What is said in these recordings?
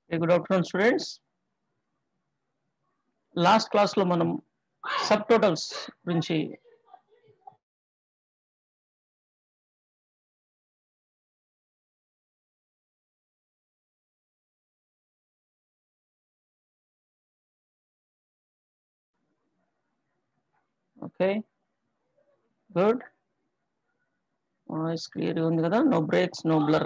Good afternoon students last క్లాస్లో మనం subtotals గురించి ఓకే గుడ్ వాయిస్ క్లియర్గా ఉంది కదా no breaks no blur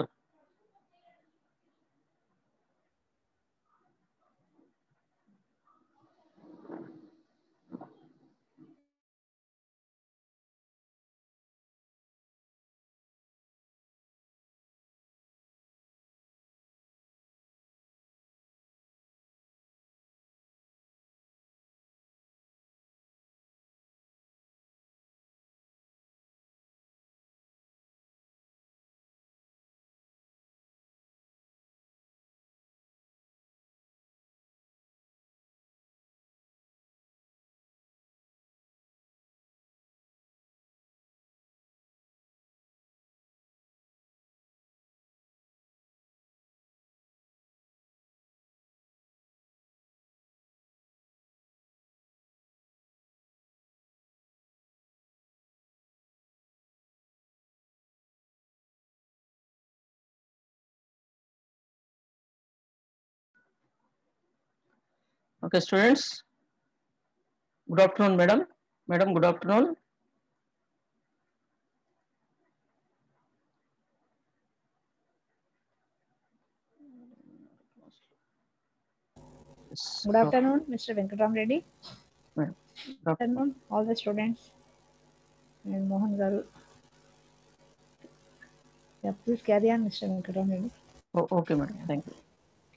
okay students good afternoon madam madam good afternoon Good afternoon, Mr. Venkatam Reddy. Madam. Good afternoon, all the students. And Mohan Garu. Yeah, please carry on, Mr. Venkatam Reddy. Okay madam thank you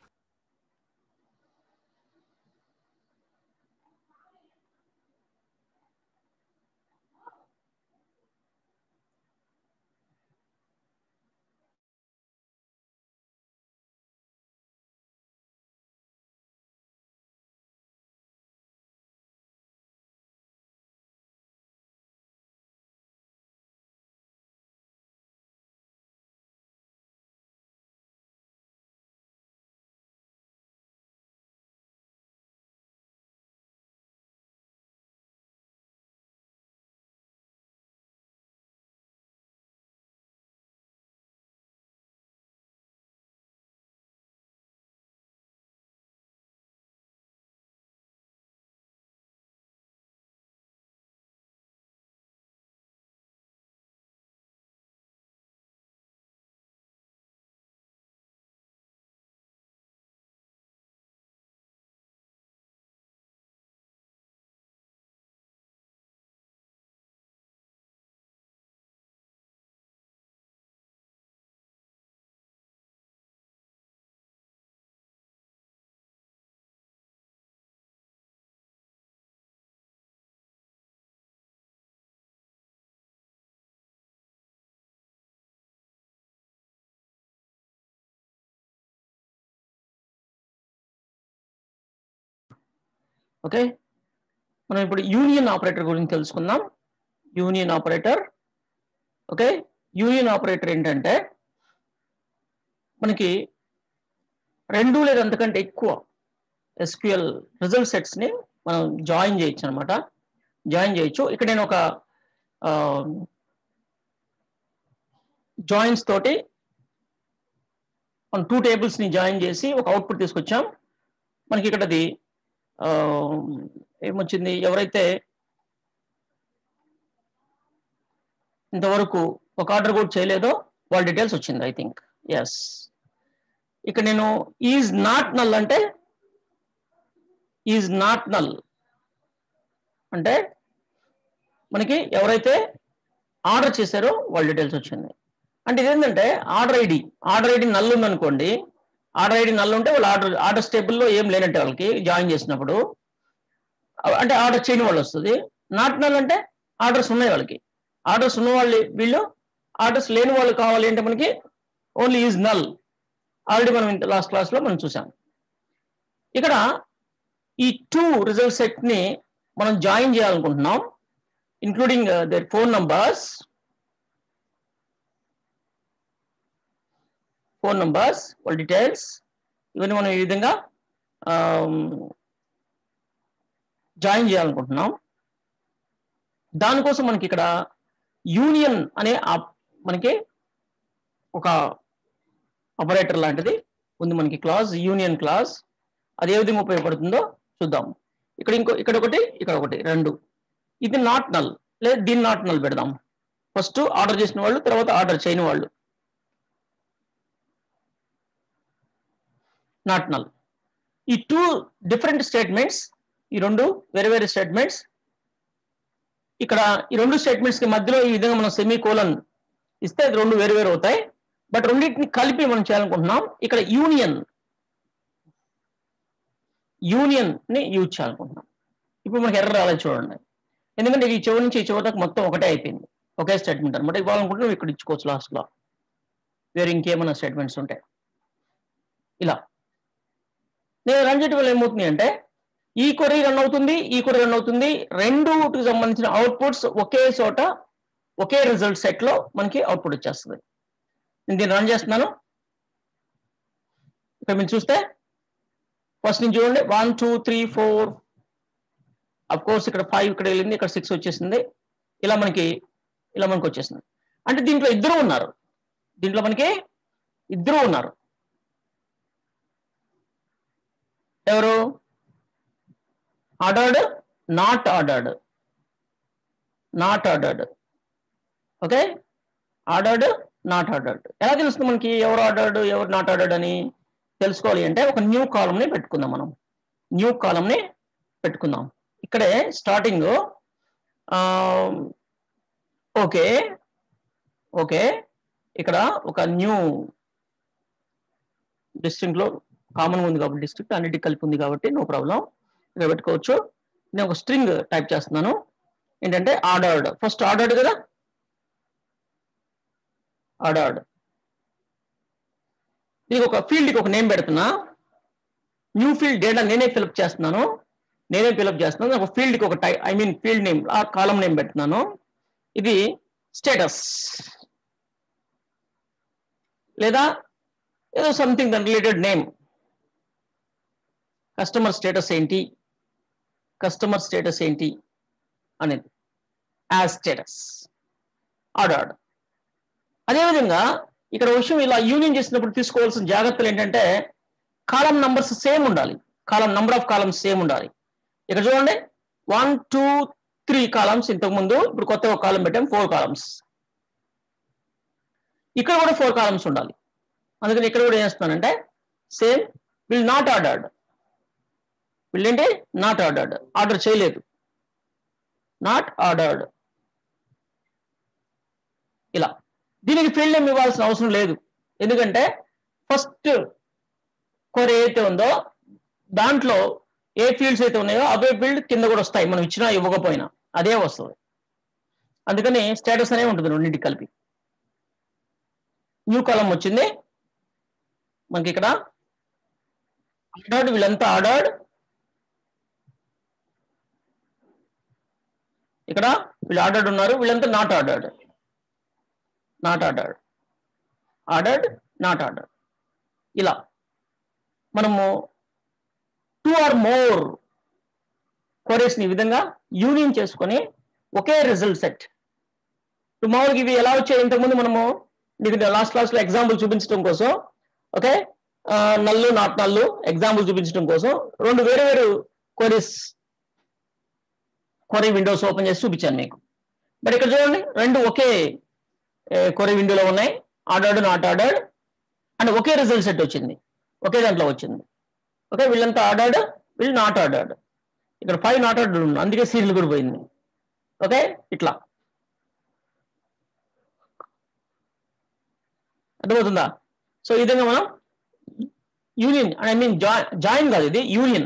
okay మనం ఇప్పుడు union operator గురించి తెలుసుకుందాం union operator okay union operator ఏంటంటే మనకి రెండు లేదా అంతకంటే ఎక్కువ ఎస్క్యూఎల్ రిజల్ట్ సెట్స్ ని మనం జాయిన్ చేయొచ్చు అనమాట జాయిన్ చేయొచ్చు ఇక్కడ నేను ఒక జాయిన్స్ తోటి మనం టూ టేబుల్స్ ని జాయిన్ చేసి ఒక అవుట్పుట్ తీసుకొచ్చాం మనకి ఇక్కడ అది ఆ, ఏమొచ్చింది ఎవరైతే ఇంతవరకు ఒక ఆర్డర్ కూడా చేయలేదో వాళ్ళ డీటెయిల్స్ వచ్చింది ఐ థింక్ ఎస్ ఇక్కడ నేను ఈజ్ నాట్ నల్ అంటే ఈజ్ నాట్ నల్ అంటే మనకి ఎవరైతే ఆర్డర్ చేశారో వాళ్ళ డీటెయిల్స్ వచ్చింది అంటే ఇదేంటంటే order ID order ID null ఉందనుకోండి ఆర్డర్ ఐడి నల్ ఉంటే వాళ్ళు ఆర్డర్ ఆర్డర్ స్టేబుల్లో ఏం లేనట్టే వాళ్ళకి జాయిన్ చేసినప్పుడు అంటే ఆర్డర్ చేయని వాళ్ళు వస్తుంది నాట్ నల్ అంటే ఆర్డర్స్ ఉన్నాయి వాళ్ళకి ఆర్డర్స్ ఉన్న వాళ్ళు వీళ్ళు ఆర్డర్స్ లేని వాళ్ళు కావాలి అంటే మనకి ఓన్లీ ఈజ్ నల్ ఆల్రెడీ మనం ఇంత లాస్ట్ క్లాస్లో మనం చూసాం ఇక్కడ ఈ టూ రిజల్ట్ సెట్ ని మనం జాయిన్ చేయాలనుకుంటున్నాం including their phone numbers phone numbers వాళ్ళ డీటెయిల్స్ ఇవన్నీ మనం ఈ విధంగా జాయిన్ చేయాలనుకుంటున్నాం దానికోసం మనకి ఇక్కడ యూనియన్ అనే ఆప్- మనకి ఒక ఆపరేటర్ లాంటిది ఉంది మనకి క్లాస్ యూనియన్ క్లాస్ అది ఏ విధంగా ఉపయోగపడుతుందో చూద్దాం ఇక్కడ ఇంకో ఇక్కడ ఒకటి ఇక్కడ ఒకటి రెండు ఇది నాట్ నల్ లేదా దీన్ని నాట్ నల్ పెడదాం ఫస్ట్ ఆర్డర్ చేసిన వాళ్ళు తర్వాత ఆర్డర్ చేయని వాళ్ళు నాట్ నల్ ఈ టూ డిఫరెంట్ స్టేట్మెంట్స్ ఈ రెండు వేరే వేరే స్టేట్మెంట్స్ ఇక్కడ ఈ రెండు స్టేట్మెంట్స్ కి మధ్యలో ఈ విధంగా మనం సెమీ కోలన్ ఇస్తే అది రెండు వేరు వేరు అవుతాయి బట్ రెండింటిని కలిపి మనం చేయాలనుకుంటున్నాం ఇక్కడ యూనియన్ యూనియన్ ని యూజ్ చేయాలనుకుంటున్నాం ఇప్పుడు మనకి ఎర్ర రాలేదు చూడండి ఎందుకంటే ఈ చివరి నుంచి ఈ చివరి దాకా మొత్తం ఒకటే అయిపోయింది ఒకే స్టేట్మెంట్ అనమాట ఇవ్వాలనుకుంటున్నాం ఇక్కడ ఇచ్చుకోవచ్చు లాస్ట్ లో వేరే ఇంకేమైనా స్టేట్మెంట్స్ ఉంటాయి ఇలా నేను రన్ చేయడం వల్ల ఏమవుతుంది అంటే ఈ కొరీ రన్ అవుతుంది ఈ కొరీ రన్ అవుతుంది రెండుకి సంబంధించిన అవుట్పుట్స్ ఒకే చోట ఒకే రిజల్ట్ సెట్ లో మనకి అవుట్పుట్ వచ్చేస్తుంది నేను దీన్ని రన్ చేస్తున్నాను ఇక్కడ మీరు చూస్తే ఫస్ట్ నుంచి చూడండి one two three four of course ఇక్కడ ఫైవ్ ఇక్కడ వెళ్ళింది ఇక్కడ సిక్స్ వచ్చేసింది ఇలా మనకి ఇలా మనకి వచ్చేసింది అంటే దీంట్లో ఇద్దరు ఉన్నారు దీంట్లో మనకి ఇద్దరు ఉన్నారు ఎవరు ordered not ordered not ordered okay ordered not ordered ఎలా తెలుస్తుంది మనకి ఎవరు ఆర్డర్డ్ ఎవరు నాట్ ఆర్డర్డ్ అని తెలుసుకోవాలి అంటే ఒక న్యూ కాలమ్ని పెట్టుకుందాం మనం న్యూ కాలమ్ని పెట్టుకుందాం ఇక్కడే స్టార్టింగ్ ఓకే ఓకే ఇక్కడ ఒక న్యూ డిస్ట్రిక్ట్ లో కామన్ ఉంది కాబట్టి డిస్ట్రిక్ట్ అన్నిటికి కలిపి ఉంది కాబట్టి నో ప్రాబ్లం ఇక్కడ పెట్టుకోవచ్చు నేను ఒక స్ట్రింగ్ టైప్ చేస్తున్నాను ఏంటంటే ఆర్డర్డ్ ఫస్ట్ ఆర్డర్డ్ కదా ఆర్డర్డ్ దీనికి ఒక ఫీల్డ్కి ఒక నేమ్ పెడుతున్నా న్యూ ఫీల్డ్ డేటా నేనే ఫిలప్ చేస్తున్నాను నేనే ఫిలప్ చేస్తున్నాను ఒక ఫీల్డ్కి ఒక tie I mean field name ఆ కాలం నేమ్ పెడుతున్నాను ఇది స్టేటస్ లేదా ఏదో సంథింగ్ దాని రిలేటెడ్ నేమ్ కస్టమర్ స్టేటస్ ఏంటి కస్టమర్ స్టేటస్ ఏంటి అనేది యాజ్ స్టేటస్ ఆర్డర్డ్ అదేవిధంగా ఇక్కడ విషయం ఇలా యూనియన్ చేసినప్పుడు తీసుకోవాల్సిన జాగ్రత్తలు ఏంటంటే కాలం నంబర్స్ సేమ్ ఉండాలి column number of columns same ఉండాలి ఇక్కడ చూడండి వన్ టూ త్రీ కాలమ్స్ ఇంతకు ముందు ఇప్పుడు కొత్త ఒక కాలం పెట్టాం ఫోర్ కాలమ్స్ ఇక్కడ కూడా ఫోర్ కాలమ్స్ ఉండాలి అందుకని ఇక్కడ కూడా ఏం చేస్తున్నానంటే సేమ్ విల్ నాట్ ఆర్డర్డ్ వీళ్ళేంటి నాట్ ఆర్డర్డ్ ఆర్డర్ చేయలేదు నాట్ ఆర్డర్డ్ ఇలా దీనికి ఫీల్డ్ నేమ్ ఇవ్వాల్సిన అవసరం లేదు ఎందుకంటే ఫస్ట్ కొర ఏదైతే ఉందో దాంట్లో ఏ ఫీల్డ్స్ అయితే ఉన్నాయో అవే ఫీల్డ్ కింద కూడా వస్తాయి మనం ఇచ్చినా ఇవ్వకపోయినా అదే వస్తుంది అందుకని స్టేటస్ అనే ఉంటుంది రెండింటికి కలిపి న్యూ కాలం వచ్చింది మనకి ఇక్కడ ఆర్డర్డ్ వీళ్ళంతా ఆర్డర్డ్ ఇక్కడ వీళ్ళు ఆర్డర్డ్ ఉన్నారు వీళ్ళంతా not ordered not ordered ordered not ordered ఇలా మనము టూ ఆర్ మోర్ క్వరీస్ని ఈ విధంగా యూనియన్ చేసుకొని ఒకే రిజల్ట్ సెట్ మామూలుగా ఇవి ఎలా వచ్చాయి ఇంతకుముందు మనము మీకు లాస్ట్ క్లాస్లో ఎగ్జాంపుల్ చూపించడం కోసం okay null not null example చూపించడం కోసం రెండు వేరు వేరు క్వరీస్ క్వరీ విండోస్ ఓపెన్ చేసి చూపించాను మీకు మరి ఇక్కడ చూడండి రెండు ఒకే క్వరీ విండోలో ఉన్నాయి ఆర్డర్డ్ నాట్ ఆర్డర్డ్ అండ్ ఒకే రిజల్ట్ సెట్ వచ్చింది ఒకే దాంట్లో వచ్చింది ఓకే వీళ్ళంతా ఆర్డర్డ్ వీళ్ళు నాట్ ఆర్డర్డ్ ఇక్కడ ఫైవ్ నాట్ ఆర్డర్డ్ ఉంది అందుకే సీరియల్ కూడా పోయింది ఓకే ఇట్లా అర్థమవుతుందా సో ఈ విధంగా మనం యూనియన్ ఐ మీన్ జాయిన్ కాదు ఇది యూనియన్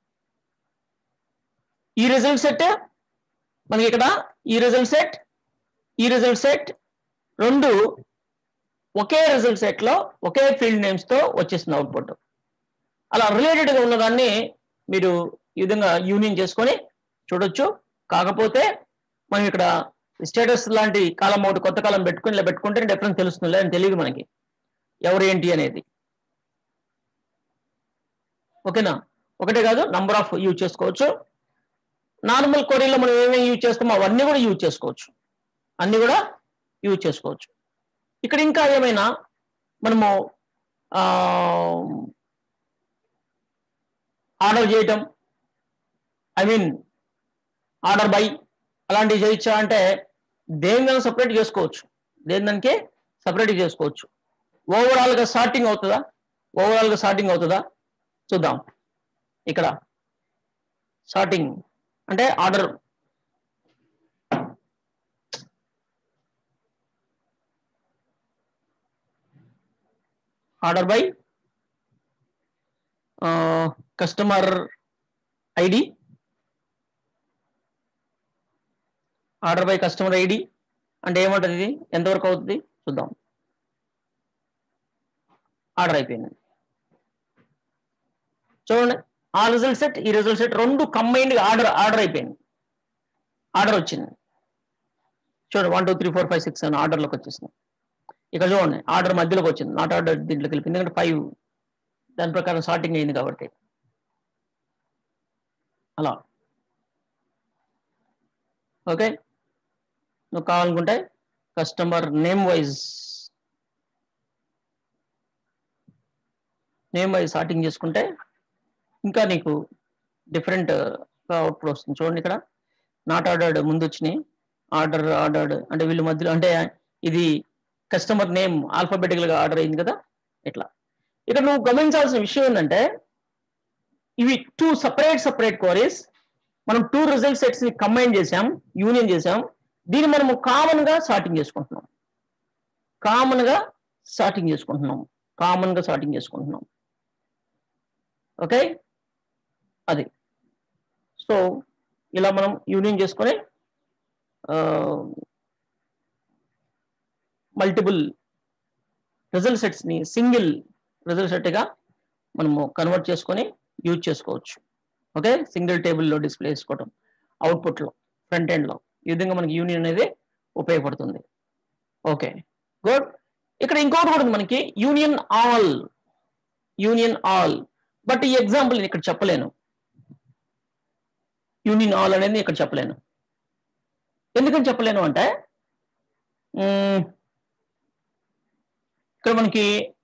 ఈ రిజల్ట్ సెట్ మనకి ఇక్కడ ఈ రిజల్ట్ సెట్ ఈ రిజల్ట్ సెట్ రెండు ఒకే రిజల్ట్ సెట్ లో ఒకే ఫీల్డ్ నేమ్స్ తో వచ్చేసింది అవుట్పుట్ అలా రిలేటెడ్ గా ఉన్నదాన్ని మీరు ఈ విధంగా యూనియన్ చేసుకొని చూడొచ్చు కాకపోతే మనం ఇక్కడ స్టేటస్ లాంటి కాలం ఒకటి కొత్త కాలం పెట్టుకుని ఇలా పెట్టుకుంటే డిఫరెన్స్ తెలుస్తుంది లేదని తెలియదు మనకి ఎవరు ఏంటి అనేది ఓకేనా ఒకటే కాదు నంబర్ ఆఫ్ యూజ్ చేసుకోవచ్చు నార్మల్ కొరీలో మనం ఏమేమి యూజ్ చేస్తామో అవన్నీ కూడా యూజ్ చేసుకోవచ్చు అన్ని కూడా యూజ్ చేసుకోవచ్చు ఇక్కడ ఇంకా ఏమైనా మనము ఆర్డర్ చేయటం ఐ మీన్ ఆర్డర్ బై అలాంటివి చేయొచ్చా అంటే దేని సపరేట్ చేసుకోవచ్చు దేని దానికి సపరేట్ చేసుకోవచ్చు ఓవరాల్ గా సార్టింగ్ అవుతుందా ఓవరాల్ గా సార్టింగ్ అవుతుందా చూద్దాం ఇక్కడ సార్టింగ్ అంటే order order by customer ID order by customer ID అంటే ఏమంటది ఇది ఎంతవరకు అవుతుంది చూద్దాం ఆర్డర్ అయిపోయింది చూడండి ఆ రిజల్ట్ సెట్ ఈ రిజల్ట్ సెట్ రెండు కంబైన్డ్ ఆర్డర్ ఆర్డర్ అయిపోయింది ఆర్డర్ వచ్చింది చూడండి one two three four five six అని ఆర్డర్లోకి వచ్చేసింది ఇక్కడ చూడండి ఆర్డర్ మధ్యలోకి వచ్చింది నాట్ ఆర్డర్ దీంట్లోకి వెళ్ళింది ఎందుకంటే ఫైవ్ దాని ప్రకారం సార్టింగ్ అయింది కాబట్టి అలా ఓకే నువ్వు కావాలనుకుంటే customer name wise name wise sorting చేసుకుంటే ఇంకా నీకు డిఫరెంట్ అవుట్పుట్ వస్తుంది చూడండి ఇక్కడ నాట్ ఆర్డర్డ్ ముందు వచ్చినాయి ఆర్డర్ ఆర్డర్డ్ అంటే వీళ్ళ మధ్యలో అంటే ఇది కస్టమర్ నేమ్ ఆల్ఫాబెటికల్ గా ఆర్డర్ అయింది కదా ఇట్లా ఇక్కడ నువ్వు గమనించాల్సిన విషయం ఏంటంటే ఇవి టూ సపరేట్ సపరేట్ క్వరీస్ మనం టూ రిజల్ట్ సెట్స్ ని కంబైన్ చేసాం యూనియన్ చేసాం దీన్ని మనము కామన్ గా సార్టింగ్ చేసుకుంటున్నాం కామన్ గా సార్టింగ్ చేసుకుంటున్నాం కామన్ గా సార్టింగ్ చేసుకుంటున్నాం ఓకే అది సో ఇలా మనం యూనియన్ చేసుకొని మల్టిపుల్ రిజల్ట్ సెట్స్ ని సింగిల్ రిజల్ట్ సెట్ గా మనము కన్వర్ట్ చేసుకొని యూజ్ చేసుకోవచ్చు ఓకే సింగిల్ టేబుల్లో డిస్ప్లే చేసుకోవడం అవుట్పుట్ లో ఫ్రంట్ ఎండ్ లో ఈ విధంగా మనకి యూనియన్ అనేది ఉపయోగపడుతుంది ఓకే గుడ్ ఇక్కడ ఇంకోటి కూడా ఉంది మనకి union all union all but ఈ ఎగ్జాంపుల్ నేను ఇక్కడ చెప్పలేను యూనియన్ ఆల్ అనేది ఇక్కడ చెప్పలేను ఎందుకని చెప్పలేను అంటే మ్మ్, ఇక్కడ మనకి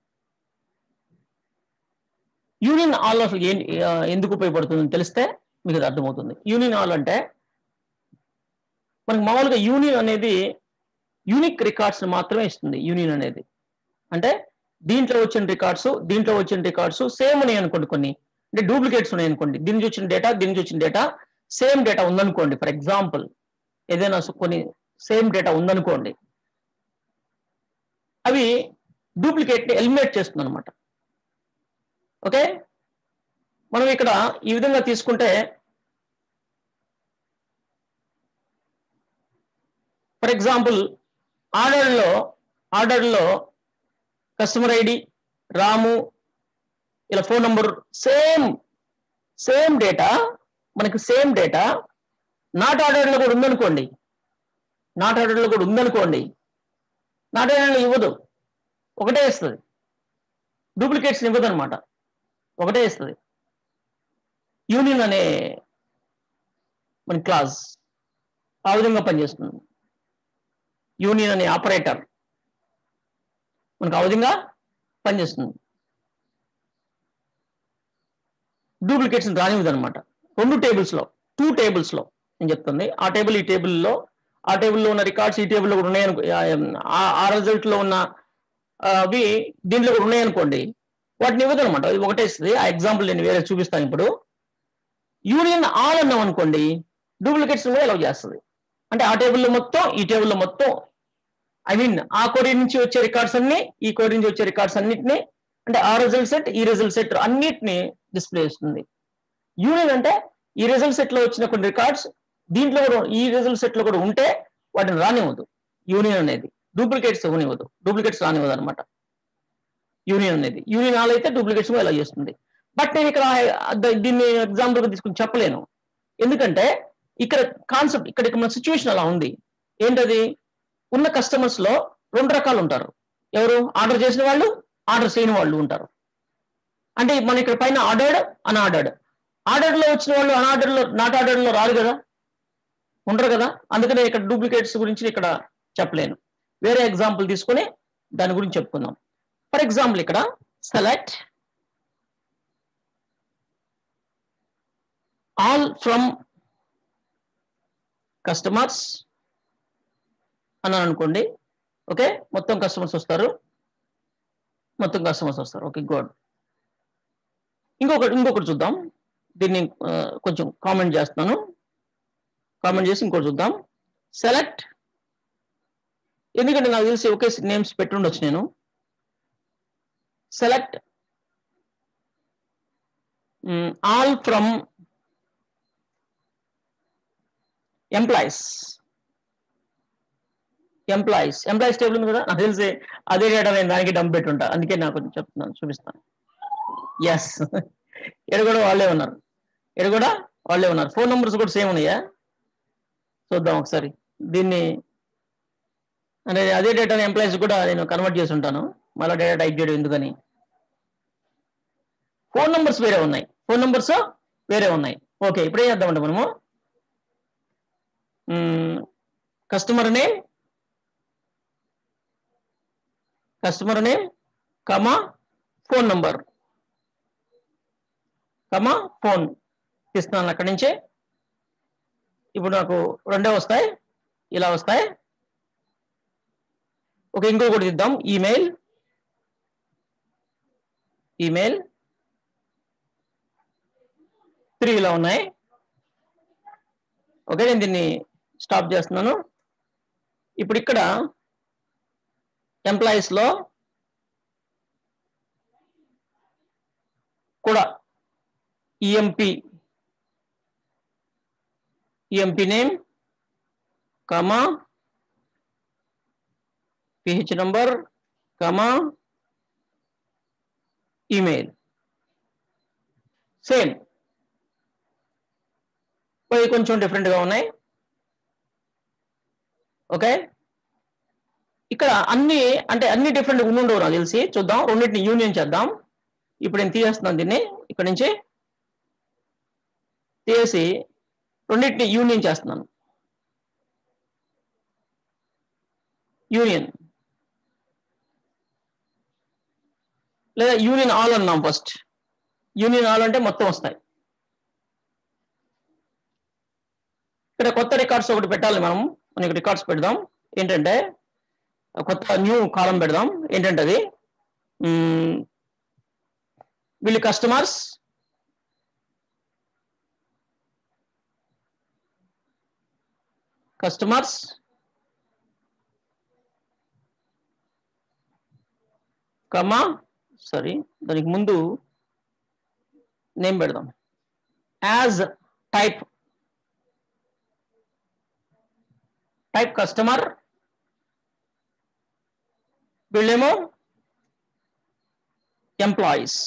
యూనియన్ ఆల్ అసలు ఏం ఆ, ఎందుకు ఉపయోగపడుతుందని తెలిస్తే మీకు అది అర్థమవుతుంది యూనియన్ ఆల్ అంటే మనకి మామూలుగా యూనియన్ అనేది యూనిక్ రికార్డ్స్ మాత్రమే ఇస్తుంది యూనియన్ అనేది అంటే దీంట్లో వచ్చిన రికార్డ్స్ దీంట్లో వచ్చిన రికార్డ్స్ సేమ్ ఉన్నాయి అనుకోండి కొన్ని అంటే డూప్లికేట్స్ ఉన్నాయి అనుకోండి దీని నుంచి వచ్చిన డేటా దీని నుంచి వచ్చిన డేటా సేమ్ డేటా ఉందనుకోండి ఫర్ ఎగ్జాంపుల్ ఏదైనా సు- కొన్ని సేమ్ డేటా ఉందనుకోండి అవి డూప్లికేట్ ని ఎలిమినేట్ చేస్తుంది అనమాట ఓకే మనం ఇక్కడ ఈ విధంగా తీసుకుంటే ఫర్ ఎగ్జాంపుల్ ఆర్డర్లో ఆర్డర్లో కస్టమర్ ఐడి రాము ఇలా phone number same same data మనకి సేమ్ డేటా నాట్ ఆర్డర్లో కూడా ఉందనుకోండి నాట్ ఆర్డర్లో కూడా ఉందనుకోండి నాట్ ఆర్డర్లో ఇవ్వదు ఒకటే ఇస్తుంది డూప్లికేట్స్ ఇవ్వదు అనమాట ఒకటే ఇస్తుంది యూనియన్ అనే మన క్లాస్ ఆ విధంగా పనిచేస్తుంది యూనియన్ అనే ఆపరేటర్ మనకు ఆ విధంగా పనిచేస్తుంది డూప్లికేట్స్ రానివ్వదు అనమాట రెండు టేబుల్స్ లో టూ టేబుల్స్ లో నేను చెప్తుంది ఆ టేబుల్ ఈ టేబుల్లో ఆ టేబుల్లో ఉన్న రికార్డ్స్ ఈ టేబుల్లో కూడా ఉన్నాయనుకో ఆ- ఆ రిజల్ట్ లో ఉన్న ఆ, అవి దీంట్లో కూడా ఉన్నాయనుకోండి వాటిని ఇవ్వదు అనమాట అది ఒకటే ఇస్తుంది ఆ ఎగ్జాంపుల్ నేను వేరే చూపిస్తాను ఇప్పుడు యూనియన్ ఆల్ అన్నాం అనుకోండి డూప్లికేట్స్ కూడా అలౌ చేస్తుంది అంటే ఆ టేబుల్లో మొత్తం ఈ టేబుల్లో మొత్తం ఐ మీన్ ఆ కోడి నుంచి వచ్చే రికార్డ్స్ అన్ని ఈ కోడి నుంచి వచ్చే రికార్డ్స్ అన్నిటిని అంటే ఆ రిజల్ట్ సెట్ ఈ రిజల్ట్ సెట్ అన్నిటిని డిస్ప్లే చేస్తుంది యూనియన్ అంటే ఈ రిజల్ట్ సెట్ లో వచ్చిన కొన్ని రికార్డ్స్ దీంట్లో కూడా ఈ రిజల్ట్ సెట్ లో కూడా ఉంటే వాటిని రానివ్వదు యూనియన్ అనేది డూప్లికేట్స్ ఇవ్వనివ్వదు డూప్లికేట్స్ రానివ్వదు అనమాట యూనియన్ అనేది యూనియన్ ఆల్ అయితే డూప్లికేట్స్ ఇలా చేస్తుంది బట్ నేను ఇక్కడ ద- దీన్ని ఎగ్జాంపుల్ గా తీసుకుని చెప్పలేను ఎందుకంటే ఇక్కడ కాన్సెప్ట్ ఇక్కడ మన సిచ్యువేషన్ అలా ఉంది ఏంటది ఉన్న కస్టమర్స్ లో రెండు రకాలు ఉంటారు ఎవరు ఆర్డర్ చేసిన వాళ్ళు ఆర్డర్ చేయని వాళ్ళు ఉంటారు అంటే మన ఇక్కడ పైన ఆర్డర్డ్ అన్ఆర్డర్డ్ ఆర్డర్డ్ లో వచ్చిన వాళ్ళు అన్ఆర్డర్డ్ లో నాట్ ఆర్డర్డ్ లో రారు కదా ఉండరు కదా అందుకనే ఇక్కడ డూప్లికేట్స్ గురించి ఇక్కడ చెప్పలేను వేరే ఎగ్జాంపుల్ తీసుకొని దాని గురించి చెప్పుకుందాం ఫర్ ఎగ్జాంపుల్ ఇక్కడ సెలెక్ట్ ఆల్ ఫ్రమ్ కస్టమర్స్ అన్నాను అనుకోండి ఓకే మొత్తం కస్టమర్స్ వస్తారు మొత్తం కస్టమర్స్ వస్తారు ఓకే గుడ్ ఇంకొకటి ఇంకొకటి చూద్దాం దీన్ని ఆ, కొంచెం కామెంట్ చేస్తున్నాను కామెంట్ చేసి ఇంకోటి చూద్దాం సెలెక్ట్ ఎందుకంటే నాకు తెలిసి ఒకే నేమ్స్ పెట్టుండొచ్చు నేను select all from employees employees employees table ఉంది కదా నాకు తెలిసి అదే డేటా నేను దానికి డంప్ పెట్టుంటా అందుకే నాకు కొంచెం చెప్తున్నాను చూపిస్తాను ఎస్ ఇక్కడ కూడా వాళ్ళే ఉన్నారు ఇక్కడ కూడా వాళ్ళే ఉన్నారు ఫోన్ నెంబర్స్ కూడా సేమ్ ఉన్నాయా చూద్దాం ఒకసారి దీన్ని అంటే అదే డేటాని ఎంప్లాయీస్ కూడా నేను కన్వర్ట్ చేసి ఉంటాను మళ్ళీ డేటా టైప్ చేయడం ఎందుకని ఫోన్ నెంబర్స్ వేరే ఉన్నాయి ఫోన్ నెంబర్స్ వేరే ఉన్నాయి ఓకే ఇప్పుడు ఏం చేద్దామంటే మనము customer name customer name comma phone number comma phone తీస్తున్నాను అక్కడి నుంచే ఇప్పుడు నాకు రెండే వస్తాయి ఇలా వస్తాయి ఓకే ఇంకొకటి ఇద్దాం ఈమెయిల్ ఈమెయిల్ త్రీ ఇలా ఉన్నాయి ఓకే నేను దీన్ని స్టాప్ చేస్తున్నాను ఇప్పుడు ఇక్కడ ఎంప్లాయీస్ లో కూడా EMP EMP name comma PH number comma email same ఇవి కొంచెం different గా ఉన్నాయి ఓకే ఇక్కడ అన్ని అంటే అన్ని డిఫరెంట్ ఉండవు నాకు తెలిసి చూద్దాం రెండింటిని యూనియన్ చేద్దాం ఇప్పుడు నేను తీసేస్తున్నాను దీన్ని ఇక్కడ నుంచి తీసి రెండింటిని యూనియన్ చేస్తున్నాను యూనియన్ లేదా యూనియన్ ఆల్ అన్నాం ఫస్ట్ యూనియన్ ఆల్ అంటే మొత్తం వస్తాయి ఇక్కడ కొత్త రికార్డ్స్ ఒకటి పెట్టాలి మనం మనకి రికార్డ్స్ పెడదాం ఏంటంటే కొత్త న్యూ కాలం పెడదాం ఏంటంటే అది మ్మ్, వీళ్ళు కస్టమర్స్ కస్టమర్స్ కమా సారీ దానికి ముందు నేమ్ పెడదాం యాజ్ టైప్ టైప్ కస్టమర్ వీళ్ళేమో ఎంప్లాయీస్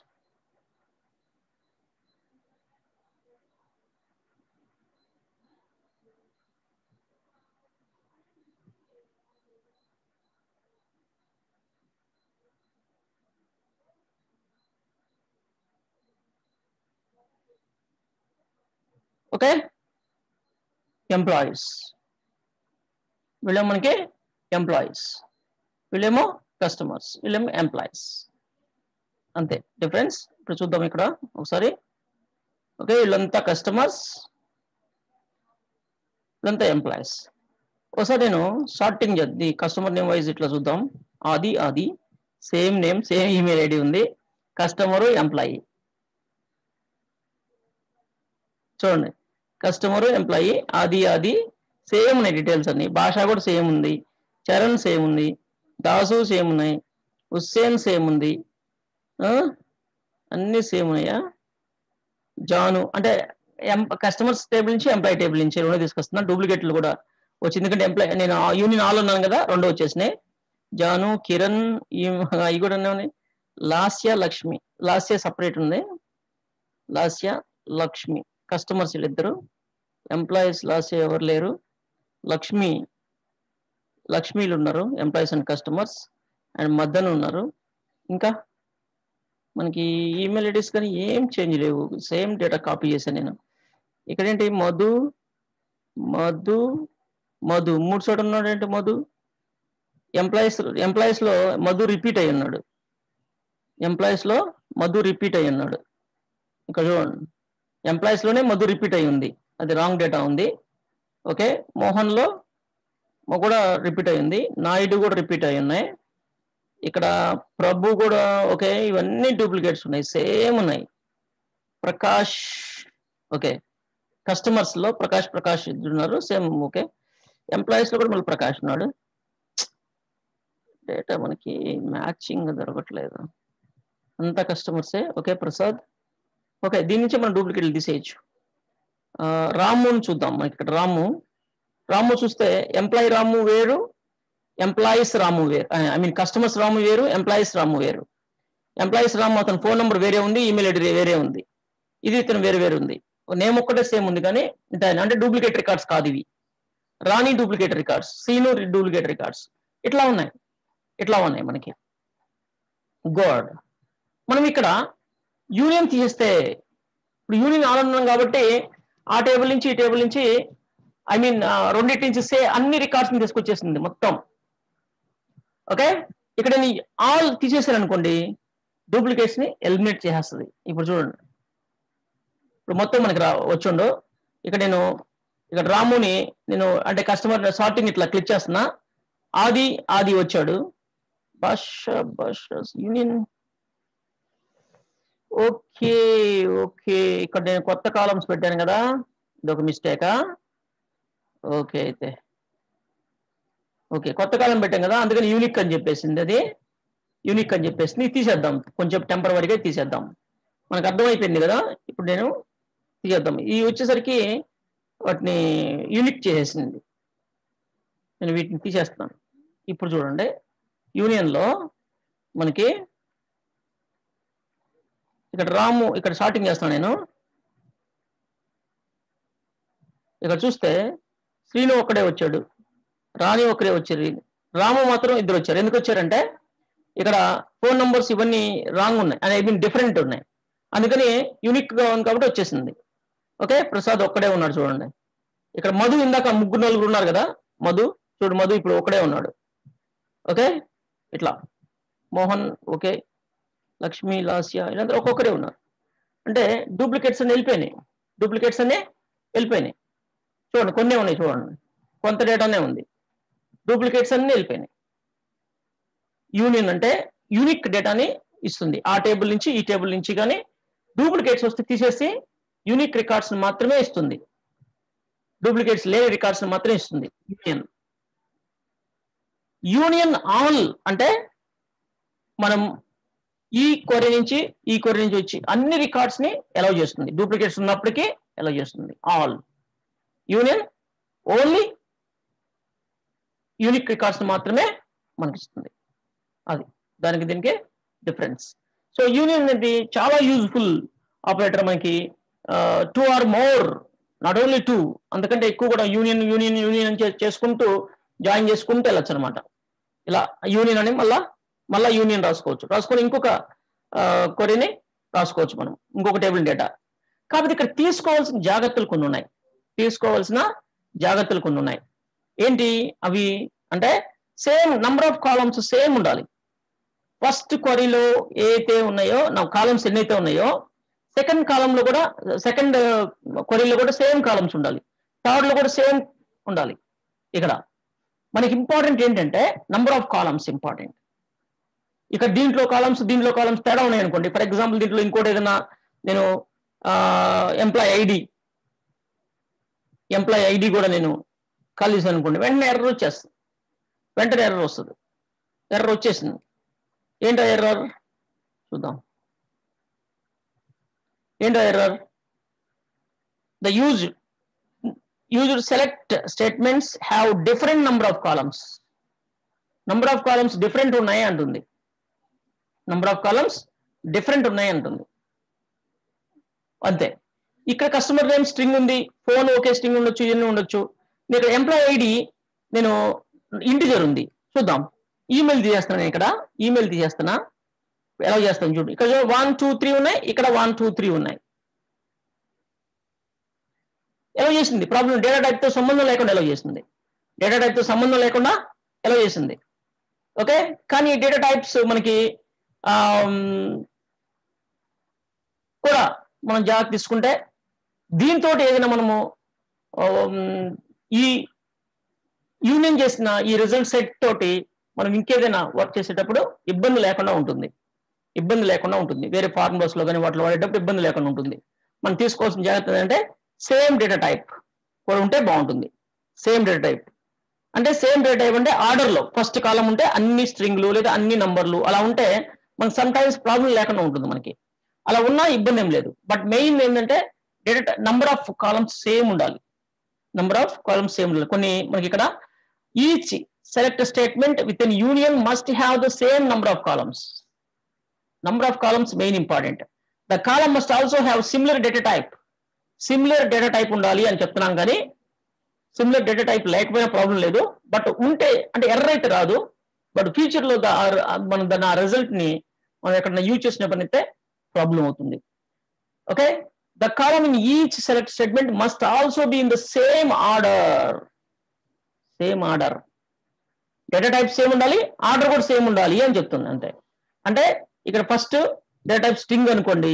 ఓకే ఎంప్లాయీస్ వీళ్ళేమో మనకి ఎంప్లాయీస్ వీళ్ళేమో కస్టమర్స్ వీళ్ళేమో ఎంప్లాయీస్ అంతే డిఫరెన్స్ ఇప్పుడు చూద్దాం ఇక్కడ ఒకసారి ఓకే వీళ్ళంతా కస్టమర్స్ వీళ్ళంతా ఎంప్లాయీస్ ఒకసారి నేను షార్టింగ్ చేద్ది కస్టమర్ నేమ్ వైజ్ ఇట్లా చూద్దాం Adi Adi same name same email ID ఉంది కస్టమరు ఎంప్లాయీ చూడండి customer employee Adi Adi same ఉన్నాయి డీటెయిల్స్ అన్ని భాష కూడా సేమ్ ఉంది చరణ్ సేమ్ ఉంది దాసు సేమ్ ఉన్నాయి హుస్సేన్ సేమ్ ఉంది ఆ? అన్ని సేమ్ ఉన్నాయా జాను అంటే కస్టమర్స్ టేబుల్ నుంచి ఎంప్లాయీ టేబుల్ నుంచి రెండు తీసుకొస్తున్నా డూప్లికేట్లు కూడా వచ్చి ఎందుకంటే ఎంప్లాయీ నేను యూనియన్ ఆల్ ఉన్నాను కదా రెండు వచ్చేసినాయి జాను కిరణ్ ఈ ఇవి కూడా ఉన్నాయి లాస్య లక్ష్మి లాస్య సపరేట్ ఉంది లాస్య లక్ష్మి కస్టమర్స్ వీళ్ళిద్దరు ఎంప్లాయీస్ లాస్య ఎవరు లేరు లక్ష్మి లక్ష్మీలు ఉన్నారు employees and customers and Madan ఉన్నారు ఇంకా మనకి ఈమెయిల్ ఐడీస్ కానీ ఏం చేంజ్ లేవు సేమ్ డేటా కాపీ చేశాను నేను ఇక్కడ ఏంటి మధు మధు మధు మూడు చోట ఉన్నాడు ఏంటి మధు ఎంప్లాయీస్ ఎంప్లాయీస్ లో మధు రిపీట్ అయి ఉన్నాడు ఎంప్లాయీస్ లో మధు రిపీట్ అయి ఉన్నాడు ఇక్కడ చూడండి ఎంప్లాయీస్ లోనే మధు రిపీట్ అయి ఉంది అది రాంగ్ డేటా ఉంది ఓకే మోహన్ లో కూడా రిపీట్ అయింది నాయుడు కూడా రిపీట్ అయి ఉన్నాయి ఇక్కడ ప్రభు కూడా ఓకే ఇవన్నీ డూప్లికేట్స్ ఉన్నాయి సేమ్ ఉన్నాయి ప్రకాష్ ఓకే కస్టమర్స్ లో ప్రకాష్ ప్రకాష్ ఇద్దరు ఉన్నారు సేమ్ ఓకే ఎంప్లాయీస్ లో కూడా మళ్ళీ ప్రకాష్ ఉన్నాడు డేటా మనకి మ్యాచింగ్ దొరకట్లేదు అంతా కస్టమర్సే ఓకే ప్రసాద్ ఓకే దీని నుంచి మనం డూప్లికేట్లు తీసేయచ్చు ఆ, రాముని చూద్దాం మనకి ఇక్కడ రాము రాము చూస్తే ఎంప్లాయీ రాము వేరు ఎంప్లాయీస్ రాము వేరు ఐ మీన్ కస్టమర్స్ రాము వేరు ఎంప్లాయీస్ రాము వేరు ఎంప్లాయీస్ రాము అతని ఫోన్ నెంబర్ వేరే ఉంది ఈమెయిల్ ఐడి వేరే ఉంది ఇది ఇతను వేరే వేరే ఉంది నేమ్ ఒక్కటే సేమ్ ఉంది కానీ ఇంత అంటే డూప్లికేట్ రికార్డ్స్ కాదు ఇవి Rani duplicate records Seenu duplicate records ఇట్లా ఉన్నాయి ఇట్లా ఉన్నాయి మనకి గోడ్ మనం ఇక్కడ యూనియన్ తీసేస్తే ఇప్పుడు యూనియన్ ఆనందం కాబట్టి ఆ టేబుల్ నుంచి ఈ టేబుల్ నుంచి ఐ మీన్ రెండింటి నుంచి సే అన్ని రికార్డ్స్ తీసుకొచ్చేసింది మొత్తం ఓకే ఇక్కడ నేను ఆల్ తీసేసాను అనుకోండి డూప్లికేట్స్ ని ఎలిమినేట్ చేసేస్తుంది ఇప్పుడు చూడండి ఇప్పుడు మొత్తం మనకి రా వచ్చిండు ఇక్కడ నేను ఇక్కడ రాముని నేను అంటే కస్టమర్ సార్టింగ్ ఇట్లా క్లిక్ చేస్తున్నా ఆది ఆది వచ్చాడు భాష భాష యూనియన్ ఓకే ఓకే ఇక్కడ నేను కొత్త కాలమ్స్ పెట్టాను కదా ఇది ఒక మిస్టేకా ఓకే అయితే ఓకే కొత్త కాలం పెట్టాం కదా అందుకని యూనిక్ అని చెప్పేసింది అది యూనిక్ అని చెప్పేసింది ఇది తీసేద్దాం కొంచెం టెంపరీగా తీసేద్దాం మనకు అర్థమైపోయింది కదా ఇప్పుడు నేను తీసేద్దాం ఈ వచ్చేసరికి వాటిని యూనిక్ చేసేసింది నేను వీటిని తీసేస్తాను ఇప్పుడు చూడండి యూనియన్లో మనకి ఇక్కడ రాము ఇక్కడ షార్టింగ్ చేస్తాను నేను ఇక్కడ చూస్తే శ్రీను ఒక్కడే వచ్చాడు రాణి ఒకరే వచ్చారు రాము మాత్రం ఇద్దరు వచ్చారు ఎందుకు వచ్చారంటే ఇక్కడ ఫోన్ నంబర్స్ ఇవన్నీ రాంగ్ ఉన్నాయి ఐ మీన్ డిఫరెంట్ ఉన్నాయి అందుకని యూనిక్ గా ఉంది కాబట్టి వచ్చేసింది ఓకే ప్రసాద్ ఒక్కడే ఉన్నాడు చూడండి ఇక్కడ మధు ఇందాక ముగ్గురు నలుగురు ఉన్నారు కదా మధు చూడు మధు ఇప్పుడు ఒక్కడే ఉన్నాడు ఓకే ఇట్లా మోహన్ ఓకే లక్ష్మి లాస్య ఇలాంటి ఒక్కొక్కరే ఉన్నారు అంటే డూప్లికేట్స్ అన్ని వెళ్ళిపోయినాయి డూప్లికేట్స్ అన్ని వెళ్ళిపోయినాయి చూడండి కొన్ని ఉన్నాయి చూడండి కొంత డేటానే ఉంది డూప్లికేట్స్ అన్ని వెళ్ళిపోయినాయి యూనియన్ అంటే యూనిక్ డేటాని ఇస్తుంది ఆ టేబుల్ నుంచి ఈ టేబుల్ నుంచి కానీ డూప్లికేట్స్ వస్తే తీసేసి యూనిక్ రికార్డ్స్ మాత్రమే ఇస్తుంది డూప్లికేట్స్ లేని రికార్డ్స్ మాత్రమే ఇస్తుంది యూనియన్ యూనియన్ ఆల్ అంటే మనం ఈ క్వరీ నుంచి ఈ క్వరీ నుంచి వచ్చి అన్ని రికార్డ్స్ ని అలౌ చేస్తుంది డూప్లికేట్స్ ఉన్నప్పటికీ అలౌ చేస్తుంది all union only unique records మాత్రమే మనకి ఇస్తుంది అది దానికి దీనికి డిఫరెన్స్ సో యూనియన్ అనేది చాలా యూజ్ఫుల్ ఆపరేటర్ మనకి two or more not only two అందుకంటే ఎక్కువ కూడా యూనియన్ యూనియన్ యూనియన్ అని చే- చేసుకుంటూ జాయిన్ చేసుకుంటూ వెళ్ళొచ్చు అనమాట ఇలా యూనియన్ అని మళ్ళా మళ్ళా యూనియన్ రాసుకోవచ్చు రాసుకొని ఇంకొక కొరిని రాసుకోవచ్చు మనం ఇంకొక టేబుల్ డేటా కాబట్టి ఇక్కడ తీసుకోవాల్సిన జాగ్రత్తలు కొన్ని ఉన్నాయి తీసుకోవాల్సిన జాగ్రత్తలు కొన్ని ఉన్నాయి ఏంటి అవి అంటే same number of columns same ఉండాలి ఫస్ట్ క్వరీలో ఏదైతే ఉన్నాయో నా కాలమ్స్ ఎన్నైతే ఉన్నాయో సెకండ్ కాలంలో కూడా సెకండ్ క్వరీలో కూడా సేమ్ కాలమ్స్ ఉండాలి థర్డ్ లో కూడా సేమ్ ఉండాలి ఇక్కడ మనకి ఇంపార్టెంట్ ఏంటంటే నంబర్ ఆఫ్ కాలమ్స్ ఇంపార్టెంట్ ఇక్కడ దీంట్లో కాలమ్స్ దీంట్లో కాలమ్స్ తేడా ఉన్నాయి అనుకోండి ఫర్ ఎగ్జాంపుల్ దీంట్లో ఇంకోటి ఏదైనా నేను ఎంప్లాయ్ ఐడి ఎంప్లాయ్ ఐడి కూడా నేను కాల్ చేశాను అనుకోండి వెంటనే ఎర్రర్ వచ్చేస్తుంది వెంటనే ఎర్రర్ వస్తుంది ఎర్రర్ వచ్చేసింది ఏంటో ఎర్రర్ చూద్దాం ఏంటో error the use used select statements have different number of columns number of columns different ఉన్నాయి అంటుంది నంబర్ ఆఫ్ కాలమ్స్ డిఫరెంట్ ఉన్నాయి అంటుంది అంతే ఇక్కడ కస్టమర్ నేమ్ స్ట్రింగ్ ఉంది ఫోన్ ఓకే స్ట్రింగ్ ఉండొచ్చు ఇవన్నీ ఉండొచ్చు ఇక్కడ ఎంప్లాయ్ ఐడి నేను ఇంటిజర్ ఉంది చూద్దాం ఈమెయిల్ తీసేస్తాను నేను ఇక్కడ ఈమెయిల్ తీసేస్తున్నా ఎలా చేస్తాం చూడు ఇక్కడ వన్ టూ త్రీ ఉన్నాయి ఇక్కడ వన్ టూ త్రీ ఉన్నాయి ఎలా చేసింది ప్రాబ్లం డేటా టైప్ తో సంబంధం లేకుండా ఎలా చేసింది డేటా టైప్ తో సంబంధం లేకుండా ఎలా చేసింది ఓకే కానీ ఈ డేటా టైప్స్ మనకి ఆమ్, కూడా మనం జాగ్రత్త తీసుకుంటే దీంతో ఏదైనా మనము ఆమ్, ఈ యూనియన్ చేసిన ఈ రిజల్ట్ సెట్ తోటి మనం ఇంకేదైనా వర్క్ చేసేటప్పుడు ఇబ్బంది లేకుండా ఉంటుంది ఇబ్బంది లేకుండా ఉంటుంది వేరే ఫార్ములాస్ లో కానీ వాటిలో వాడేటప్పుడు ఇబ్బంది లేకుండా ఉంటుంది మనం తీసుకోవాల్సిన జాగ్రత్త ఏంటంటే సేమ్ డేటా టైప్ కూడా ఉంటే బాగుంటుంది సేమ్ డేటా టైప్ అంటే సేమ్ డేటా టైప్ అంటే ఆర్డర్ లో ఫస్ట్ కాలం ఉంటే అన్ని స్ట్రింగ్లు లేదా అన్ని నంబర్లు అలా ఉంటే మనకు సమ్ టైమ్స్ ప్రాబ్లం లేకుండా ఉంటుంది మనకి అలా ఉన్నా ఇబ్బంది ఏం లేదు బట్ మెయిన్ ఏంటంటే data number of columns same ఉండాలి నంబర్ ఆఫ్ కాలమ్స్ సేమ్ ఉండాలి కొన్ని మనకి ఇక్కడ each select statement with in union must have the same number of columns number of columns main important the column must also have similar data type similar data type ఉండాలి అని చెప్తున్నాం కానీ similar data type లేకపోయినా problem లేదు but ఉంటే అంటే error అయితే రాదు బట్ ఫ్యూచర్ లో దా- ఆ- మనం దాని ఆ రిజల్ట్ ని మనం ఎక్కడైనా యూజ్ చేసినప్పుడు అయితే ప్రాబ్లం అవుతుంది okay the column in each select statement must also be in the same order same order data type same ఉండాలి ఆర్డర్ కూడా సేమ్ ఉండాలి అని చెప్తుంది అంతే అంటే ఇక్కడ ఫస్ట్ డేటా టైప్ స్ట్రింగ్ అనుకోండి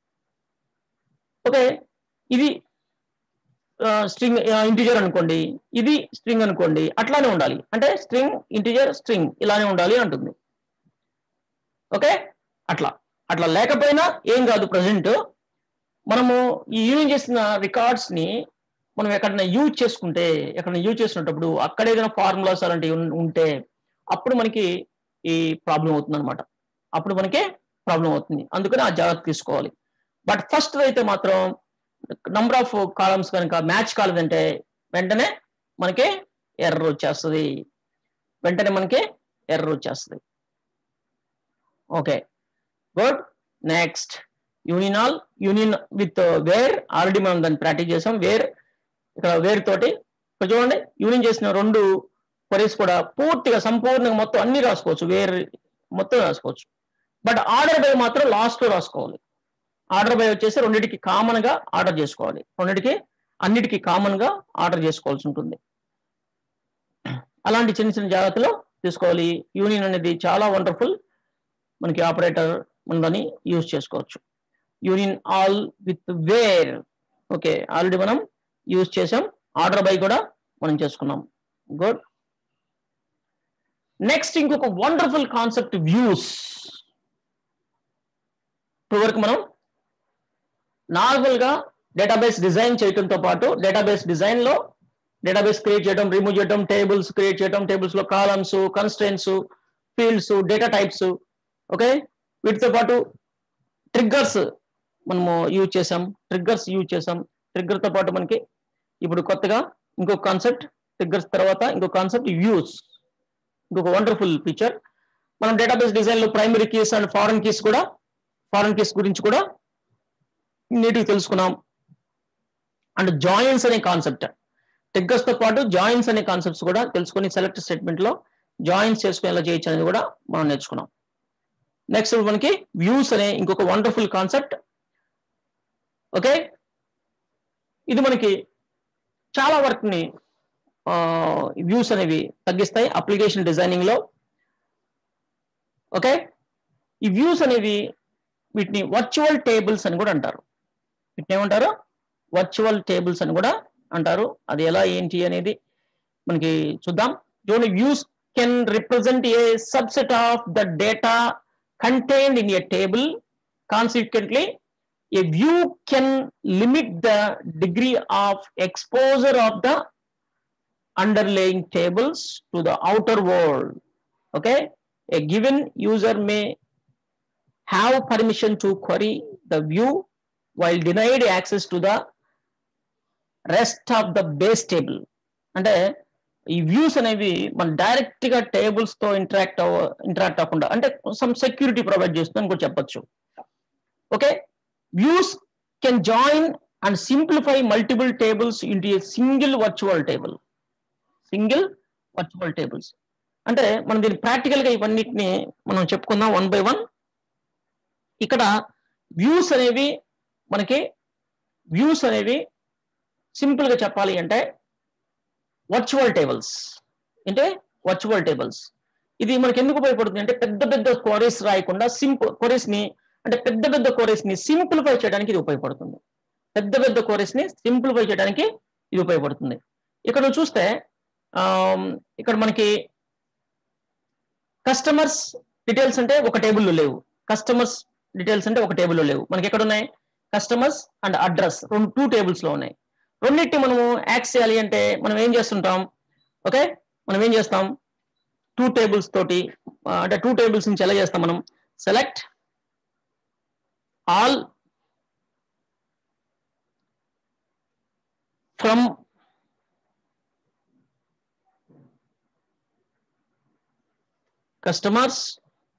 ఓకే ఇది స్ట్రింగ్ ఇంటిజర్ అనుకోండి ఇది స్ట్రింగ్ అనుకోండి అట్లానే ఉండాలి అంటే స్ట్రింగ్ ఇంటిజర్ స్ట్రింగ్ ఇలానే ఉండాలి అంటుంది ఓకే అట్లా అట్లా లేకపోయినా ఏం కాదు ప్రజెంట్ మనము ఈ యూజ్ చేసిన రికార్డ్స్ ని మనం ఎక్కడైనా యూజ్ చేసుకుంటే ఎక్కడైనా యూజ్ చేసినప్పుడు అక్కడ ఏదైనా ఫార్ములాస్ అలాంటివి ఉన్- ఉంటే అప్పుడు మనకి ఈ ప్రాబ్లం అవుతుంది అనమాట అప్పుడు మనకి ప్రాబ్లం అవుతుంది అందుకని ఆ జాగ్రత్త తీసుకోవాలి బట్ ఫస్ట్ అయితే మాత్రం నంబర్ ఆఫ్ కాలమ్స్ కనుక మ్యాచ్ కాలేదంటే వెంటనే మనకి ఎర్రర్ వచ్చేస్తుంది వెంటనే మనకి ఎర్రర్ వచ్చేస్తుంది okay good next union all union with where already మనం దాన్ని ప్రాక్టీస్ చేసాం వేర్ ఇక్కడ వేర్ తోటి ఇక్కడ చూడండి యూనియన్ చేసిన రెండు క్వరీస్ కూడా పూర్తిగా సంపూర్ణంగా మొత్తం అన్ని రాసుకోవచ్చు వేర్ మొత్తం రాసుకోవచ్చు బట్ ఆర్డర్ బై మాత్రం లాస్ట్ లో రాసుకోవాలి ఆర్డర్ బై వచ్చేసి రెండింటికి కామన్ గా ఆర్డర్ చేసుకోవాలి రెండింటికి అన్నిటికీ కామన్ గా ఆర్డర్ చేసుకోవాల్సి ఉంటుంది అలాంటి చిన్న చిన్న జాగ్రత్తలు తీసుకోవాలి యూనియన్ అనేది చాలా వండర్ఫుల్ మనకి ఆపరేటర్ మనం దాన్ని యూజ్ చేసుకోవచ్చు union all with where okay already మనం యూజ్ చేసాం ఆర్డర్ బై కూడా మనం చేసుకున్నాం గుడ్ నెక్స్ట్ ఇంకొక వండర్ఫుల్ కాన్సెప్ట్ వ్యూస్ ఇప్పుడు వరకు మనం నార్మల్ గా డేటాబేస్ డిజైన్ చేయడంతో పాటు డేటాబేస్ డిజైన్ లో డేటాబేస్ క్రియేట్ చేయడం రిమూవ్ చేయడం టేబుల్స్ క్రియేట్ చేయడం టేబుల్స్ లో columns constants fields data types okay వీటితో పాటు ట్రిగ్గర్స్ మనము యూజ్ చేసాం ట్రిగ్గర్స్ యూజ్ చేసాం ట్రిగ్గర్ తో పాటు మనకి ఇప్పుడు కొత్తగా ఇంకొక కాన్సెప్ట్ ట్రిగ్గర్స్ తర్వాత ఇంకొక కాన్సెప్ట్ వ్యూస్ ఇంకొక వండర్ఫుల్ ఫీచర్ మనం డేటాబేస్ డిజైన్ లో primary keys and foreign keys కూడా ఫారెన్ కీస్ గురించి కూడా నీటికి తెలుసుకున్నాం అండ్ జాయిన్స్ అనే కాన్సెప్ట్ ట్రిగ్గర్స్ తో పాటు జాయిన్స్ అనే కాన్సెప్ట్స్ కూడా తెలుసుకొని సెలెక్ట్ స్టేట్మెంట్ లో జాయిన్స్ చేసుకుని ఎలా చేయొచ్చు అనేది కూడా మనం నేర్చుకున్నాం నెక్స్ట్ మనకి వ్యూస్ అనే ఇంకొక వండర్ఫుల్ కాన్సెప్ట్ ఓకే ఇది మనకి చాలా వర్క్ ని వ్యూస్ అనేవి తగ్గిస్తాయి అప్లికేషన్ డిజైనింగ్ లో ఓకే ఈ వ్యూస్ అనేవి వీటిని వర్చువల్ టేబుల్స్ అని కూడా అంటారు వీటిని ఏమంటారు వర్చువల్ టేబుల్స్ అని కూడా అంటారు అది ఎలా ఏంటి అనేది మనకి చూద్దాం చూడండి views can represent a subset of the data contained in a table. Consequently, a view can limit the degree of exposure of the underlying tables to the outer world. Okay, a given user may have permission to query the view while denied access to the rest of the base table. అంటే ఈ views అనేవి మన direct గా tables తో interact అవ interact అవ్వకుండా అంటే some security provide చేస్తుందని కూడా చెప్పొచ్చు okay views can join and simplify multiple tables into a single virtual table single virtual tables అంటే మనం దీన్ని ప్రాక్టికల్ గా ఇవన్నిటిని మనం చెప్పుకుందాం వన్ బై వన్ ఇక్కడ వ్యూస్ అనేవి మనకి వ్యూస్ అనేవి సింపుల్ గా చెప్పాలి అంటే వర్చువల్ టేబుల్స్ అంటే వర్చువల్ టేబుల్స్ ఇది మనకి ఎందుకు ఉపయోగపడుతుంది అంటే పెద్ద పెద్ద క్వరీస్ రాయకుండా సింపుల్ క్వరీస్ ని అంటే పెద్ద పెద్ద క్వరీస్ ని సింప్లిఫై చేయడానికి ఇది ఉపయోగపడుతుంది పెద్ద పెద్ద క్వరీస్ ని సింప్లిఫై చేయడానికి ఇది ఉపయోగపడుతుంది ఇక్కడ నువ్వు చూస్తే ఆమ్, ఇక్కడ మనకి కస్టమర్స్ డీటెయిల్స్ అంటే ఒక టేబుల్లో లేవు కస్టమర్స్ డీటెయిల్స్ అంటే ఒక టేబుల్లో లేవు మనకి ఎక్కడ ఉన్నాయి కస్టమర్స్ అండ్ అడ్రస్ రెండు టూ టేబుల్స్ లో ఉన్నాయి రెండింటి మనము యాక్స్ చేయాలి అంటే మనం ఏం చేస్తుంటాం ఓకే మనం ఏం చేస్తాం టూ టేబుల్స్ తోటి ఆ, అంటే టూ టేబుల్స్ నుంచి ఎలా చేస్తాం మనం select all from customers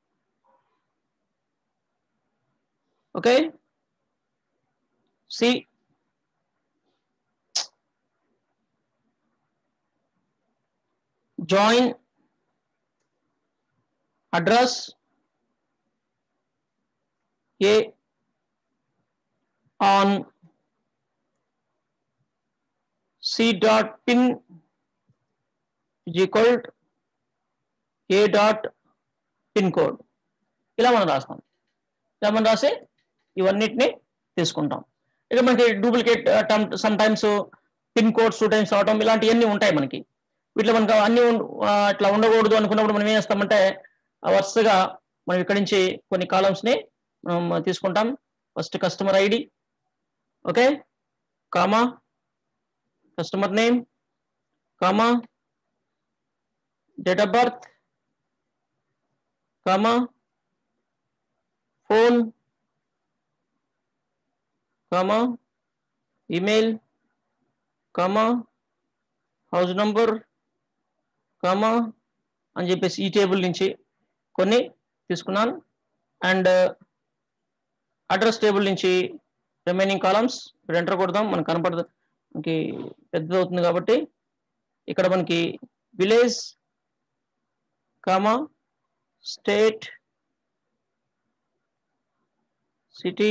okay see join address a on c dot pin is equal to a dot pin code ఇలా మనం రాస్తాం ఇలా మనం రాసి ఇవన్నిటిని తీసుకుంటాం ఇక మనకి duplicate some times pin codes two times అవటం ఇలాంటివన్నీ ఉంటాయి మనకి వీటిలో మనకు అన్ని ఉం- ఆ, ఇట్లా ఉండకూడదు అనుకున్నప్పుడు మనం ఏం చేస్తామంటే ఆ వరుసగా మనం ఇక్కడి నుంచి కొన్ని కాలమ్స్ ని మనం తీసుకుంటాం first customer ID okay comma customer name comma date of birth comma phone comma email comma house number comma అని చెప్పేసి ఈ టేబుల్ నుంచి కొన్ని తీసుకున్నాను అండ్ అడ్రస్ టేబుల్ నుంచి రిమైనింగ్ కాలమ్స్ ఇప్పుడు ఎంటర్ కొడదాం మనకు కనపడదు మనకి పెద్దది అవుతుంది కాబట్టి ఇక్కడ మనకి village comma state city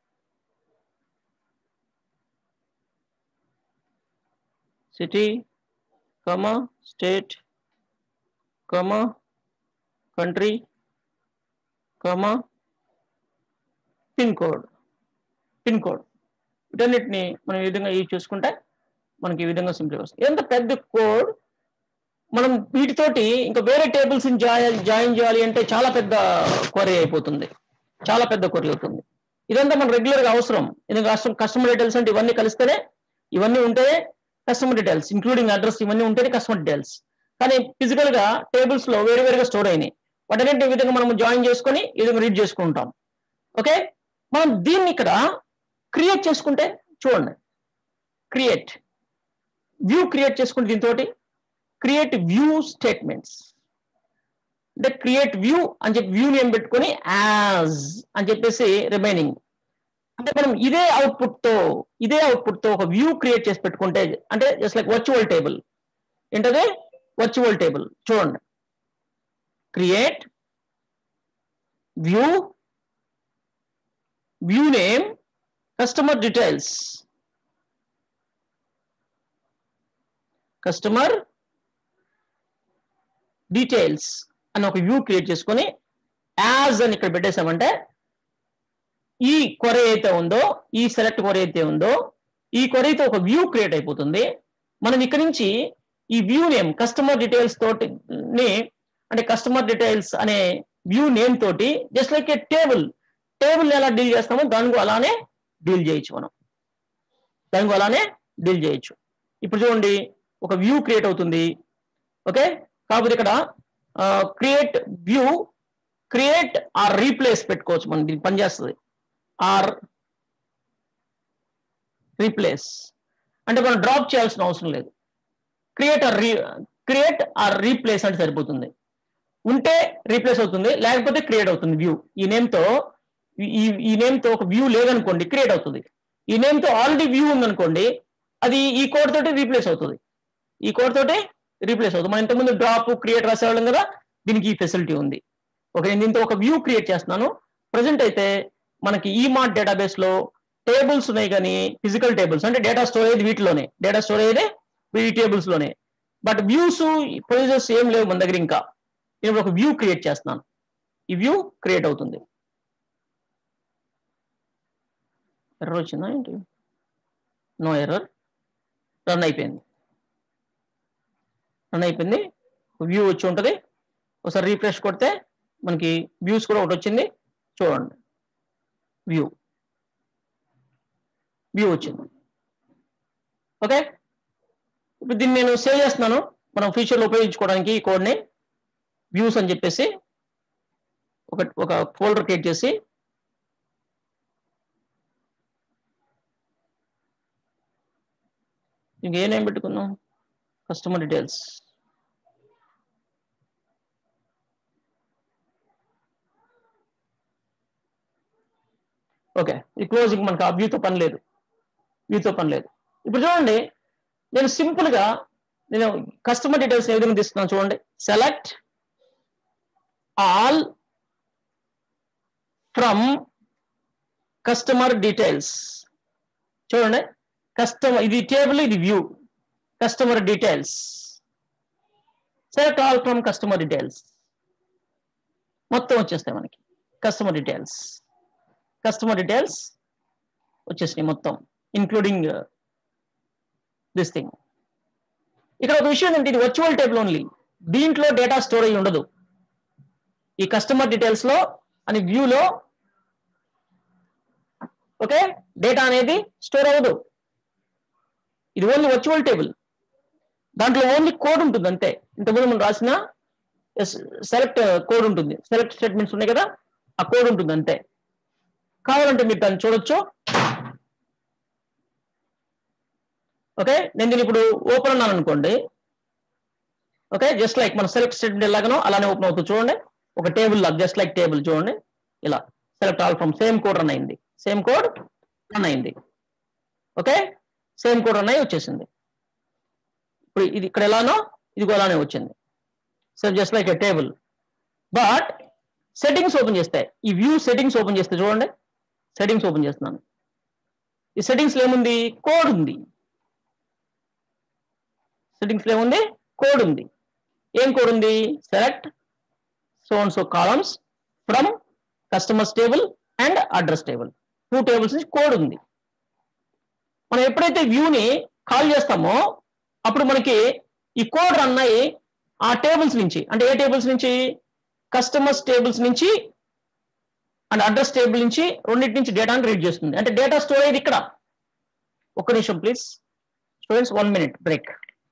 city comma state comma country comma pin code pin code వీటన్నిటిని మనం ఈ విధంగా యూజ్ చేసుకుంటే మనకి ఈ విధంగా సింపుల్ వస్తుంది ఎంత పెద్ద కోడ్ మనం వీటితోటి ఇంకా వేరే టేబుల్స్ జాయిన్ జాయిన్ చేయాలి అంటే చాలా పెద్ద క్వరీ అయిపోతుంది చాలా పెద్ద క్వరీ అవుతుంది ఇదంతా మన రెగ్యులర్ గా అవసరం ఎందుకంటే కస్టమర్ డీటెయిల్స్ అంటే ఇవన్నీ కలిస్తేనే ఇవన్నీ ఉంటేనే కస్టమర్ డీటెయిల్స్ ఇంక్లూడింగ్ అడ్రస్ ఇవన్నీ ఉంటేనే కస్టమర్ డీటెయిల్స్ కానీ ఫిజికల్ గా టేబుల్స్ లో వేరు వేరుగా స్టోర్ అయినాయి వాటన్నింటి ఈ విధంగా మనం జాయిన్ చేసుకొని ఈ విధంగా రీడ్ చేసుకుంటాం ఓకే మనం దీన్ని ఇక్కడ క్రియేట్ చేసుకుంటే చూడండి క్రియేట్ వ్యూ క్రియేట్ చేసుకుంటే దీంతో క్రియేట్ వ్యూ స్టేట్మెంట్స్ అంటే క్రియేట్ వ్యూ అని చెప్పి వ్యూ నేమ్ పెట్టుకొని యాజ్ అని చెప్పేసి రిమైనింగ్ అంటే మనం ఇదే అవుట్పుట్ తో ఇదే అవుట్పుట్ తో ఒక వ్యూ క్రియేట్ చేసి పెట్టుకుంటే అంటే జస్ట్ లైక్ వర్చువల్ టేబుల్ ఏంటది వర్చువల్ టేబుల్ చూడండి create view view name customer details customer details అని ఒక వ్యూ క్రియేట్ చేసుకొని యాజ్ అని ఇక్కడ పెట్టేసామంటే ఈ కొర అయితే ఉందో ఈ సెలెక్ట్ కొర అయితే ఉందో ఈ కొరైతే ఒక వ్యూ క్రియేట్ అయిపోతుంది మనం ఇక్కడ నుంచి ఈ వ్యూ నేమ్ కస్టమర్ డీటెయిల్స్ తోటి ని అంటే కస్టమర్ డీటెయిల్స్ అనే వ్యూ నేమ్ తోటి just like a table table ఎలా డీల్ చేస్తామో దానికి అలానే డీల్ చేయొచ్చు మనం దానికి అలానే డీల్ చేయొచ్చు ఇప్పుడు చూడండి ఒక వ్యూ క్రియేట్ అవుతుంది ఓకే కాకపోతే ఇక్కడ create view create or replace పెట్టుకోవచ్చు మనం దీనికి పనిచేస్తుంది ఆర్ రీప్లేస్ అంటే మనం డ్రాప్ చేయాల్సిన అవసరం లేదు create or recreate or replace అంటే సరిపోతుంది ఉంటే రీప్లేస్ అవుతుంది లేకపోతే క్రియేట్ అవుతుంది వ్యూ ఈ నేమ్ తో ఈ ఈ నేమ్ తో ఒక వ్యూ లేదనుకోండి క్రియేట్ అవుతుంది ఈ నేమ్ తో ఆల్రెడీ వ్యూ ఉందనుకోండి అది ఈ కోడ్ తోటి రీప్లేస్ అవుతుంది ఈ కోడ్ తోటి రీప్లేస్ అవుతుంది మనం ఇంతకుముందు డ్రాప్ క్రియేట్ రాసేవాళ్ళం కదా దీనికి ఈ ఫెసిలిటీ ఉంది ఓకే నేను దీంతో ఒక వ్యూ క్రియేట్ చేస్తున్నాను ప్రజెంట్ అయితే మనకి ఈ మార్ట్ డేటాబేస్ లో టేబుల్స్ ఉన్నాయి కానీ ఫిజికల్ టేబుల్స్ అంటే డేటా స్టోరేజ్ వీటిలోనే డేటా స్టోరేజ్ ఈ టేబుల్స్ లోనే బట్ వ్యూస్ ప్రొసీజర్స్ ఏం లేవు మన దగ్గర ఇంకా నేను ఒక వ్యూ క్రియేట్ చేస్తున్నాను ఈ వ్యూ క్రియేట్ అవుతుంది ఎర్రర్ వచ్చిందా ఏంటి నో ఎర్రర్ రన్ అయిపోయింది రన్ అయిపోయింది వ్యూ వచ్చి ఉంటుంది ఒకసారి రీఫ్రెష్ కొడితే మనకి వ్యూస్ కూడా ఒకటి వచ్చింది చూడండి వ్యూ వ్యూ వచ్చింది ఓకే ఇప్పుడు దీన్ని నేను సేవ్ చేస్తున్నాను మనం ఫ్యూచర్లో ఉపయోగించుకోవడానికి ఈ కోడ్ని వ్యూస్ అని చెప్పేసి ఒక ఒక ఫోల్డర్ క్రియేట్ చేసి ఇంకేం నేమ్ పెట్టుకుందాం కస్టమర్ డీటెయిల్స్ ఓకే ఈ క్లోజింగ్ మనకు ఆ వ్యూతో పని లేదు వ్యూతో పని లేదు ఇప్పుడు చూడండి నేను సింపుల్ గా నేను కస్టమర్ డీటెయిల్స్ ఏ విధంగా తీసుకున్నాను చూడండి select all from customer details చూడండి కస్టమర్ ఇది టేబుల్ ఇది view customer details select all from customer details మొత్తం వచ్చేస్తాయి మనకి కస్టమర్ డీటెయిల్స్ కస్టమర్ డీటెయిల్స్ వచ్చేసినాయి మొత్తం ఇంక్లూడింగ్ దిస్ థింగ్ ఇక్కడ ఒక విషయం ఏంటంటే ఇది వర్చువల్ టేబుల్ ఓన్లీ దీంట్లో డేటా స్టోరేజ్ ఉండదు ఈ కస్టమర్ డీటెయిల్స్ లో అని వ్యూలో ఓకే డేటా అనేది స్టోర్ అవ్వదు ఇది ఓన్లీ వర్చువల్ టేబుల్ దాంట్లో ఓన్లీ కోడ్ ఉంటుంది అంతే ఇంతకుముందు మనం రాసిన సెలెక్ట్ కోడ్ ఉంటుంది సెలెక్ట్ స్టేట్మెంట్స్ ఉన్నాయి కదా ఆ కోడ్ ఉంటుంది అంతే కావాలంటే మీరు దాన్ని చూడొచ్చు ఓకే నేను దీన్ని ఇప్పుడు ఓపెన్ అన్నాను అనుకోండి ఓకే జస్ట్ లైక్ మన సెలెక్ట్ స్టేట్మెంట్ ఎలాగనో అలానే ఓపెన్ అవుతుంది చూడండి ఒక టేబుల్ లాగా జస్ట్ లైక్ టేబుల్ చూడండి ఇలా select all from same code run అయింది సేమ్ కోడ్ రన్ అయింది ఓకే సేమ్ కోడ్ రన్ అయ్యి వచ్చేసింది ఇప్పుడు ఇది ఇక్కడ ఎలానో ఇది అలానే వచ్చింది so just like a table but settings open చేస్తే ఈ వ్యూ సెట్టింగ్స్ ఓపెన్ చేస్తే చూడండి సెట్టింగ్స్ ఓపెన్ చేస్తున్నాను ఈ సెట్టింగ్స్ లో ఏముంది కోడ్ ఉంది సెట్టింగ్స్ లో ఏముంది కోడ్ ఉంది ఏం కోడ్ ఉంది select so and so columns from customers table and address table two tables నుంచి కోడ్ ఉంది మనం ఎప్పుడైతే వ్యూని కాల్ చేస్తామో అప్పుడు మనకి ఈ కోడ్ రన్ అయ్యి ఆ టేబుల్స్ నుంచి అంటే ఏ టేబుల్స్ నుంచి కస్టమర్స్ టేబుల్స్ నుంచి అండ్ అడ్రస్ టేబుల్ నుంచి రెండింటి నుంచి డేటాను రీడ్ చేస్తుంది అంటే డేటా స్టోరేజ్ ఇక్కడ ఒక్క నిమిషం please students one minute break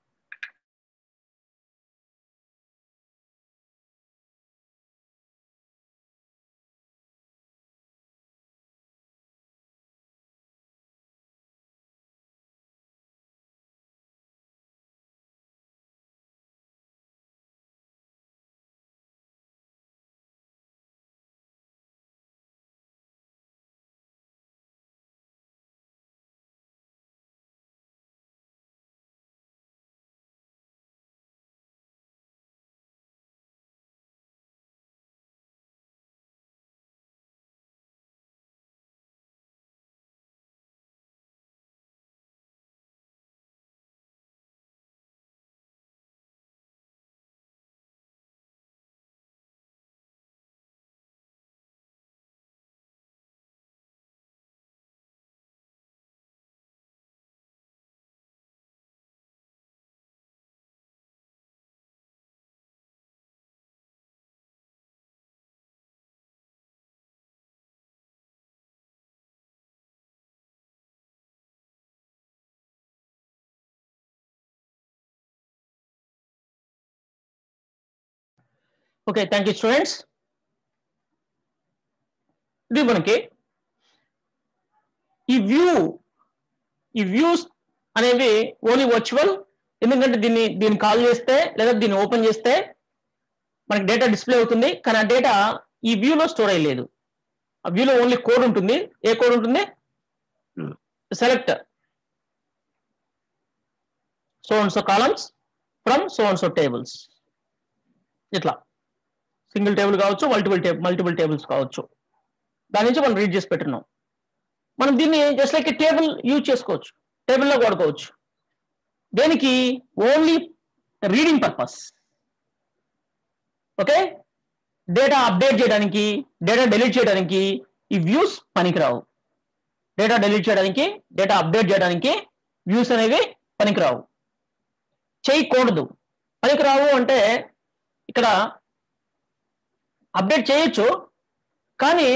okay thank you students ఇది మనకి ఈ వ్యూ ఈ వ్యూస్ అనేవి ఓన్లీ వర్చువల్ ఎందుకంటే దీన్ని దీన్ని కాల్ చేస్తే లేదా దీన్ని ఓపెన్ చేస్తే మనకి డేటా డిస్ప్లే అవుతుంది కానీ ఆ డేటా ఈ వ్యూలో స్టోర్ అయ్యలేదు ఆ వ్యూలో ఓన్లీ కోడ్ ఉంటుంది ఏ కోడ్ ఉంటుంది select so and so columns from so and so tables ఇట్లా సింగిల్ టేబుల్ కావచ్చు మల్టిపుల్ టేబుల్ మల్టిపుల్ టేబుల్స్ కావచ్చు దాని నుంచి మనం రీడ్ చేసి పెట్టున్నాం మనం దీన్ని జస్ట్ లైక్ టేబుల్ యూజ్ చేసుకోవచ్చు టేబుల్లో వాడుకోవచ్చు దేనికి only reading purpose okay data update చేయడానికి డేటా డెలీట్ చేయడానికి ఈ వ్యూస్ పనికిరావు డేటా డెలీట్ చేయడానికి డేటా అప్డేట్ చేయడానికి వ్యూస్ అనేవి పనికిరావు చేయకూడదు పనికిరావు అంటే ఇక్కడ అప్డేట్ చేయొచ్చు కానీ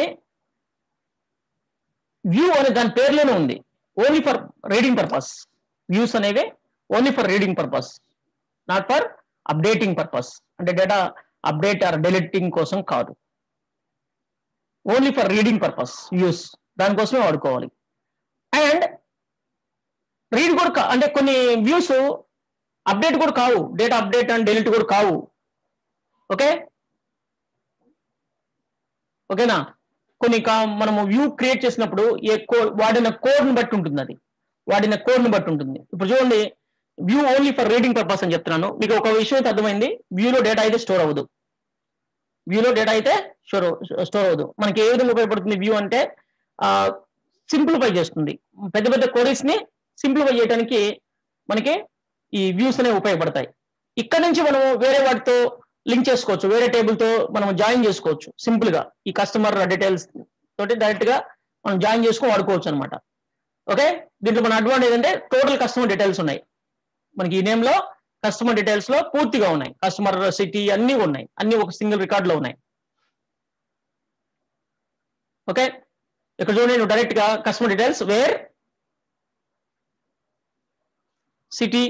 వ్యూ అనే దాని పేర్లోనే ఉంది only for reading purpose views అనేవి only for reading purpose not for updating purpose అంటే డేటా అప్డేట్ ఆర్ డెలిటింగ్ కోసం కాదు only for reading purpose views దానికోసమే వాడుకోవాలి అండ్ రీడ్ కూడా కా- అంటే కొన్ని వ్యూస్ అప్డేట్ కూడా కావు డేటా అప్డేట్ అండ్ డెలిట్ కూడా కావు ఓకే ఓకేనా కొన్ని కా- మనము వ్యూ క్రియేట్ చేసినప్పుడు ఏ కో వాడిన కోడ్ని బట్టి ఉంటుంది అది వాడిన కోడ్ని బట్టి ఉంటుంది ఇప్పుడు చూడండి view only for reading purpose అని చెప్తున్నాను మీకు ఒక విషయం అయితే అర్థమైంది వ్యూలో డేటా అయితే స్టోర్ అవ్వదు వ్యూలో డేటా అయితే స్టోర్ స్టోర్ అవ్వదు మనకి ఏ విధంగా ఉపయోగపడుతుంది వ్యూ అంటే సింప్లిఫై చేస్తుంది పెద్ద పెద్ద క్వరీస్ ని సింప్లిఫై చేయడానికి మనకి ఈ వ్యూస్ అనేవి ఉపయోగపడతాయి ఇక్కడ నుంచి మనం వేరే వాటితో లింక్ చేసుకోవచ్చు వేరే టేబుల్ తో మనం జాయిన్ చేసుకోవచ్చు సింపుల్ గా ఈ కస్టమర్ డీటెయిల్స్ తోటి డైరెక్ట్ గా మనం జాయిన్ చేసుకొని వాడుకోవచ్చు అనమాట ఓకే దీంట్లో మన అడ్వాంటేజ్ అంటే టోటల్ కస్టమర్ డీటెయిల్స్ ఉన్నాయి మనకి ఈ నేమ్ లో కస్టమర్ డీటెయిల్స్ లో పూర్తిగా ఉన్నాయి కస్టమర్ సిటీ అన్ని ఉన్నాయి అన్ని ఒక సింగిల్ రికార్డ్ లో ఉన్నాయి ఓకే ఇక్కడ చూడండి నేను డైరెక్ట్ గా customer details where city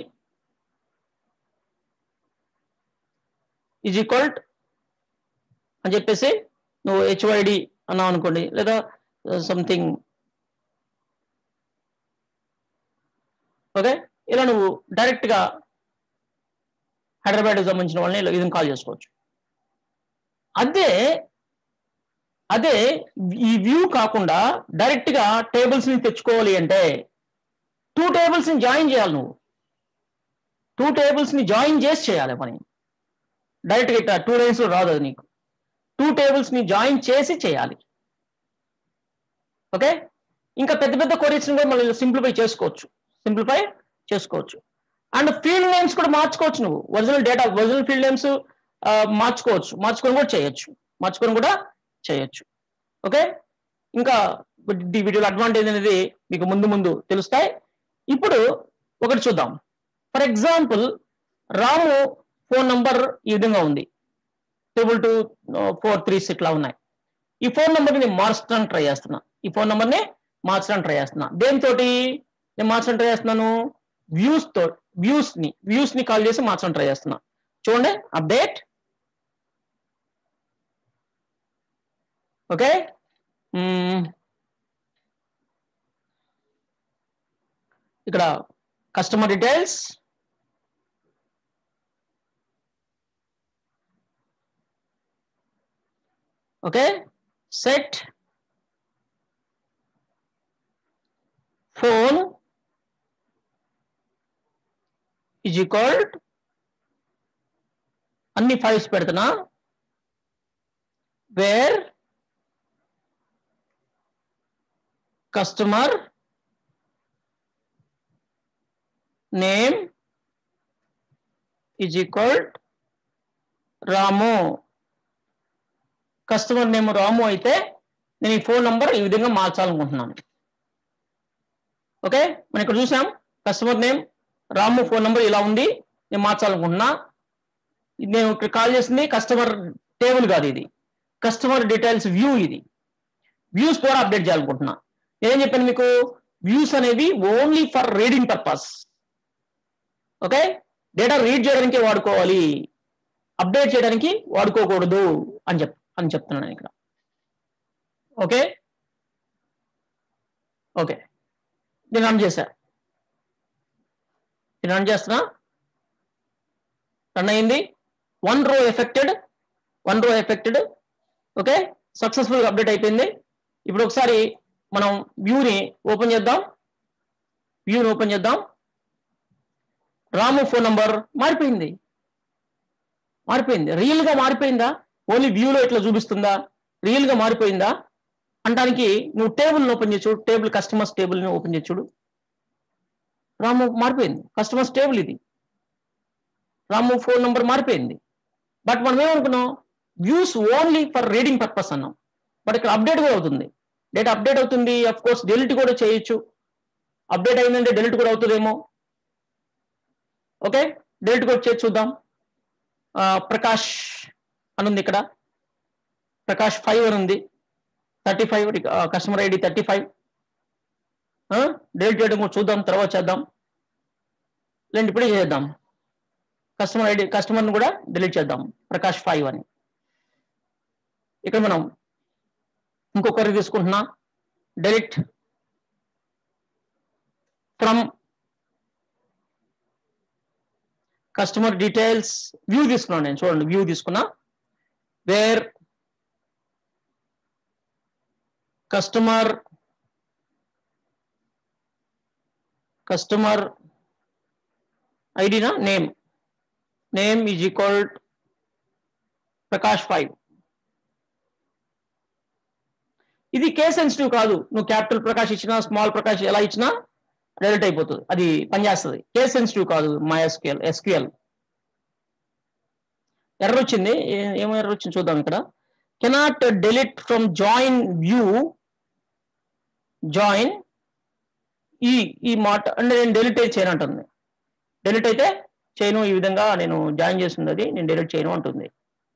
is equal అని చెప్పేసి నువ్వు హెచ్వైడి అన్నావు అనుకోండి లేదా సంథింగ్ ఓకే ఇలా నువ్వు డైరెక్ట్ గా హైదరాబాద్ సంబంధించిన వాళ్ళని ఇలా ఇది కాల్ చేసుకోవచ్చు అదే అదే ఈ వ్యూ కాకుండా డైరెక్ట్ గా టేబుల్స్ ని తెచ్చుకోవాలి అంటే టూ టేబుల్స్ ని జాయిన్ చేయాలి నువ్వు టూ టేబుల్స్ ని జాయిన్ చేసి చేయాలి పని డైరెక్ట్ గా ఇట్లా టూ డేస్ రాదు అది నీకు టూ టేబుల్స్ ని జాయిన్ చేసి చేయాలి ఓకే ఇంకా పెద్ద పెద్ద queries ని కూడా మనం సింప్లిఫై చేసుకోవచ్చు సింప్లిఫై చేసుకోవచ్చు అండ్ ఫీల్డ్ నేమ్స్ కూడా మార్చుకోవచ్చు నువ్వు original data original field names మార్చుకోవచ్చు మార్చుకొని కూడా చేయొచ్చు మార్చుకొని కూడా చేయొచ్చు ఓకే ఇంకా ఈ వీడియోలో అడ్వాంటేజ్ అనేది మీకు ముందు ముందు తెలుస్తాయి ఇప్పుడు ఒకటి చూద్దాం for example Ramu phone number ఈ విధంగా ఉంది ట్రిపుల్ టూ ఫోర్ త్రీ ఇట్లా ఉన్నాయి ఈ ఫోన్ నంబర్ని నేను మార్చడానికి ట్రై చేస్తున్నా ఈ ఫోన్ నంబర్ని మార్చడానికి ట్రై చేస్తున్నా దేనితోటి నేను మార్చడానికి ట్రై చేస్తున్నాను వ్యూస్ తో వ్యూస్ ని వ్యూస్ ని కాల్ చేసి మార్చడానికి ట్రై చేస్తున్నా చూడండి అప్డేట్ ఓకే ఇక్కడ customer details okay set phone is equal అన్ని ఫైల్స్ పెడుతున్నా where customer name is equal Ramu customer name Ramu అయితే నేను ఈ ఫోన్ నంబర్ ఈ విధంగా మార్చాలనుకుంటున్నాను ఓకే మనం ఇక్కడ చూసాం customer name Ramu phone number ఇలా ఉంది నేను మార్చాలనుకుంటున్నా నేను ఇక్కడ కాల్ చేసింది కస్టమర్ టేబుల్ కాదు ఇది కస్టమర్ డీటెయిల్స్ వ్యూ ఇది వ్యూస్ ద్వారా అప్డేట్ చేయాలనుకుంటున్నా నేనేం చెప్పాను మీకు వ్యూస్ అనేవి only for reading purpose okay data read చేయడానికి వాడుకోవాలి అప్డేట్ చేయడానికి వాడుకోకూడదు అని చెప్ అని చెప్తున్నాను ఇక్కడ ఓకే ఓకే నేను రన్ చేశా నేను రన్ చేస్తున్నా రన్ అయింది one row affected one row affected okay సక్సెస్ఫుల్గా అప్డేట్ అయిపోయింది ఇప్పుడు ఒకసారి మనం వ్యూని ఓపెన్ చేద్దాం వ్యూని ఓపెన్ చేద్దాం రాము ఫోన్ నంబర్ మారిపోయింది మారిపోయింది రియల్ గా మారిపోయిందా ఓన్లీ వ్యూలో ఇట్లా చూపిస్తుందా రియల్ గా మారిపోయిందా అంటానికి నువ్వు టేబుల్ని ఓపెన్ చేసి చూడు టేబుల్ కస్టమర్స్ టేబుల్ని ఓపెన్ చేసి చూడు రాము మారిపోయింది కస్టమర్స్ టేబుల్ ఇది రాము ఫోన్ నంబర్ మారిపోయింది బట్ మనం ఏమనుకున్నాం views only for reading purpose అన్నాం బట్ ఇక్కడ అప్డేట్ కూడా అవుతుంది డేటా అప్డేట్ అవుతుంది అఫ్ కోర్స్ డెలిట్ కూడా చేయొచ్చు అప్డేట్ అయిందంటే డెలిట్ కూడా అవుతుందేమో ఓకే డెలిట్ కూడా చేసి చూద్దాం ఆ, ప్రకాష్ అని ఉంది ఇక్కడ ప్రకాష్ ఫైవ్ అని ఉంది thirty five customer ID thirty five delete చేయడం కూడా చూద్దాం తర్వాత చేద్దాం లేదంటే ఇప్పుడే చేద్దాం కస్టమర్ ఐడి కస్టమర్ని కూడా డిలీట్ చేద్దాం ప్రకాష్ ఫైవ్ అని ఇక్కడ మనం ఇంకొకరి తీసుకుంటున్నా delete from customer details view తీసుకున్నాను నేను చూడండి వ్యూ తీసుకున్నా వేర్ కస్టమర్ కస్టమర్ ఐడినా name name is equal Prakash five ఇది కే సెన్సిటివ్ కాదు నువ్వు క్యాపిటల్ ప్రకాష్ ఇచ్చినా స్మాల్ ప్రకాష్ ఎలా ఇచ్చినా డైరెక్ట్ అయిపోతుంది అది పనిచేస్తుంది కే సెన్సిటివ్ కాదు మా ఎస్క్యూఎల్ ఎస్క్యూఎల్ ఎర్ర వచ్చింది ఏ- ఏమో ఎర్ర వచ్చింది చూద్దాం ఇక్కడ cannot delete from join view join ఈ ఈ మాట అంటే నేను డెలిట్ అయితే చేయను అంటుంది డెలిట్ అయితే చేయను ఈ విధంగా నేను జాయిన్ చేస్తున్నది నేను డెలిట్ చేయను అంటుంది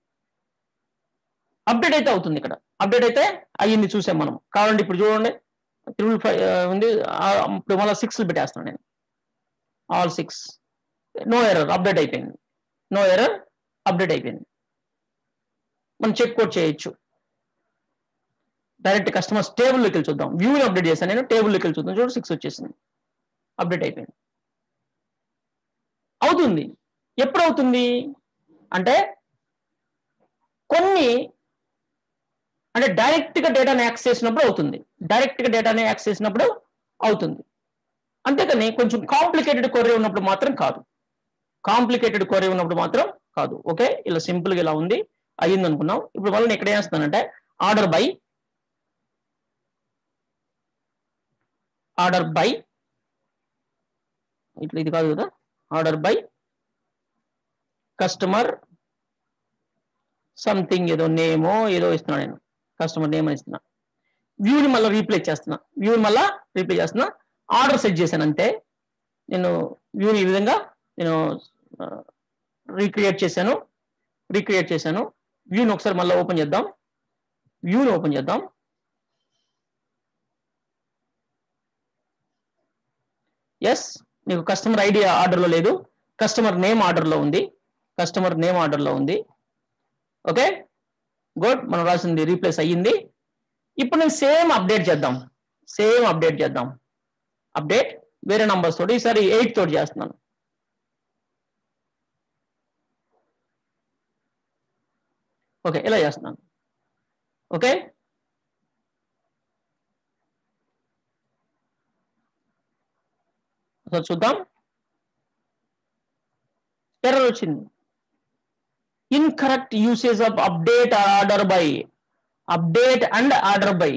అప్డేట్ అయితే అవుతుంది ఇక్కడ అప్డేట్ అయితే అయ్యింది చూసాం మనం కావాలంటే ఇప్పుడు చూడండి త్రిబుల్ ఫైవ్ ఉంది ఆ, ఇప్పుడు మళ్ళీ సిక్స్ పెట్టేస్తాను నేను all six no error update అయిపోయింది నో ఎర్రర్ అప్డేట్ అయిపోయింది మనం చెక్ కోడ్ చేయొచ్చు డైరెక్ట్ కస్టమర్స్ టేబుల్లోకి వెళ్ళి చూద్దాం వ్యూని అప్డేట్ చేశాను నేను టేబుల్లోకి వెళ్ళి చూద్దాం చూడు సిక్స్ వచ్చేసింది అప్డేట్ అయిపోయింది అవుతుంది ఎప్పుడు అవుతుంది అంటే కొన్ని అంటే డైరెక్ట్ గా డేటాని యాక్సెస్ చేసినప్పుడు అవుతుంది డైరెక్ట్ గా డేటాని యాక్సెస్ చేసినప్పుడు అవుతుంది అంతేకాని కొంచెం కాంప్లికేటెడ్ కొర్రీ ఉన్నప్పుడు మాత్రం కాదు కాంప్లికేటెడ్ కొర్రీ ఉన్నప్పుడు మాత్రం కాదు ఓకే ఇలా సింపుల్ గా ఇలా ఉంది అయ్యింది అనుకున్నాం ఇప్పుడు మళ్ళీ నేను ఇక్కడ ఏం చేస్తానంటే ఆర్డర్ బై ఆర్డర్ బై ఇట్లా ఇది కాదు కదా ఆర్డర్ బై కస్టమర్ సంథింగ్ ఏదో నేమో ఏదో ఇస్తున్నా నేను కస్టమర్ నేమ్ అని ఇస్తున్నా వ్యూని మళ్ళీ రీప్లే చేస్తున్నా వ్యూని మళ్ళీ రీప్లే చేస్తున్నా ఆర్డర్ సెట్ చేశాను అంతే నేను వ్యూని ఈ విధంగా నేను రీక్రియేట్ చేశాను రీక్రియేట్ చేశాను వ్యూని ఒకసారి మళ్ళీ ఓపెన్ చేద్దాం వ్యూని ఓపెన్ చేద్దాం ఎస్ మీకు కస్టమర్ ఐడి ఆర్డర్లో లేదు కస్టమర్ నేమ్ ఆర్డర్లో ఉంది కస్టమర్ నేమ్ ఆర్డర్లో ఉంది ఓకే గుడ్ మనం రాసింది రీప్లేస్ అయ్యింది ఇప్పుడు నేను సేమ్ అప్డేట్ చేద్దాం సేమ్ అప్డేట్ చేద్దాం అప్డేట్ వేరే నంబర్స్ తోటి ఈసారి ఎయిట్ తోటి చేస్తున్నాను ఓకే ఇలా చేస్తున్నాను ఓకే ఒకసారి చూద్దాం ఎర్రర్ వచ్చింది incorrect usage of update order by update and order by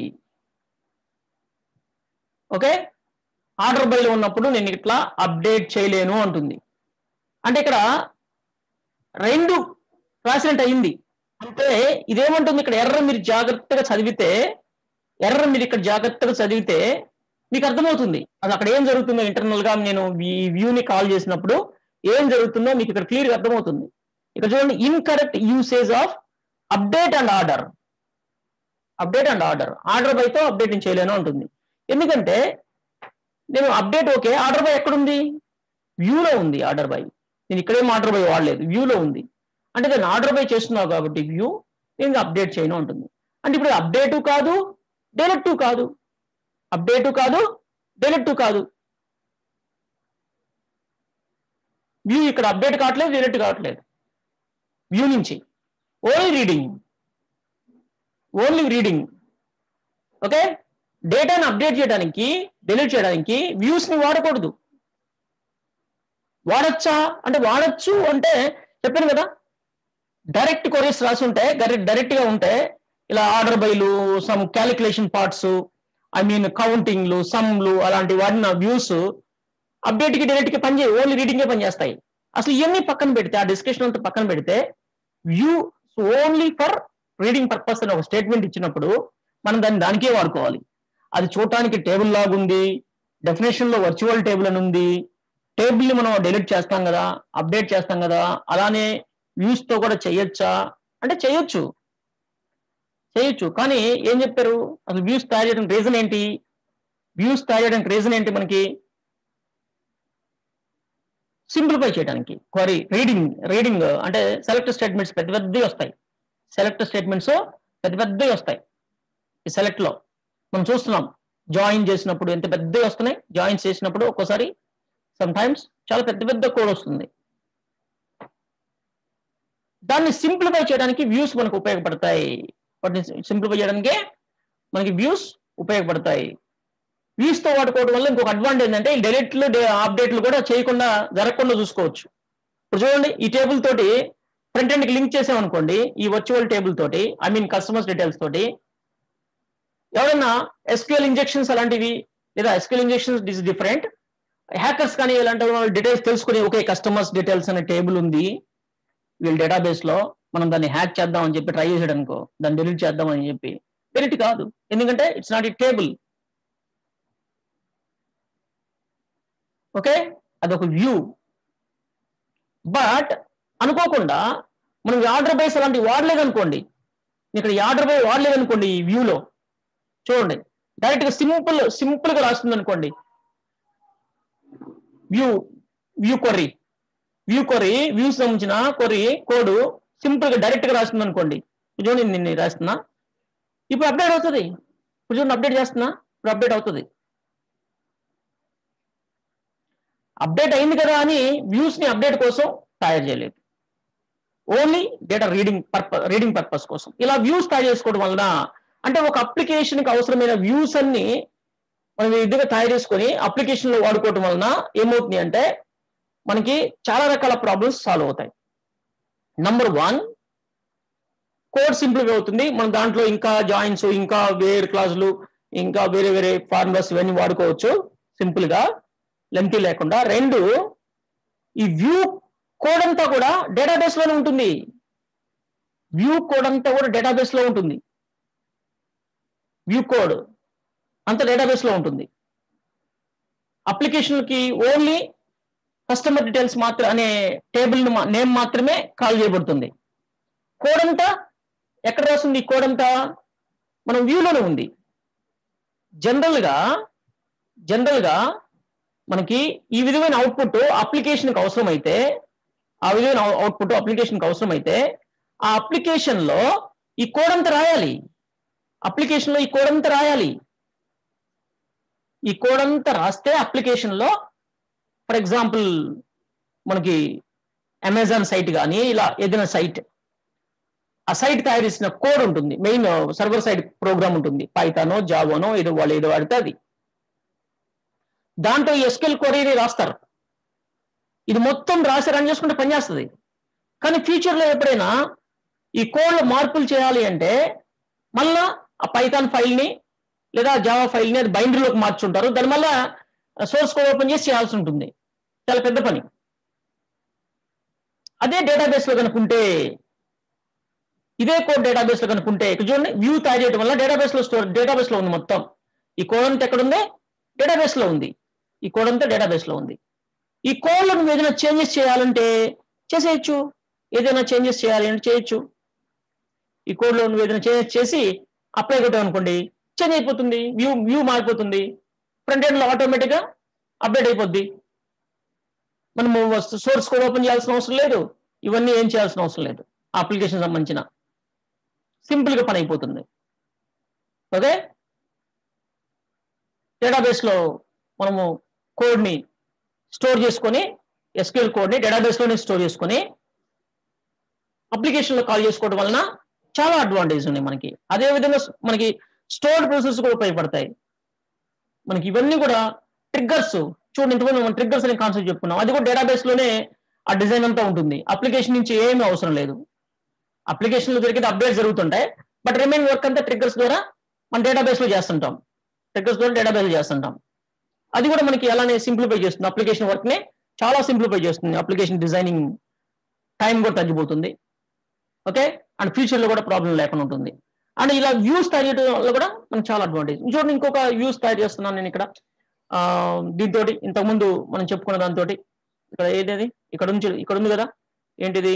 okay order బైలో ఉన్నప్పుడు నేను ఇట్లా అప్డేట్ చేయలేను అంటుంది అంటే ఇక్కడ రెండు రాసినట్టు అయింది అంటే ఇదేమంటుంది ఇక్కడ ఎర్ర మీరు జాగ్రత్తగా చదివితే ఎర్ర మీరు ఇక్కడ జాగ్రత్తగా చదివితే మీకు అర్థమవుతుంది అది అక్కడ ఏం జరుగుతుందో ఇంటర్నల్ గా నేను ఈ వ్యూని కాల్ చేసినప్పుడు ఏం జరుగుతుందో మీకు ఇక్కడ క్లియర్ గా అర్థమవుతుంది ఇక్కడ చూడండి incorrect usage of update and order update and order order బైతో అప్డేట్ నేను చేయలేను అంటుంది ఎందుకంటే నేను అప్డేట్ ఓకే ఆర్డర్ బై ఎక్కడుంది వ్యూలో ఉంది ఆర్డర్ బై నేను ఇక్కడేం ఆర్డర్ బై వాడలేదు వ్యూలో ఉంది అంటే నేను ఆర్డర్ బై చేస్తున్నావు కాబట్టి వ్యూ నేను అప్డేట్ చేయను ఉంటుంది అంటే ఇప్పుడు అప్డేటు కాదు డైరెక్ట్ కాదు అప్డేటు కాదు డైరెక్ట్ కాదు వ్యూ ఇక్కడ అప్డేట్ కావట్లేదు డైరెక్ట్ కావట్లేదు వ్యూ నుంచి only reading only reading okay డేటాను అప్డేట్ చేయడానికి డిలీట్ చేయడానికి వ్యూస్ ని వాడకూడదు వాడచ్చా అంటే వాడచ్చు అంటే చెప్పాను కదా డైరెక్ట్ కొరీస్ రాసి ఉంటే డైరెక్ట్ గా ఉంటే ఇలా ఆర్డర్ బైలు some calculation parts I mean కౌంటింగ్లు సమ్లు అలాంటి వాడిన వ్యూస్ అప్డేట్ కి డిలీట్ కి పనిచే ఓన్లీ రీడింగే పనిచేస్తాయి అసలు ఇవన్నీ పక్కన పెడితే ఆ డిస్కషన్ అంతా పక్కన పెడితే view only for reading purpose అని ఒక స్టేట్మెంట్ ఇచ్చినప్పుడు మనం దాన్ని దానికే వాడుకోవాలి అది చూడటానికి టేబుల్ లాగా ఉంది డెఫినేషన్ లో వర్చువల్ టేబుల్ అని ఉంది టేబుల్ ని మనం డిలీట్ చేస్తాం కదా అప్డేట్ చేస్తాం కదా అలానే వ్యూస్ తో కూడా చేయొచ్చా అంటే చేయొచ్చు చేయొచ్చు కానీ ఏం చెప్పారు అసలు వ్యూస్ తయారు చేయడానికి రీజన్ ఏంటి వ్యూస్ తయారు చేయడానికి రీజన్ ఏంటి మనకి సింప్లిఫై చేయడానికి క్వరీ రీడింగ్ రీడింగ్ అంటే సెలెక్ట్ స్టేట్మెంట్స్ పెద్ద పెద్దవి వస్తాయి సెలెక్ట్ స్టేట్మెంట్స్ పెద్ద పెద్దవి వస్తాయి ఈ సెలెక్ట్ లో మనం చూస్తున్నాం జాయిన్ చేసినప్పుడు ఎంత పెద్దవి వస్తున్నాయి జాయిన్ చేసినప్పుడు ఒక్కోసారి సమ్ టైమ్స్ చాలా పెద్ద పెద్ద కోడ్ వస్తుంది దాన్ని సింప్లిఫై చేయడానికి వ్యూస్ మనకు ఉపయోగపడతాయి వాటిని సింప్లిఫై చేయడానికే మనకి వ్యూస్ ఉపయోగపడతాయి వ్యూస్ తో వాడుకోవడం వల్ల ఇంకొక అడ్వాంటేజ్ ఏంటంటే ఈ డెలిట్లు అప్డేట్లు కూడా చేయకుండా జరగకుండా చూసుకోవచ్చు ఇప్పుడు చూడండి ఈ టేబుల్ తోటి ఫ్రంట్ ఎండ్ కి లింక్ చేసాం అనుకోండి ఈ వర్చువల్ టేబుల్ తోటి ఐ మీన్ కస్టమర్స్ డీటెయిల్స్ తోటి ఎవరైనా ఎస్క్యూఎల్ ఇంజెక్షన్స్ అలాంటివి లేదా SQL injections is different hackers కానీ ఇలాంటి వాళ్ళు డీటెయిల్స్ తెలుసుకుని ఓకే కస్టమర్స్ డీటెయిల్స్ అనే టేబుల్ ఉంది వీళ్ళ డేటాబేస్ లో మనం దాన్ని హ్యాక్ చేద్దాం అని చెప్పి ట్రై చేసాడు అనుకో దాన్ని డిలీట్ చేద్దాం అని చెప్పి డిలీట్ కాదు ఎందుకంటే ఇట్స్ నాట్ ఈ టేబుల్ ఓకే అదొక వ్యూ బట్ అనుకోకుండా మనం ఆర్డర్ బైస్ అలాంటివి వాడలేదు అనుకోండి ఇక్కడ ఆర్డర్ బై వాడలేదు అనుకోండి ఈ వ్యూలో చూడండి డైరెక్ట్ గా సింపుల్ సింపుల్ గా రాస్తుంది అనుకోండి view view query view query views సంబంధించిన కొర్రీ కోడ్ సింపుల్ గా డైరెక్ట్ గా రాస్తుంది అనుకోండి ఇప్పుడు చూడండి నేను రాస్తున్నా ఇప్పుడు అప్డేట్ అవుతుంది ఇప్పుడు చూడండి అప్డేట్ చేస్తున్నా ఇప్పుడు అప్డేట్ అవుతుంది అప్డేట్ అయింది కదా అని వ్యూస్ ని అప్డేట్ కోసం తయారు చేయలేదు only data reading purpose reading purpose కోసం ఇలా వ్యూస్ తయారు చేసుకోవడం వలన అంటే ఒక అప్లికేషన్ కి అవసరమైన వ్యూస్ అన్ని మనం విధిగా తయారు చేసుకొని అప్లికేషన్ లో వాడుకోవడం వలన ఏమవుతుంది అంటే మనకి చాలా రకాల ప్రాబ్లమ్స్ సాల్వ్ అవుతాయి నంబర్ వన్ కోడ్ సింప్లిఫై అవుతుంది మనం దాంట్లో ఇంకా జాయిన్స్ ఇంకా వేరే క్లాసులు ఇంకా వేరే వేరే ఫార్ములాస్ ఇవన్నీ వాడుకోవచ్చు సింపుల్ గా లెంతీ లేకుండా రెండు ఈ వ్యూ కోడ్ అంతా కూడా డేటాబేస్ లోనే ఉంటుంది వ్యూ కోడ్ అంతా కూడా డేటాబేస్ లో ఉంటుంది వ్యూ కోడ్ అంత డేటాబేస్ లో ఉంటుంది అప్లికేషన్ కి ఓన్లీ కస్టమర్ డీటెయిల్స్ మాత్రం అనే టేబుల్ నేమ్ మాత్రమే కాల్ చేయబడుతుంది కోడ్ అంతా ఎక్కడ రాస్తుంది ఈ కోడ్ అంతా మనం వ్యూలోనే ఉంది జనరల్ గా జనరల్ గా మనకి ఈ విధమైన అవుట్పుట్ అప్లికేషన్కి అవసరమైతే ఆ విధమైన అవుట్పుట్ అప్లికేషన్కి అవసరమైతే ఆ అప్లికేషన్ లో ఈ కోడ్ అంతా రాయాలి అప్లికేషన్ లో ఈ కోడ్ అంతా రాయాలి ఈ కోడ్ అంతా రాస్తే అప్లికేషన్ లో ఫర్ ఎగ్జాంపుల్ మనకి అమెజాన్ సైట్ కానీ ఇలా ఏదైనా సైట్ ఆ సైట్ తయారు చేసిన కోడ్ ఉంటుంది మెయిన్ సర్వర్ సైడ్ ప్రోగ్రామ్ ఉంటుంది పైతానో జావోనో ఏదో వాళ్ళు ఏదో వాడితే అది దాంట్లో ఎస్కెల్ క్వరీని రాస్తారు ఇది మొత్తం రాసి రన్ చేసుకుంటే పనిచేస్తుంది కానీ ఫ్యూచర్లో ఎప్పుడైనా ఈ కోడ్లో మార్పులు చేయాలి అంటే మళ్ళా ఆ పైథాన్ ఫైల్ని లేదా జావా ఫైల్ని అది బైండర్లోకి మార్చుంటారు దాని వల్ల సోర్స్ కోడ్ ఓపెన్ చేసి చేయాల్సి ఉంటుంది చాలా పెద్ద పని అదే డేటాబేస్లో కనుకుంటే ఇదే కోడ్ డేటాబేస్లో కనుకుంటే ఇక్కడ చూడండి వ్యూ తయారు చేయడం వల్ల డేటాబేస్లో స్టోర్ డేటాబేస్లో ఉంది మొత్తం ఈ కోడ్ అంతా ఎక్కడ ఉంది డేటాబేస్లో ఉంది ఈ కోడ్ అంతా డేటాబేస్లో ఉంది ఈ కోడ్లో నువ్వు ఏదైనా చేంజెస్ చేయాలంటే చేసేయచ్చు ఏదైనా చేంజెస్ చేయాలి అంటే చేయొచ్చు ఈ కోడ్లో నువ్వు ఏదైనా చేంజెస్ చేసి అప్లై కొట్టావు అనుకోండి చేంజ్ అయిపోతుంది వ్యూ వ్యూ మారిపోతుంది ఫ్రంట్ ఎండ్లో ఆటోమేటిక్గా అప్డేట్ అయిపోద్ది మనము సోర్స్ కోడ్ ఓపెన్ చేయాల్సిన అవసరం లేదు ఇవన్నీ ఏం చేయాల్సిన అవసరం లేదు అప్లికేషన్ సంబంధించిన సింపుల్గా పని అయిపోతుంది ఓకే డేటాబేస్లో మనము కోడ్ని స్టోర్ చేసుకొని ఎస్క్యూఎల్ కోడ్ని డేటాబేస్లోనే స్టోర్ చేసుకొని అప్లికేషన్లో కాల్ చేసుకోవడం వలన చాలా అడ్వాంటేజ్ ఉన్నాయి మనకి అదే విధంగా మనకి స్టోర్డ్ ప్రాసెస్ కూడా ఉపయోగపడతాయి మనకి ఇవన్నీ కూడా ట్రిగ్గర్స్ చూడండి ఇంతకుముందు మనం ట్రిగ్గర్స్ అనే కాన్సెప్ట్ చెప్పుకున్నాం అది కూడా డేటాబేస్ లోనే ఆ డిజైన్ అంతా ఉంటుంది అప్లికేషన్ నుంచి ఏమీ అవసరం లేదు అప్లికేషన్ లో జరిగితే అప్డేట్ జరుగుతుంటాయి బట్ రిమైన్ వర్క్ అంతా ట్రిగ్గర్స్ ద్వారా మన డేటాబేస్ లో చేస్తుంటాం ట్రిగ్గర్స్ ద్వారా డేటాబేస్ లో చేస్తుంటాం అది కూడా మనకి అలానే సింప్లిఫై చేస్తుంది అప్లికేషన్ వర్క్ ని చాలా సింప్లిఫై చేస్తుంది అప్లికేషన్ డిజైనింగ్ టైం కూడా తగ్గిపోతుంది ఓకే అండ్ ఫ్యూచర్ లో కూడా ప్రాబ్లం లేకుండా ఉంటుంది అండ్ ఇలా వ్యూస్ తయారు చేయడం వల్ల కూడా మనకి చాలా అడ్వాంటేజ్ చూడండి ఇంకొక వ్యూస్ తయారు చేస్తున్నాను నేను ఇక్కడ దీంతో ఇంతకుముందు మనం చెప్పుకున్న దాంతో ఇక్కడ ఏది ఇక్కడ నుంచి ఇక్కడ ఉంది కదా ఏంటిది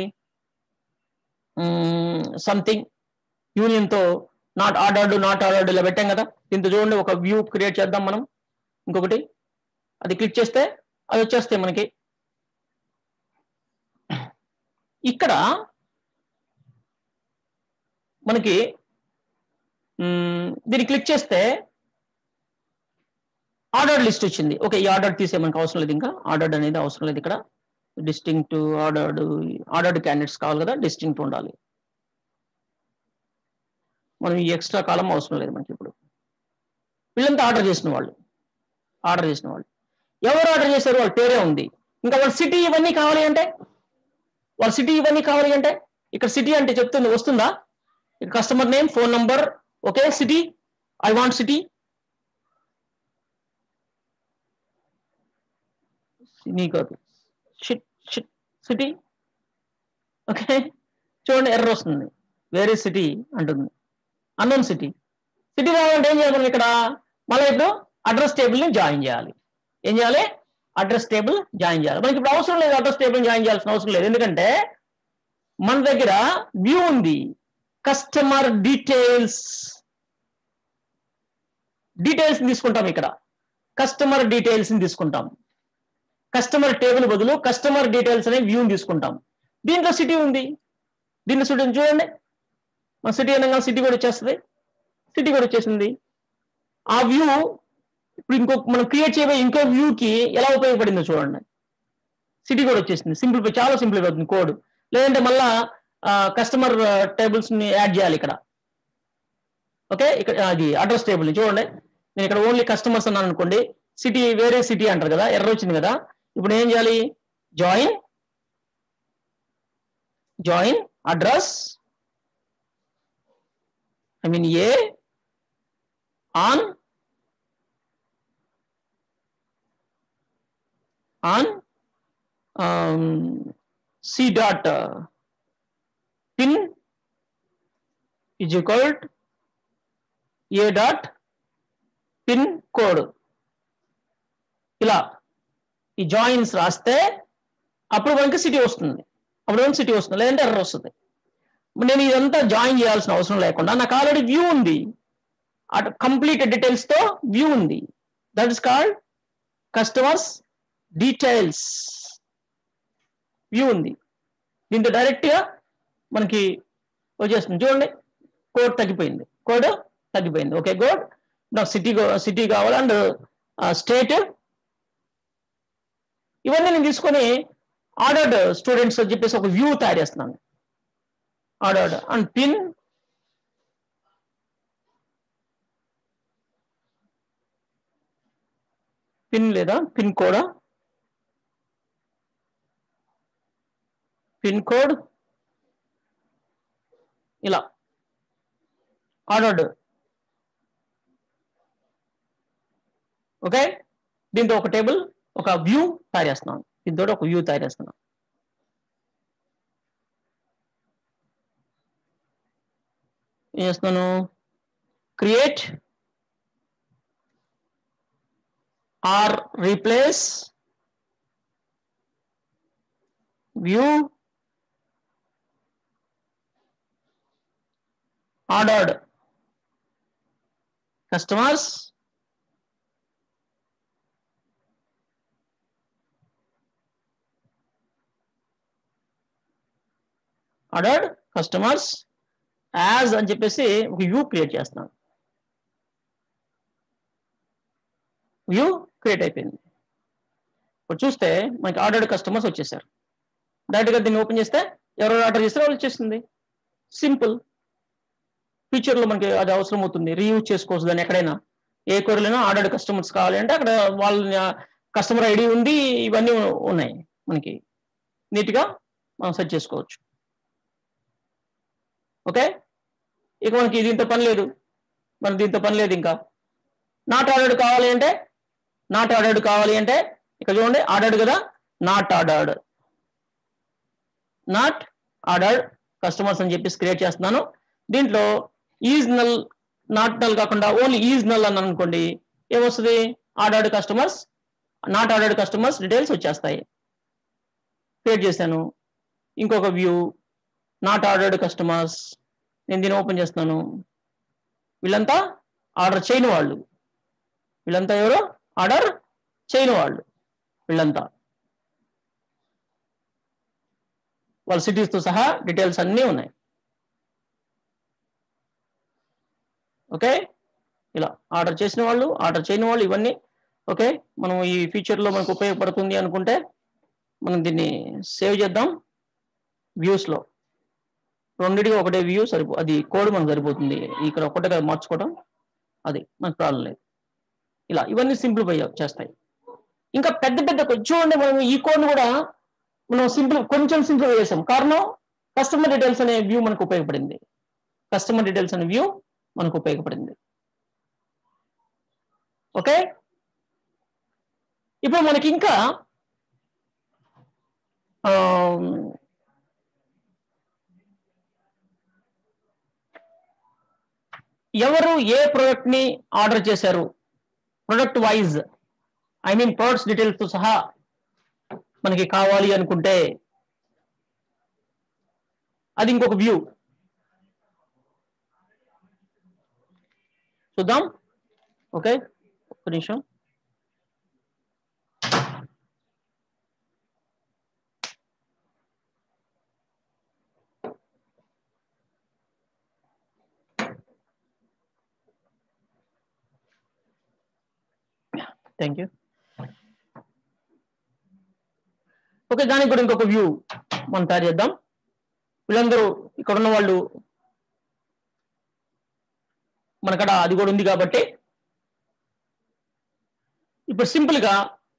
సంథింగ్ యూనియన్ తో నాట్ ఆర్డర్డ్ నాట్ ఆర్డర్డ్ ఇలా పెట్టాం కదా దీంతో చూడండి ఒక వ్యూ క్రియేట్ చేద్దాం మనం ఇంకొకటి అది క్లిక్ చేస్తే అది వచ్చేస్తాయి మనకి ఇక్కడ మనకి మ్, దీన్ని క్లిక్ చేస్తే ఆర్డర్ లిస్ట్ వచ్చింది ఓకే ఈ ఆర్డర్ తీసే మనకు అవసరం లేదు ఇంకా ఆర్డర్డ్ అనేది అవసరం లేదు ఇక్కడ డిస్టింక్ట్ ఆర్డర్డ్ ఆర్డర్డ్ క్యాండిడేట్స్ కావాలి కదా డిస్టింక్ట్ ఉండాలి మనం ఈ ఎక్స్ట్రా కాలం అవసరం లేదు మనకి ఇప్పుడు వీళ్ళంతా ఆర్డర్ చేసిన వాళ్ళు ఆర్డర్ చేసిన వాళ్ళు ఎవరు ఆర్డర్ చేశారు వాళ్ళ పేరే ఉంది ఇంకా వాళ్ళ సిటీ ఇవన్నీ కావాలి అంటే వాళ్ళ సిటీ ఇవన్నీ కావాలి అంటే ఇక్కడ సిటీ అంటే చెప్తుంది వస్తుందా customer name phone number okay city I want city సినీ కాదు షిట్ షిట్ సిటీ ఓకే చూడండి ఎర్ర వస్తుంది వేరే సిటీ అంటుంది అన్నోన్ సిటీ సిటీ రావాలంటే ఏం చేయాలి మనం ఇక్కడ మళ్ళీ ఇప్పుడు అడ్రస్ టేబుల్ని జాయిన్ చేయాలి ఏం చేయాలి అడ్రస్ టేబుల్ జాయిన్ చేయాలి మనకి ఇప్పుడు అవసరం లేదు అడ్రస్ టేబుల్ జాయిన్ చేయాల్సిన అవసరం లేదు ఎందుకంటే మన దగ్గర వ్యూ ఉంది కస్టమర్ డీటెయిల్స్ డీటెయిల్స్ తీసుకుంటాం ఇక్కడ కస్టమర్ డీటెయిల్స్ తీసుకుంటాం కస్టమర్ టేబుల్ బదులు కస్టమర్ డీటెయిల్స్ అనే వ్యూ తీసుకుంటాం దీంట్లో సిటీ ఉంది దీన్ని సిటీ చూడండి మన సిటీ అనగా సిటీ కూడా వచ్చేస్తుంది సిటీ కూడా వచ్చేసింది ఆ వ్యూ ఇప్పుడు ఇంకో మనం క్రియేట్ చేయబోయే ఇంకో వ్యూకి ఎలా ఉపయోగపడిందో చూడండి సిటీ కూడా వచ్చేసింది సింపుల్ చాలా సింపుల్ అవుతుంది కోడ్ లేదంటే మళ్ళా కస్టమర్ టేబుల్స్ ని యాడ్ చేయాలి ఇక్కడ ఓకే ఇక్కడ అది అడ్రస్ టేబుల్ ని చూడండి నేను ఇక్కడ ఓన్లీ కస్టమర్స్ అన్నాను అనుకోండి సిటీ వేరే సిటీ అంటారు కదా ఎర్ర వచ్చింది కదా ఇప్పుడు ఏం చేయాలి join join address I mean A on on C dot pin is equal A dot pin code ఇలా ఈ జాయిన్స్ రాస్తే అప్పుడు మనకి సిటీ వస్తుంది అప్పుడు మనకి సిటీ వస్తుంది లేదంటే ఎర్ర వస్తుంది నేను ఇదంతా జాయిన్ చేయాల్సిన అవసరం లేకుండా నాకు ఆల్రెడీ వ్యూ ఉంది అటు కంప్లీట్ డీటెయిల్స్ తో వ్యూ ఉంది that is called customers details view ఉంది దీంతో డైరెక్ట్ గా మనకి వచ్చేస్తుంది చూడండి కోడ్ తగ్గిపోయింది కోడ్ తగ్గిపోయింది ఓకే కోడ్ నాకు సిటీ సిటీ కావాలి అండ్ స్టేట్ ఇవన్నీ నేను తీసుకొని ఆర్డర్డ్ స్టూడెంట్స్ అని చెప్పేసి ఒక వ్యూ తయారు చేస్తున్నాను ఆర్డర్డ్ అండ్ పిన్ పిన్ లేదా పిన్ కోడా పిన్ కోడ్ ఇలా ఆర్డర్డ్ ఓకే దీంతో ఒక టేబుల్ ఒక వ్యూ తయారు చేస్తున్నాను దీంతో ఒక వ్యూ తయారు చేస్తున్నాను ఏం చేస్తున్నాను create or replace view ordered customers ordered customers as అని చెప్పేసి ఒక వ్యూ క్రియేట్ చేస్తున్నాను వ్యూ క్రియేట్ అయిపోయింది ఇప్పుడు చూస్తే మనకి ఆర్డర్డ్ కస్టమర్స్ వచ్చేసారు డైరెక్ట్గా దీన్ని ఓపెన్ చేస్తే ఎవరు ఆర్డర్ చేస్తారో వాళ్ళు వచ్చేసింది సింపుల్ ఫ్యూచర్లో మనకి అది అవసరం అవుతుంది రీయూజ్ చేసుకోవచ్చు దాన్ని ఎక్కడైనా ఏ కొరలైనా ఆర్డర్డ్ కస్టమర్స్ కావాలి అంటే అక్కడ వాళ్ళ కస్టమర్ ఐడి ఉంది ఇవన్నీ ఉన్నాయి మనకి నీట్గా మనం సెట్ చేసుకోవచ్చు ఓకే ఇక మనకి దీంతో పని లేదు మనకి దీంతో పని లేదు ఇంకా నాట్ ఆర్డర్డ్ కావాలి అంటే నాట్ ఆర్డర్డ్ కావాలి అంటే ఇక్కడ చూడండి ఆర్డర్డ్ కదా not ordered not ordered customers అని చెప్పేసి క్రియేట్ చేస్తున్నాను దీంట్లో ఈజ్ నల్ నాట్ నల్ కాకుండా ఓన్లీ ఈజ్ నల్ అని అనుకోండి ఏమొస్తుంది ordered customers not ordered customers details వచ్చేస్తాయి క్రియేట్ చేశాను ఇంకొక వ్యూ నాట్ ఆర్డర్డ్ కస్టమర్స్ నేను దీన్ని ఓపెన్ చేస్తున్నాను వీళ్ళంతా ఆర్డర్ చేయని వాళ్ళు వీళ్ళంతా ఎవరు ఆర్డర్ చేయని వాళ్ళు వీళ్ళంతా వాళ్ళ cities తో సహా డీటెయిల్స్ అన్నీ ఉన్నాయి ఓకే ఇలా ఆర్డర్ చేసిన వాళ్ళు ఆర్డర్ చేయని వాళ్ళు ఇవన్నీ ఓకే మనం ఈ feature లో మనకు ఉపయోగపడుతుంది అనుకుంటే మనం దీన్ని సేవ్ చేద్దాం వ్యూస్ లో రెండిటికి ఒకటే వ్యూ సరిపో అది కోడ్ మనకు సరిపోతుంది ఇక్కడ ఒకటే మార్చుకోవడం అది మనకు ప్రాబ్లం లేదు ఇలా ఇవన్నీ సింప్లిఫై చేస్తాయి ఇంకా పెద్ద పెద్ద కొ- చూడండి మనం ఈ కోడ్ కూడా మనం సింపుల్ కొంచెం సింప్లిఫై చేసాం కారణం కస్టమర్ డీటెయిల్స్ అనే వ్యూ మనకు ఉపయోగపడింది కస్టమర్ డీటెయిల్స్ అనే వ్యూ మనకు ఉపయోగపడింది ఓకే ఇప్పుడు మనకి ఇంకా ఆమ్, ఎవరు ఏ ప్రోడక్ట్ ని ఆర్డర్ చేశారు product wise I mean products details తో సహా మనకి కావాలి అనుకుంటే అది ఇంకొక వ్యూ చూద్దాం ఓకే ఒక్క నిమిషం థ్యాంక్ యూ ఓకే దానికి కూడా ఇంకొక వ్యూ మనం తయారు చేద్దాం వీళ్ళందరూ ఇక్కడ ఉన్న వాళ్ళు మనకడ అది కూడా ఉంది కాబట్టి ఇప్పుడు సింపుల్ గా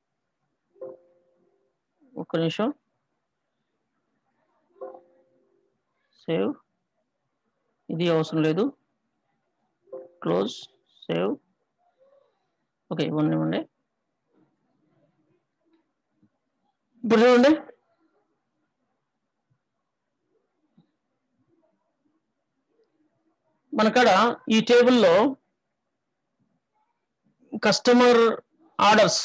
ఒక్క నిమిషం సేవ్ ఇది అవసరం లేదు క్లోజ్ సేవ్ ఓకే ఇవ్వండి ఇవ్వండి ఇప్పుడు చూడండి మనకాడ ఈ టేబుల్లో కస్టమర్ ఆర్డర్స్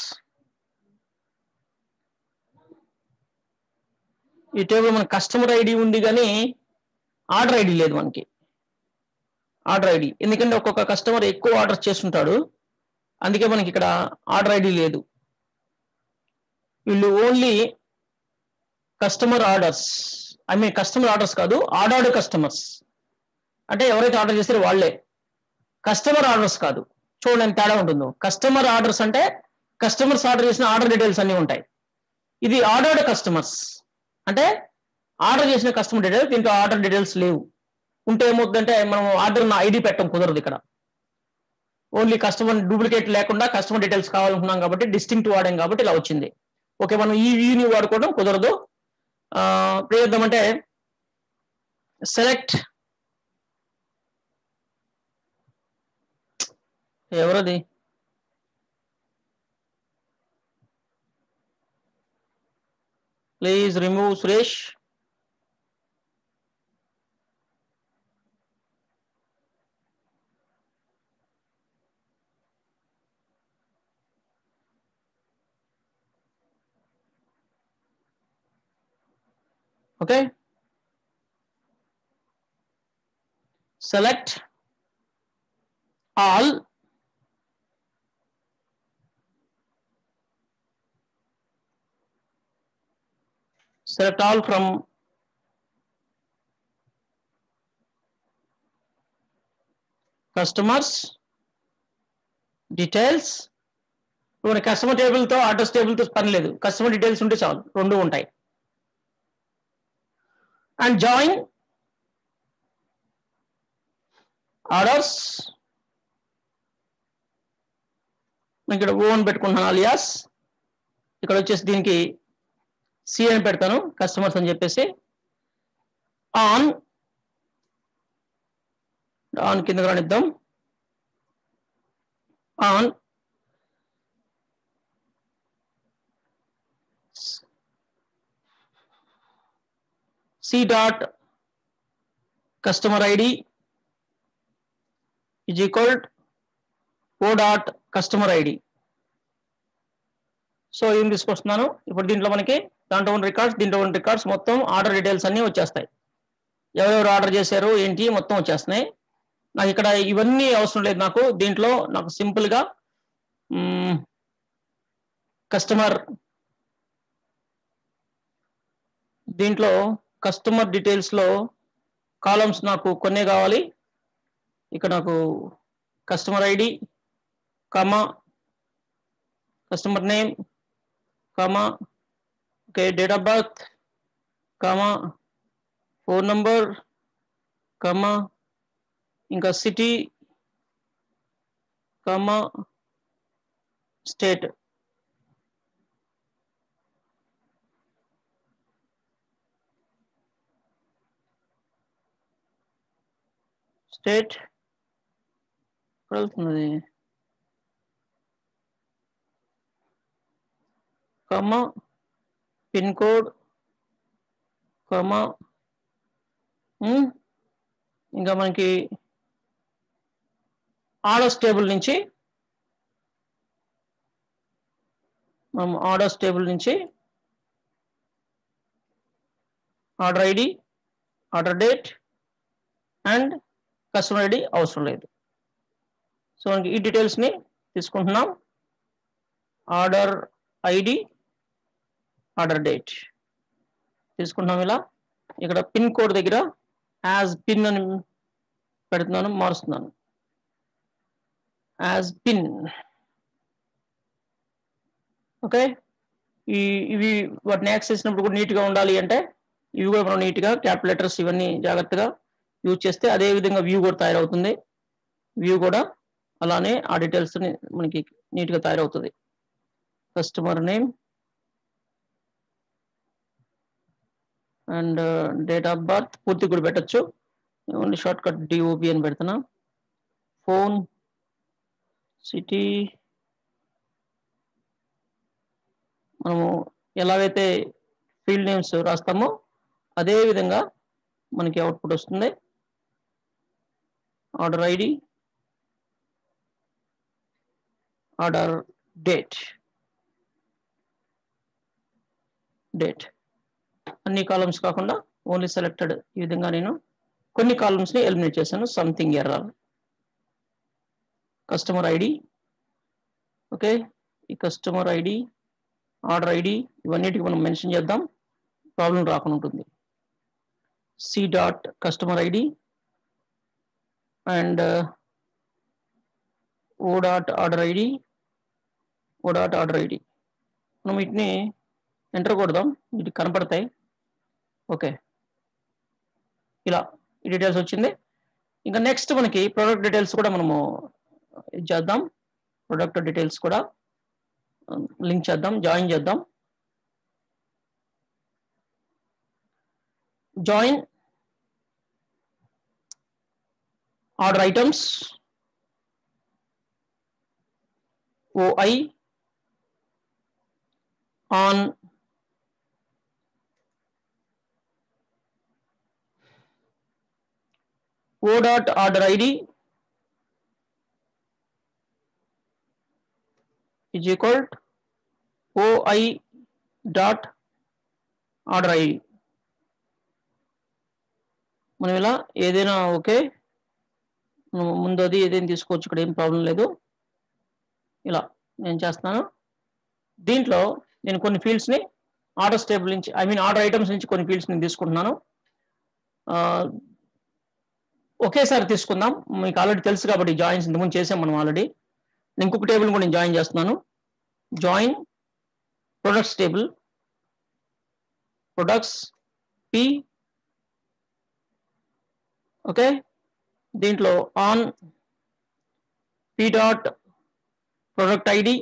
ఈ టేబుల్ మన కస్టమర్ ఐడి ఉంది కానీ ఆర్డర్ ఐడి లేదు మనకి ఆర్డర్ ఐడి ఎందుకంటే ఒక్కొక్క కస్టమర్ ఎక్కువ ఆర్డర్ చేస్తుంటాడు అందుకే మనకి ఇక్కడ ఆర్డర్ ఐడి లేదు వీళ్ళు only customer orders I mean customer orders కాదు ఆర్డర్డ్ కస్టమర్స్ అంటే ఎవరైతే ఆర్డర్ చేస్తారో వాళ్ళే కస్టమర్ ఆర్డర్స్ కాదు చూడండి ఎంత తేడా ఉంటుందో కస్టమర్ ఆర్డర్స్ అంటే కస్టమర్స్ ఆర్డర్ చేసిన ఆర్డర్ డీటెయిల్స్ అన్ని ఉంటాయి ఇది ఆర్డర్డ్ కస్టమర్స్ అంటే ఆర్డర్ చేసిన కస్టమర్ డీటెయిల్స్ దీంట్లో ఆర్డర్ డీటెయిల్స్ లేవు ఉంటే ఏమవుతుందంటే మనం ఆర్డర్ ఐడి పెట్టడం కుదరదు ఇక్కడ ఓన్లీ కస్టమర్ డూప్లికేట్ లేకుండా కస్టమర్ డీటెయిల్స్ కావాలనుకున్నాం కాబట్టి డిస్టింక్ట్ వాడాం కాబట్టి ఇలా వచ్చింది ఓకే మనం ఈ వ్యూని వాడుకోవడం కుదరదు ఆ, ఇప్పుడు ఏం చేద్దామంటే సెలెక్ట్ ఎవరది please remove Suresh okay select all select all from customers details ఇప్పుడు కస్టమర్ టేబుల్ తో ఆర్డర్స్ టేబుల్ తో పని లేదు కస్టమర్ డీటెయిల్స్ ఉంటే చాలు రెండు ఉంటాయి and join orders నేను ఇక్కడ ఓన్ పెట్టుకుంటున్నాను అలియాస్ ఇక్కడ వచ్చేసి దీనికి సి అని పెడతాను కస్టమర్స్ అని చెప్పేసి ఆన్ ఆన్ కింద రానిద్దాం on C dot customer ID is equal O dot customer ID so ఏం తీసుకొస్తున్నాను ఇప్పుడు దీంట్లో మనకి దాంట్లో ఉన్న రికార్డ్స్ దీంట్లో ఉన్న రికార్డ్స్ మొత్తం ఆర్డర్ డీటెయిల్స్ అన్నీ వచ్చేస్తాయి ఎవరెవరు ఆర్డర్ చేశారు ఏంటి మొత్తం వచ్చేస్తున్నాయి నాకు ఇక్కడ ఇవన్నీ అవసరం లేదు నాకు దీంట్లో నాకు సింపుల్గా కస్టమర్ దీంట్లో కస్టమర్ డీటెయిల్స్లో కాలమ్స్ నాకు కొన్నే కావాలి ఇక్కడ నాకు customer ID comma customer name comma okay date of birth comma phone number comma ఇంకా సిటీ కామా స్టేట్ స్టేట్ ఎక్కడ వెళ్తున్నది కమ పిన్ కోడ్ కమ ఇంకా మనకి ఆర్డర్స్ టేబుల్ నుంచి మనం ఆర్డర్స్ టేబుల్ నుంచి order ID order date and customer ID అవసరం లేదు సో మనకి ఈ డీటెయిల్స్ని తీసుకుంటున్నాం ఆర్డర్ ఐడి ఆర్డర్ డేట్ తీసుకుంటున్నాం ఇలా ఇక్కడ పిన్ కోడ్ దగ్గర యాజ్ పిన్ అని పెడుతున్నాను మారుస్తున్నాను యాజ్ పిన్ ఓకే ఈ ఇవి వాటిని యాక్సెస్ చేసినప్పుడు కూడా నీట్గా ఉండాలి అంటే ఇవి కూడా మనం నీట్గా క్యాల్కులేటర్స్ ఇవన్నీ జాగ్రత్తగా యూజ్ చేస్తే అదే విధంగా వ్యూ కూడా తయారవుతుంది వ్యూ కూడా అలానే ఆ డీటెయిల్స్ మనకి నీట్గా తయారవుతుంది customer name and date of birth పూర్తి కూడా పెట్టచ్చు ఓన్లీ షార్ట్ కట్ డిఓబి అని పెడుతున్నా ఫోన్ సిటీ మనము ఎలాగైతే ఫీల్డ్ నేమ్స్ రాస్తామో అదే విధంగా మనకి అవుట్పుట్ వస్తుంది order ID order date date అన్ని కాలమ్స్ కాకుండా ఓన్లీ సెలెక్టెడ్ ఈ విధంగా నేను కొన్ని కాలమ్స్ ని ఎలిమినేట్ చేశాను something error customer ID okay ఈ కస్టమర్ ఐడి ఆర్డర్ ఐడి ఇవన్నిటికి మనం మెన్షన్ చేద్దాం ప్రాబ్లం రాకుండా ఉంటుంది C dot customer ID and O dot order ID O dot order ID మనం వీటిని ఎంటర్ కొడదాం వీటికి కనపడతాయి ఓకే ఇలా ఈ డీటెయిల్స్ వచ్చింది ఇంకా నెక్స్ట్ మనకి ప్రోడక్ట్ డీటెయిల్స్ కూడా మనము ఇది చేద్దాం ప్రొడక్ట్ డీటెయిల్స్ కూడా లింక్ చేద్దాం జాయిన్ చేద్దాం join order items OI on o dot order id is equal to oi dot order id మనం ఇలా ఏదైనా ఓకే మనం ముందు అది ఏదైనా తీసుకోవచ్చు ఇక్కడ ఏం ప్రాబ్లం లేదు ఇలా నేను చేస్తున్నాను దీంట్లో నేను కొన్ని ఫీల్డ్స్ని ఆర్డర్స్ టేబుల్ నుంచి ఐ మీన్ ఆర్డర్ ఐటమ్స్ నుంచి కొన్ని ఫీల్డ్స్ నేను తీసుకుంటున్నాను ఆ, ఒకేసారి తీసుకుందాం మీకు ఆల్రెడీ తెలుసు కాబట్టి జాయిన్స్ ఇంతకుముందు చేసాం మనం ఆల్రెడీ ఇంకొక టేబుల్ కూడా నేను జాయిన్ చేస్తున్నాను join products table products P okay దీంట్లో on P dot product ID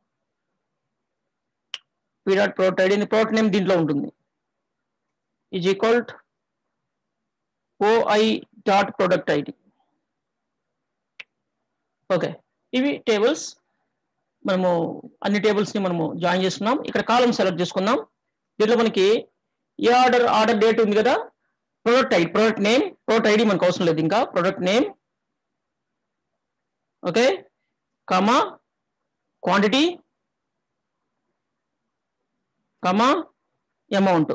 P dot product ID product name దీంట్లో ఉంటుంది is equal OI dot product ID okay ఇవి టేబుల్స్ మనము అన్ని టేబుల్స్ ని మనము జాయిన్ చేసుకున్నాం ఇక్కడ కాలం సెలెక్ట్ చేసుకుందాం దీంట్లో మనకి ఏ ఆర్డర్ ఆర్డర్ డేట్ ఉంది కదా product ID product name product ID మనకు అవసరం లేదు ఇంకా product name okay comma quantity comma amount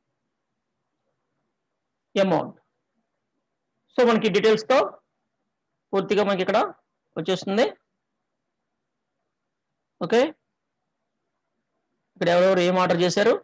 amount so మనకి డీటెయిల్స్తో పూర్తిగా మనకి ఇక్కడ వచ్చేస్తుంది ఓకే ఇక్కడ ఎవరెవరు ఏం ఆర్డర్ చేశారు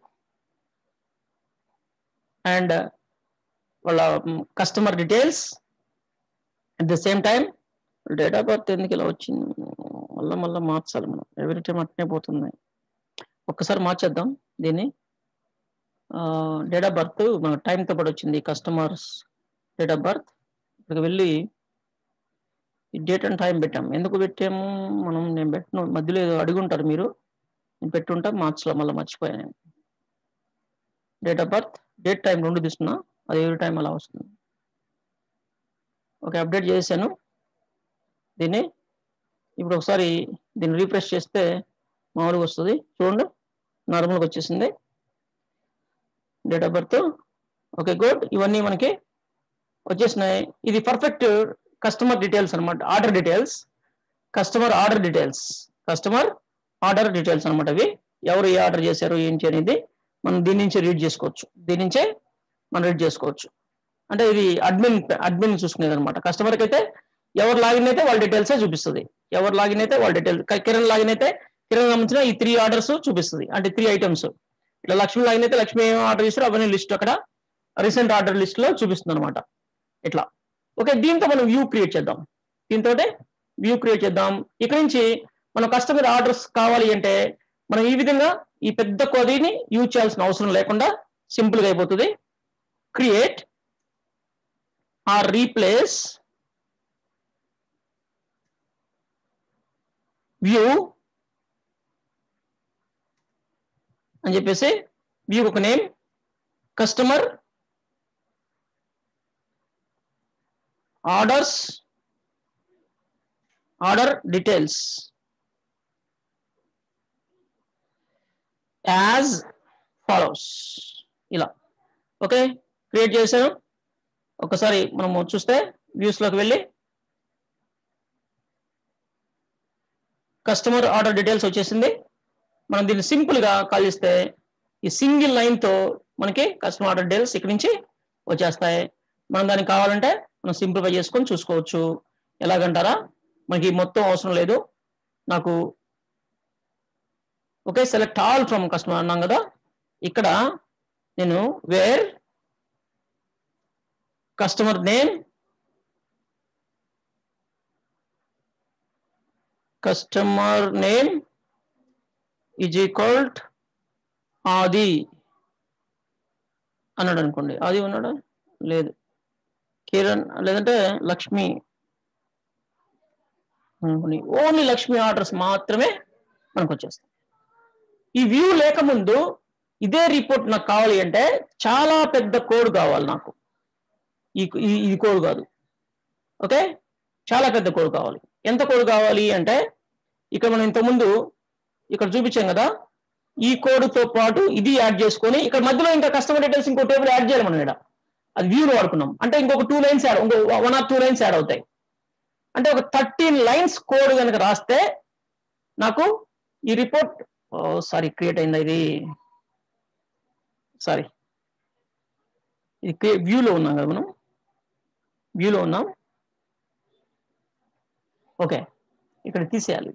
అండ్ వాళ్ళ customer details at the same time date of birth ఎందుకు ఇలా వచ్చింది మళ్ళీ మళ్ళీ మార్చాలి మనం ఎవ్రీ టైం అట్నే పోతుంది ఒక్కసారి మార్చేద్దాం దీన్ని డేట్ ఆఫ్ బర్త్ మన టైంతో పాటు వచ్చింది కస్టమర్స్ డేట్ ఆఫ్ బర్త్ ఇక్కడికి వెళ్ళి డేట్ అండ్ టైం పెట్టాం ఎందుకు పెట్టాము మనం నేను పెట్టిన మధ్యలో ఏదో అడుగుంటారు మీరు నేను పెట్టుంటా మార్చ్లో మళ్ళీ మర్చిపోయాను నేను date of birth date time రెండు తీసుకున్నా అది ఎవరి టైం అలా వస్తుంది ఓకే అప్డేట్ చేశాను దీన్ని ఇప్పుడు ఒకసారి దీన్ని రీఫ్రెష్ చేస్తే మామూలుగా వస్తుంది చూడండి నార్మల్గా వచ్చేసింది date of birth okay good ఇవన్నీ మనకి వచ్చేసినాయి ఇది పర్ఫెక్ట్ కస్టమర్ డీటెయిల్స్ అనమాట order details customer order details customer order details అనమాట అవి ఎవరు ఏ ఆర్డర్ చేశారు ఏంటి అనేది మనం దీని నుంచి రీడ్ చేసుకోవచ్చు దీని నుంచే మనం రీడ్ చేసుకోవచ్చు అంటే ఇది అడ్మిన్ అడ్మిన్ చూసుకునేది అనమాట కస్టమర్కి అయితే ఎవరు లాగిన్ అయితే వాళ్ళ డీటెయిల్సే చూపిస్తుంది ఎవరు లాగిన్ అయితే వాళ్ళ డీటెయిల్స్ కిరణ్ లాగిన్ అయితే కిరణ్ సంబంధించిన ఈ త్రీ ఆర్డర్స్ చూపిస్తుంది అంటే త్రీ ఐటమ్స్ ఇట్లా లక్ష్మి లాగిన్ అయితే లక్ష్మి ఏం ఆర్డర్ చేశారో అవన్నీ లిస్ట్ అక్కడ రీసెంట్ ఆర్డర్ లిస్ట్ లో చూపిస్తుంది అనమాట ఇట్లా ఓకే దీంతో మనం వ్యూ క్రియేట్ చేద్దాం దీంతో వ్యూ క్రియేట్ చేద్దాం ఇక్కడ నుంచి మన కస్టమర్ ఆర్డర్స్ కావాలి అంటే మనం ఈ విధంగా ఈ పెద్ద కొదిని యూజ్ చేయాల్సిన అవసరం లేకుండా సింపుల్ గా అయిపోతుంది క్రియేట్ ఆర్ రీప్లేస్ వ్యూ అని చెప్పేసి వ్యూ ఒక name customer orders order details as follows ఇలా ఓకే క్రియేట్ చేశాను ఒకసారి మనము చూస్తే వ్యూస్ లోకి వెళ్ళి కస్టమర్ ఆర్డర్ డీటెయిల్స్ వచ్చేసింది మనం దీన్ని సింపుల్ గా కాల్ చేస్తే ఈ సింగిల్ లైన్ తో మనకి కస్టమర్ ఆర్డర్ డీటెయిల్స్ ఇక్కడి నుంచి వచ్చేస్తాయి మనం దానికి కావాలంటే మనం సింప్లిఫై చేసుకొని చూసుకోవచ్చు ఎలాగంటారా మనకి మొత్తం అవసరం లేదు నాకు okay select all from customer అన్నాం కదా ఇక్కడ నేను where customer name customer name is equal to Adi అన్నాడు అనుకోండి ఆది ఉన్నాడా లేదు కిరణ్ లేదంటే లక్ష్మి అనుకోండి ఓన్లీ లక్ష్మి ఆర్డర్స్ మాత్రమే మనకు వచ్చేస్తాయి ఈ వ్యూ లేకముందు ఇదే రిపోర్ట్ నాకు కావాలి అంటే చాలా పెద్ద కోడ్ కావాలి నాకు ఈ ఈ- ఇది కోడ్ కాదు ఓకే చాలా పెద్ద కోడ్ కావాలి ఎంత కోడ్ కావాలి అంటే ఇక్కడ మనం ఇంతకుముందు ఇక్కడ చూపించాం కదా ఈ కోడ్ తో పాటు ఇది యాడ్ చేసుకొని ఇక్కడ మధ్యలో ఇంకా కస్టమర్ డీటెయిల్స్ ఇంకో టేబుల్ యాడ్ చేయాలి మనం ఇక్కడ అది వ్యూలో వాడుకున్నాం అంటే ఇంకొక టూ లైన్స్ యాడ్ ఇంకో one or two lines add అవుతాయి అంటే ఒక థర్టీన్ లైన్స్ కోడ్ కనుక రాస్తే నాకు ఈ రిపోర్ట్ సారీ క్రియేట్ అయిందా ఇది సారీ ఇది వ్యూలో ఉన్నాం కదా మనం వ్యూలో ఉన్నాం ఓకే ఇక్కడ తీసేయాలి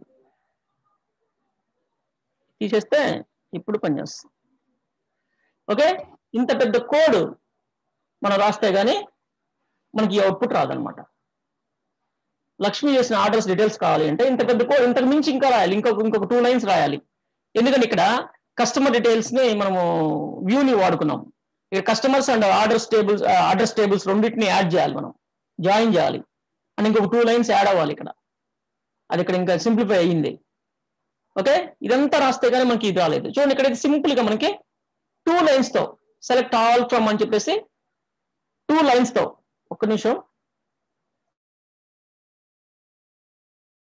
తీసేస్తే ఇప్పుడు పనిచేస్తుంది ఓకే ఇంత పెద్ద కోడ్ మనం రాస్తే గానీ మనకి అవుట్పుట్ రాదనమాట లక్ష్మి చేసిన ఆర్డర్స్ డీటెయిల్స్ కావాలి అంటే ఇంత పెద్ద కోడ్ ఇంతకు మించి ఇంకా రాయాలి ఇంకొక ఇంకొక టూ లైన్స్ రాయాలి ఎందుకంటే ఇక్కడ కస్టమర్ డీటెయిల్స్ ని మనము వ్యూని వాడుకున్నాం ఇక్కడ customers and orders tables orders tables రెండింటిని యాడ్ చేయాలి మనం జాయిన్ చేయాలి అండ్ ఇంకొక టూ లైన్స్ యాడ్ అవ్వాలి ఇక్కడ అది ఇక్కడ ఇంకా సింప్లిఫై అయ్యింది ఓకే ఇదంతా రాస్తే కానీ మనకి ఇది రాలేదు చూడండి ఇక్కడ సింపుల్ గా మనకి టూ లైన్స్ తో సెలెక్ట్ ఆల్ ఫ్రమ్ అని చెప్పేసి టూ లైన్స్ తో ఒక్క నిమిషం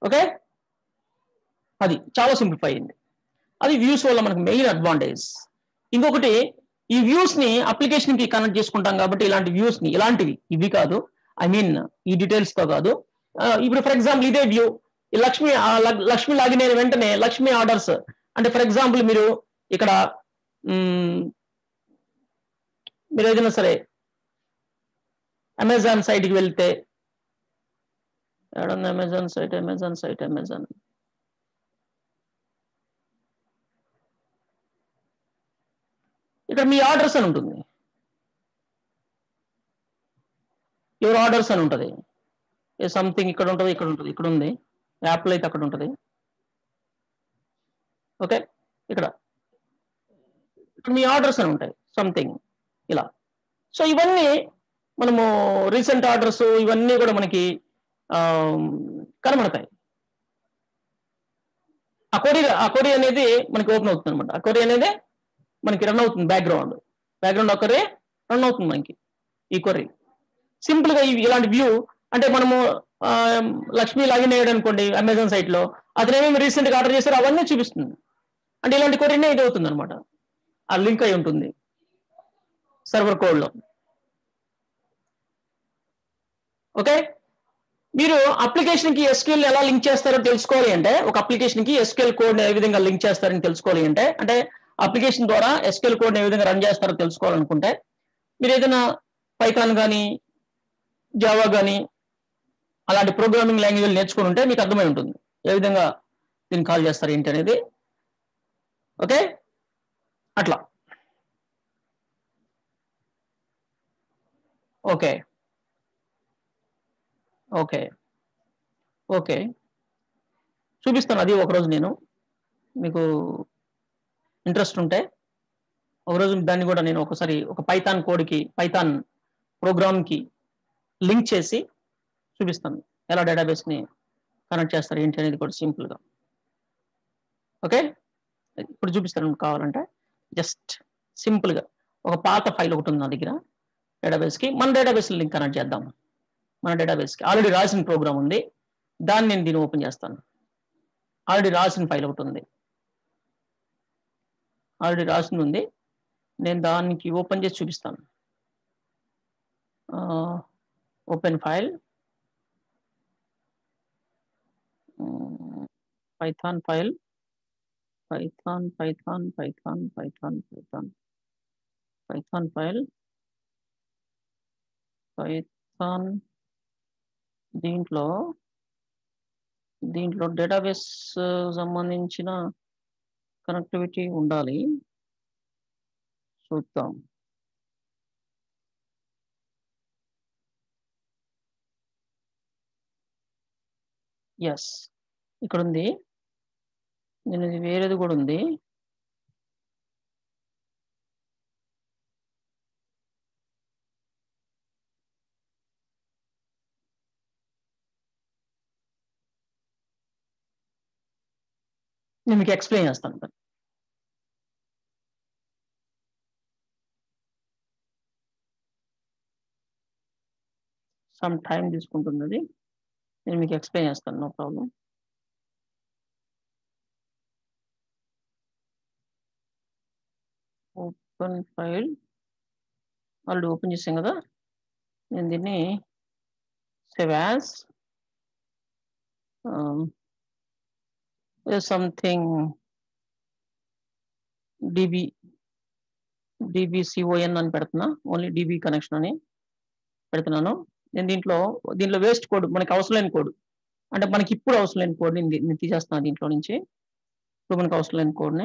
ఓకే అది చాలా సింప్లిఫై అయింది అది వ్యూస్ వల్ల మనకు మెయిన్ అడ్వాంటేజ్ ఇంకొకటి ఈ వ్యూస్ ని అప్లికేషన్ కి కనెక్ట్ చేసుకుంటాం కాబట్టి ఇలాంటి వ్యూస్ ని ఇలాంటివి ఇవి కాదు ఐ మీన్ ఈ డీటెయిల్స్ తో కాదు ఆ, ఇప్పుడు ఫర్ ఎగ్జాంపుల్ ఇదే వ్యూ ఈ లక్ష్మి ఆ, ల- లక్ష్మి లాగిన వెంటనే లక్ష్మి ఆర్డర్స్ అంటే ఫర్ ఎగ్జాంపుల్ మీరు ఇక్కడ మ్, మీరు ఏదైనా సరే అమెజాన్ సైట్కి వెళ్తే ఎక్కడుంది Amazon site Amazon site Amazon ఇక్కడ మీ ఆర్డర్స్ అని ఉంటుంది యువర్ ఆర్డర్స్ అని ఉంటుంది సంథింగ్ ఇక్కడ ఉంటుంది ఇక్కడ ఉంటుంది ఇక్కడ ఉంది యాప్లో అయితే అక్కడ ఉంటుంది ఓకే ఇక్కడ ఇక్కడ మీ ఆర్డర్స్ అని ఉంటాయి సంథింగ్ ఇలా సో ఇవన్నీ మనము రీసెంట్ ఆర్డర్స్ ఇవన్నీ కూడా మనకి ఆ, కనబడతాయి ఆ కొరి ఆ కొరి అనేది మనకి ఓపెన్ అవుతుంది అనమాట ఆ కొరి అనేది మనకి రన్ అవుతుంది బ్యాక్గ్రౌండ్ బ్యాక్గ్రౌండ్ ఒకరే రన్ అవుతుంది మనకి ఈ కొర్రీ సింపుల్ గా ఇవి- ఇలాంటి వ్యూ అంటే మనము ఆ, లక్ష్మీ లాగిన్ అయ్యాడు అనుకోండి అమెజాన్ సైట్ లో అతనేమేమి రీసెంట్ గా ఆర్డర్ చేశారో అవన్నీ చూపిస్తుంది అంటే ఇలాంటి కొరీనే ఇది అవుతుంది అనమాట ఆ లింక్ అయి ఉంటుంది సర్వర్ కోడ్ లో ఓకే మీరు అప్లికేషన్ కి ఎస్క్యూఎల్ ఎలా లింక్ చేస్తారో తెలుసుకోవాలి అంటే ఒక అప్లికేషన్ కి ఎస్క్యూఎల్ కోడ్ ఏ విధంగా లింక్ చేస్తారని తెలుసుకోవాలి అంటే అంటే అప్లికేషన్ ద్వారా ఎస్క్యూఎల్ కోడ్ ఏ విధంగా రన్ చేస్తారో తెలుసుకోవాలనుకుంటే మీరు ఏదైనా పైథాన్ కానీ జావా కానీ అలాంటి ప్రోగ్రామింగ్ లాంగ్వేజ్ నేర్చుకుని ఉంటే మీకు అర్థమై ఉంటుంది ఏ విధంగా దీన్ని కాల్ చేస్తారు ఏంటి అనేది ఓకే అట్లా ఓకే ఓకే ఓకే చూపిస్తాను అది ఒకరోజు నేను మీకు ఇంట్రెస్ట్ ఉంటే ఒకరోజు దాన్ని కూడా నేను ఒకసారి ఒక పైథాన్ కోడ్కి పైథాన్ ప్రోగ్రామ్కి లింక్ చేసి చూపిస్తాను ఎలా డేటాబేస్ని కనెక్ట్ చేస్తారు ఏంటి అనేది కూడా సింపుల్గా ఓకే ఇప్పుడు చూపిస్తాను కావాలంటే జస్ట్ సింపుల్గా ఒక పాత ఫైల్ ఒకటి ఉంది నా దగ్గర డేటాబేస్కి మన డేటాబేస్ లింక్ కనెక్ట్ చేద్దాం మన డేటాబేస్కి ఆల్రెడీ రాసిన ప్రోగ్రామ్ ఉంది దాన్ని నేను దీన్ని ఓపెన్ చేస్తాను ఆల్రెడీ రాసిన ఫైల్ ఒకటి ఉంది ఆల్రెడీ రాసింది ఉంది నేను దానికి ఓపెన్ చేసి చూపిస్తాను open file Python file Python Python Python Python Python Python file Python దీంట్లో దీంట్లో డేటాబేస్ సంబంధించిన కనెక్టివిటీ ఉండాలి చూద్దాం ఎస్ ఇక్కడ ఉంది నేను ఇది వేరేది కూడా ఉంది నేను మీకు ఎక్స్ప్లెయిన్ చేస్తాను సమ్ టైం తీసుకుంటుంది అది నేను మీకు ఎక్స్ప్లెయిన్ చేస్తాను no problem open file already open చేసాం కదా నేను దీన్ని save as something DB DBCON అని పెడుతున్నా ఓన్లీ డిబి కనెక్షన్ అని పెడుతున్నాను నేను దీంట్లో దీంట్లో వేస్ట్ కోడ్ మనకి అవసరం లేని కోడ్ అంటే మనకి ఇప్పుడు అవసరం లేని కోడ్ నేను తీసేస్తున్నాను దీంట్లో నుంచి ఇప్పుడు మనకి అవసరం లేని కోడ్ని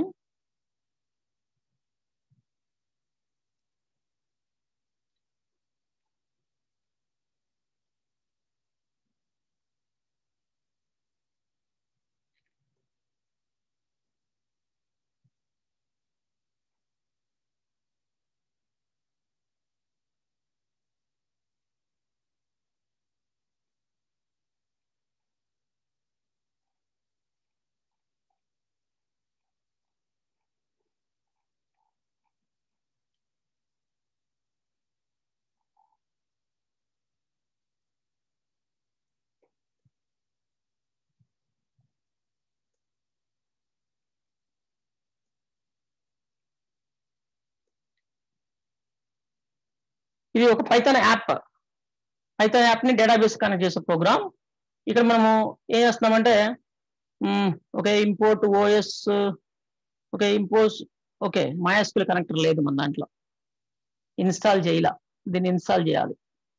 ఇది ఒక పైథాన్ యాప్ పైథాన్ యాప్ ని డేటాబేస్ కనెక్ట్ చేసే ప్రోగ్రామ్ ఇక్కడ మనము ఏం చేస్తున్నామంటే okay import OS okay import okay MySQL connector లేదు మన దాంట్లో ఇన్స్టాల్ చేయాల దీన్ని ఇన్స్టాల్ చేయాలి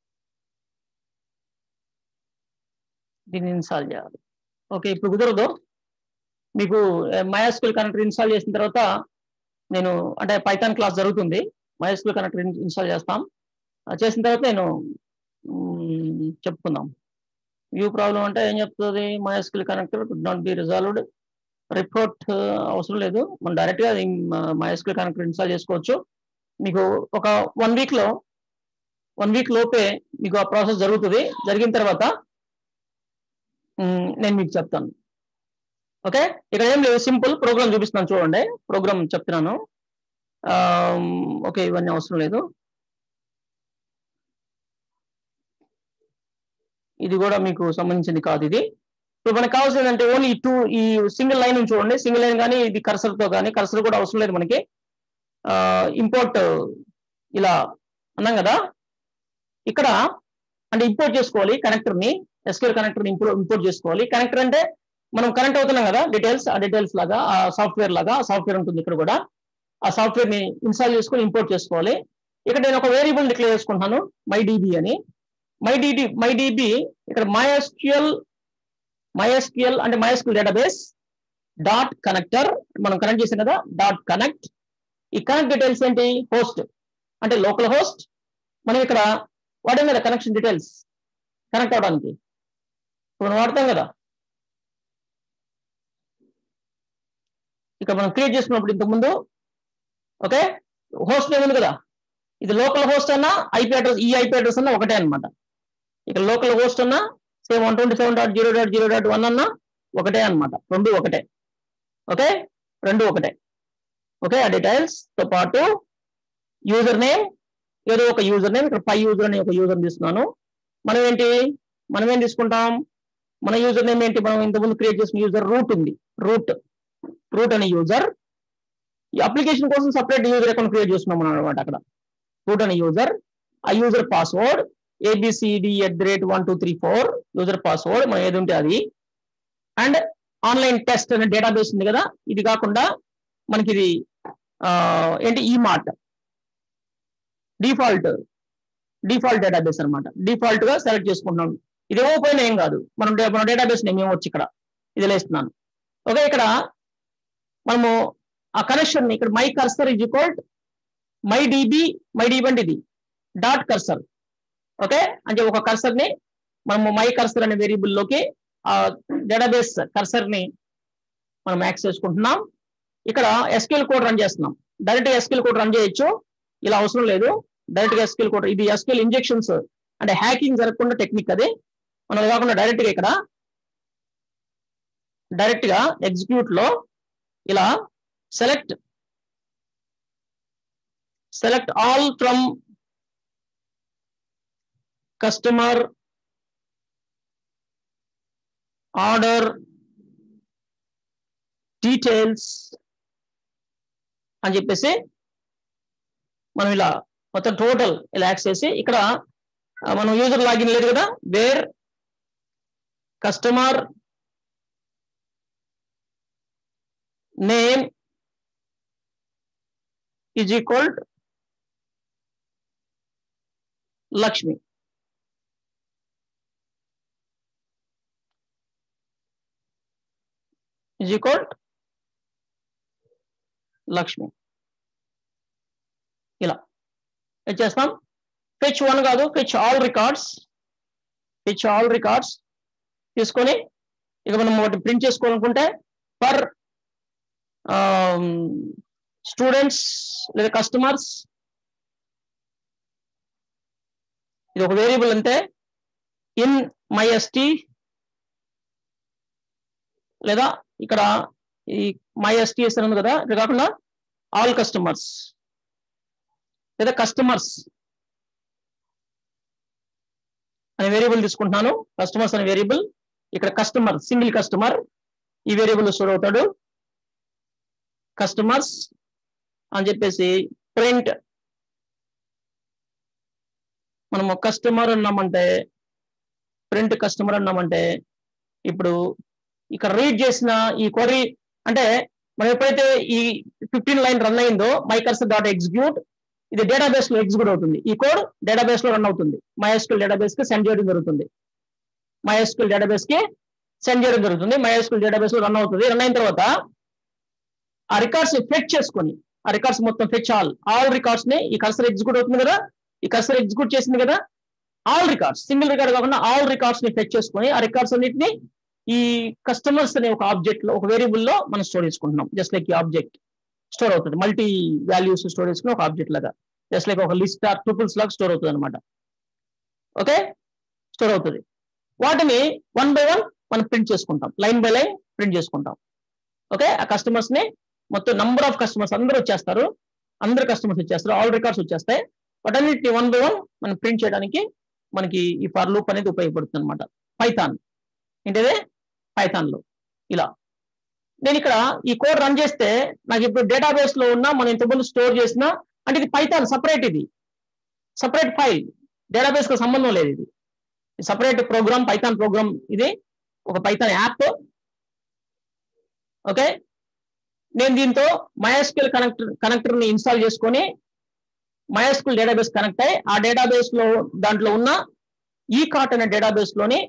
దీన్ని ఇన్స్టాల్ చేయాలి ఓకే ఇప్పుడు కుదరదు మీకు మయాస్కుల్ కనెక్టర్ ఇన్స్టాల్ చేసిన తర్వాత నేను అంటే పైథాన్ క్లాస్ జరుగుతుంది మయాస్కుల్ కనెక్టర్ ఇన్స్టాల్ చేస్తాం ఆ చేసిన తర్వాత నేను మ్, చెప్పుకుందాం వ్యూ ప్రాబ్లం అంటే ఏం చెప్తుంది MySQL connector could not be resolved report అవసరం లేదు మనం డైరెక్ట్ గా మయాస్కుల్ కనెక్టర్ ఇన్స్టాల్ చేసుకోవచ్చు మీకు ఒక వన్ వీక్ లో వన్ వీక్ లోపే మీకు ఆ ప్రాసెస్ జరుగుతుంది జరిగిన తర్వాత మ్, నేను మీకు చెప్తాను ఓకే ఇక్కడ ఏం లేదు సింపుల్ ప్రోగ్రామ్ చూపిస్తున్నాను చూడండి ప్రోగ్రామ్ చెప్తున్నాను ఓకే ఇవన్నీ అవసరం లేదు ఇది కూడా మీకు సంబంధించింది కాదు ఇది ఇప్పుడు మనకు కావాల్సింది ఏంటంటే ఓన్లీ టూ ఈ సింగిల్ లైన్ చూడండి సింగిల్ లైన్ కానీ ఇది కర్సర్ తో కానీ కర్సర్ కూడా అవసరం లేదు మనకి ఇంపోర్ట్ ఇలా అన్నాం కదా ఇక్కడ అంటే ఇంపోర్ట్ చేసుకోవాలి కనెక్టర్ ని ఎస్క్యూఎల్ కనెక్టర్ ని ఇంపోర్ట్ చేసుకోవాలి కనెక్టర్ అంటే మనం కనెక్ట్ అవుతున్నాం కదా డీటెయిల్స్ ఆ డీటెయిల్స్ లాగా ఆ సాఫ్ట్వేర్ లాగా ఆ సాఫ్ట్వేర్ ఉంటుంది ఇక్కడ కూడా ఆ సాఫ్ట్వేర్ ని ఇన్స్టాల్ చేసుకొని ఇంపోర్ట్ చేసుకోవాలి ఇక్కడ నేను ఒక వేరియబుల్ డిక్లేర్ చేసుకుంటున్నాను మై డిబి అని మై డిబి మై డిబి ఇక్కడ మైఎస్క్యూఎల్ మైఎస్క్యూఎల్ అంటే మైఎస్క్యూఎల్ డేటాబేస్ డాట్ కనెక్టర్ మనం కనెక్ట్ చేసాం కదా డాట్ కనెక్ట్ ఈ కనెక్ట్ డీటెయిల్స్ ఏంటి హోస్ట్ అంటే లోకల్ హోస్ట్ మనం ఇక్కడ వాడాం కదా కనెక్షన్ డీటెయిల్స్ కనెక్ట్ అవడానికి ఇప్పుడు మనం వాడతాం కదా ఇక్కడ మనం క్రియేట్ చేసుకున్నప్పుడు ఇంతకుముందు ఓకే హోస్ట్ ఏముంది కదా ఇది లోకల్ హోస్ట్ అన్నా ఐపీ అడ్రస్ ఈ ఐపీ అడ్రస్ అన్నా ఒకటే అన్నమాట ఇక్కడ లోకల్ హోస్ట్ అన్నా same one twenty seven dot zero dot zero dot one అన్నా ఒకటే అన్నమాట రెండు ఒకటే ఓకే రెండు ఒకటే ఓకే ఆ డీటెయిల్స్ తో పాటు యూజర్ నేమ్ ఏదో ఒక యూజర్ నేమ్ ఇక్కడ పై యూజర్ అనే ఒక యూజర్ తీసుకున్నాను మనం ఏంటి మనం ఏం తీసుకుంటాం మన యూజర్ నేమ్ ఏంటి మనం ఇంతకుముందు క్రియేట్ చేసిన యూజర్ రూట్ ఉంది రూట్ రూట్ అనే యూజర్ ఈ అప్లికేషన్ కోసం సపరేట్ యూజర్ అకౌంట్ క్రియేట్ చేస్తున్నాం మనం అనమాట అక్కడ రూట్ అనే యూజర్ ఆ user password ABCD at the rate one two three four user password మనం ఏది ఉంటే అది అండ్ ఆన్లైన్ టెస్ట్ అనే డేటాబేస్ ఉంది కదా ఇది కాకుండా మనకి ఇది ఆ, ఏంటి ఈ మార్ట్ డిఫాల్ట్ డిఫాల్ట్ డేటాబేస్ అనమాట డిఫాల్ట్ గా సెలెక్ట్ చేసుకుంటున్నాం ఇది ఓపెన్ ఏం కాదు మనం డే- మన డేటాబేస్ నేమ్ ఏమొచ్చు ఇక్కడ ఇది లేస్తున్నాను ఓకే ఇక్కడ మనము ఆ కనెక్షన్ ఇక్కడ my cursor is equal my DB my DB అంటే ఇది డాట్ కర్సర్ ఓకే అంటే ఒక కర్సర్ ని మనము మై కర్సర్ అనే వేరియబుల్ లోకి ఆ డేటాబేస్ కర్సర్ ని మనం యాక్సెస్ చేసుకుంటున్నాం ఇక్కడ ఎస్క్యూఎల్ కోడ్ రన్ చేస్తున్నాం డైరెక్ట్ ఎస్క్యూఎల్ కోడ్ రన్ చేయొచ్చు ఇలా అవసరం లేదు డైరెక్ట్ గా ఎస్క్యూఎల్ కోడ్ ఇది ఎస్క్యూఎల్ ఇంజెక్షన్స్ అంటే హ్యాకింగ్ జరగకుండా టెక్నిక్ అది మనం అది కాకుండా డైరెక్ట్ గా ఇక్కడ డైరెక్ట్ గా ఎగ్జిక్యూట్ లో ఇలా select select all from customer order details అని చెప్పేసి మనం ఇలా మొత్తం టోటల్ ఇలా యాక్స్ చేసి ఇక్కడ ఆ, మనం యూజర్ లాగిన్ లేదు కదా where customer name is equal Lakshmi is equal Lakshmi ఇలా ఏం చేస్తాం ఫెచ్ వన్ కాదు fetch all records fetch all records తీసుకొని ఇక మనం ఒకటి ప్రింట్ చేసుకోవాలనుకుంటే పర్ స్టూడెంట్స్ లేదా కస్టమర్స్ ఇది ఒక వేరియబుల్ అంతే ఇన్ మైఎస్టి లేదా ఇక్కడ ఈ మైఎస్టిఎస్ అని ఉంది కదా ఇది కాకుండా ఆల్ కస్టమర్స్ లేదా కస్టమర్స్ అనే వేరియబుల్ తీసుకుంటున్నాను కస్టమర్స్ అనే వేరియబుల్ ఇక్కడ కస్టమర్ సింగిల్ కస్టమర్ ఈ వేరియబుల్ స్టోర్ అవుతాడు కస్టమర్స్ అని చెప్పేసి ప్రింట్ మనము కస్టమర్ అన్నామంటే ప్రింట్ కస్టమర్ అన్నామంటే ఇప్పుడు ఇక్కడ రీడ్ చేసిన ఈ క్వరీ అంటే మనం ఎప్పుడైతే ఈ ఫిఫ్టీన్ లైన్ రన్ అయిందో మైకర్స్ డాట్ ఎగ్జిక్యూట్ ఇది డేటాబేస్ లో ఎగ్జిక్యూట్ అవుతుంది ఈ కోడ్ డేటాబేస్ లో రన్ అవుతుంది MySQL డేటాబేస్ కి సెండ్ చేయడం జరుగుతుంది MySQL డేటాబేస్ కి సెండ్ చేయడం జరుగుతుంది MySQL డేటాబేస్ లో రన్ అవుతుంది రన్ అయిన తర్వాత ఆ రికార్డ్స్ ని ఫెచ్ చేసుకొని ఆ రికార్డ్స్ మొత్తం ఫెచ్ ఆల్ ఆల్ రికార్డ్స్ ని ఈ కర్సర్ ఎగ్జిక్యూట్ అవుతుంది కదా ఈ కర్సర్ ఎగ్జిక్యూట్ చేసింది కదా ఆల్ రికార్డ్స్ సింగిల్ రికార్డ్ కాకుండా ఆల్ రికార్డ్స్ ని ఫెచ్ చేసుకొని ఆ రికార్డ్స్ అన్నిటిని ఈ కస్టమర్స్ అనే ఒక ఆబ్జెక్ట్ లో ఒక వేరియబుల్ లో మనం స్టోర్ చేసుకుంటున్నాం జస్ట్ లైక్ ఈ ఆబ్జెక్ట్ స్టోర్ అవుతుంది మల్టీ వాల్యూస్ స్టోర్ చేసుకుని ఒక ఆబ్జెక్ట్ లాగా జస్ట్ లైక్ ఒక లిస్ట్ ఆర్ ట్రిపుల్స్ లాగా స్టోర్ అవుతుంది అనమాట ఓకే స్టోర్ అవుతుంది వాటిని వన్ బై వన్ మనం ప్రింట్ చేసుకుంటాం లైన్ బై లైన్ ప్రింట్ చేసుకుంటాం ఓకే ఆ కస్టమర్స్ ని మొత్తం నంబర్ ఆఫ్ కస్టమర్స్ అందరూ వచ్చేస్తారు అందరు కస్టమర్స్ వచ్చేస్తారు ఆల్ రికార్డ్స్ వచ్చేస్తాయి వాటన్నిటిని వన్ బై వన్ మనం ప్రింట్ చేయడానికి మనకి ఈ ఫర్ లూప్ అనేది ఉపయోగపడుతుంది అనమాట పైథాన్ ఏంటిదే పైథాన్ లో ఇలా నేను ఇక్కడ ఈ కోడ్ రన్ చేస్తే నాకు ఇప్పుడు డేటాబేస్ లో ఉన్న మనం ఇంతకుముందు స్టోర్ చేసిన అంటే ఇది పైథాన్ సపరేట్ ఇది సపరేట్ ఫైల్ డేటాబేస్ కు సంబంధం లేదు ఇది సపరేట్ ప్రోగ్రామ్ పైథాన్ ప్రోగ్రామ్ ఇది ఒక పైథాన్ యాప్ ఓకే నేను దీంతో MySQL కనెక్టర్ కనెక్టర్ ని ఇన్స్టాల్ చేసుకొని MySQL డేటాబేస్ కనెక్ట్ అయ్యి ఆ డేటాబేస్ లో దాంట్లో ఉన్న ఈ కార్ట్ అనే డేటాబేస్ లోని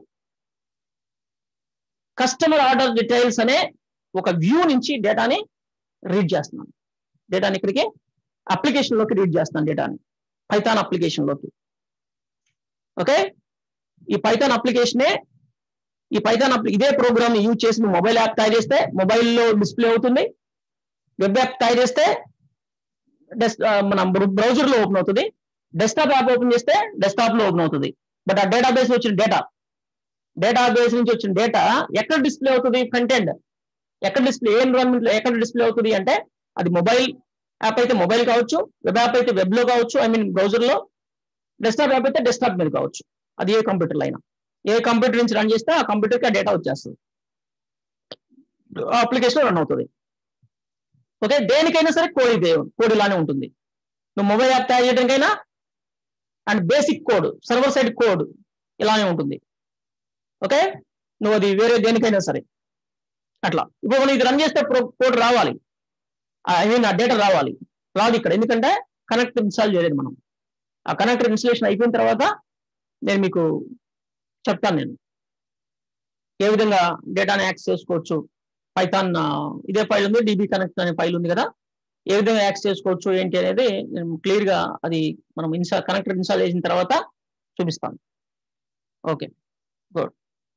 కస్టమర్ ఆర్డర్ డీటెయిల్స్ అనే ఒక వ్యూ నుంచి డేటాని రీడ్ చేస్తున్నాను డేటాని ఇక్కడికి అప్లికేషన్ లోకి రీడ్ చేస్తాను డేటాని పైథాన్ అప్లికేషన్ లోకి ఓకే ఈ పైథాన్ అప్లికేషనే ఈ పైథాన్ ఇదే ప్రోగ్రామ్ ని యూజ్ చేసి మొబైల్ యాప్ తయారు చేస్తే మొబైల్లో డిస్ప్లే అవుతుంది వెబ్ యాప్ తయారు చేస్తే డెస్క్ మన బ్రౌజర్ లో ఓపెన్ అవుతుంది డెస్క్టాప్ యాప్ ఓపెన్ చేస్తే డెస్క్టాప్ లో ఓపెన్ అవుతుంది బట్ ఆ డేటాబేస్ వచ్చిన డేటా డేటాబేస్ నుంచి వచ్చిన డేటా ఎక్కడ డిస్ప్లే అవుతుంది ఫ్రంట్ ఎండ్ ఎక్కడ డిస్ప్లే ఏ ఎన్విరాన్మెంట్ లో ఎక్కడ డిస్ప్లే అవుతుంది అంటే అది మొబైల్ యాప్ అయితే మొబైల్ కావచ్చు వెబ్ యాప్ అయితే వెబ్ లో కావచ్చు ఐ మీన్ బ్రౌజర్ లో డెస్క్టాప్ యాప్ అయితే డెస్క్టాప్ మీద కావచ్చు అది ఏ కంప్యూటర్ అయినా ఏ కంప్యూటర్ నుంచి రన్ చేస్తే ఆ కంప్యూటర్ కి ఆ డేటా వచ్చేస్తుంది అప్లికేషన్ రన్ అవుతుంది ఓకే దేనికైనా సరే కోడ్ ఇదే కోడ్ ఇలానే ఉంటుంది నువ్వు మొబైల్ యాప్ తయారు చేయడానికైనా and basic code server side code ఇలానే ఉంటుంది ఓకే నువ్వు అది వేరే దేనికైనా సరే అట్లా ఇప్పుడు మనం ఇది రన్ చేస్తే కోడ్ రావాలి ఐ మీన్ ఆ డేటా రావాలి రాదు ఇక్కడ ఎందుకంటే కనెక్టర్ ఇన్స్టాల్ చేయలేదు మనం ఆ కనెక్టర్ ఇన్స్టలేషన్ అయిపోయిన తర్వాత నేను మీకు చెప్తాను నేను ఏ విధంగా డేటాని యాక్సెస్ చేసుకోవచ్చు పైథాన్ ఇదే ఫైల్ ఉంది డిబి కనెక్ట్ అనే ఫైల్ ఉంది కదా ఏ విధంగా యాక్సెస్ చేసుకోవచ్చు ఏంటి అనేది నేను క్లియర్ గా అది మనం ఇన్స్టా కనెక్టర్ ఇన్స్టాల్ చేసిన తర్వాత చూపిస్తాను ఓకే గుడ్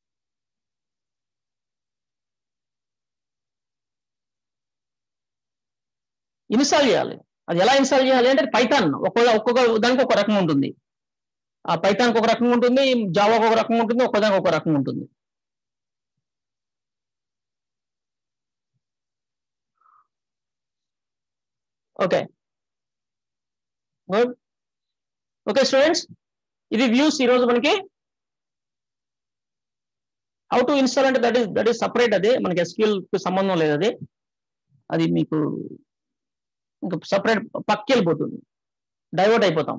ఇన్స్టాల్ చేయాలి అది ఎలా ఇన్స్టాల్ చేయాలి అంటే పైథాన్ ఒక్కొక్క ఒక్కొక్క దానికి ఒక రకం ఉంటుంది ఆ పైథాన్కి ఒక రకం ఉంటుంది జావాకి ఒక రకం ఉంటుంది ఒక్కొక్కదానికి ఒక రకం ఉంటుంది ఓకే గుడ్ ఓకే స్టూడెంట్స్ ఇది వ్యూస్ ఈరోజు మనకి హౌ టు ఇన్స్టాల్ అంటే that is that is separate అది మనకి ఎస్క్యూఎల్ కి సంబంధం లేదు అది అది మీకు ఇంకా సపరేట్ పక్కకి వెళ్ళిపోతుంది డైవర్ట్ అయిపోతాం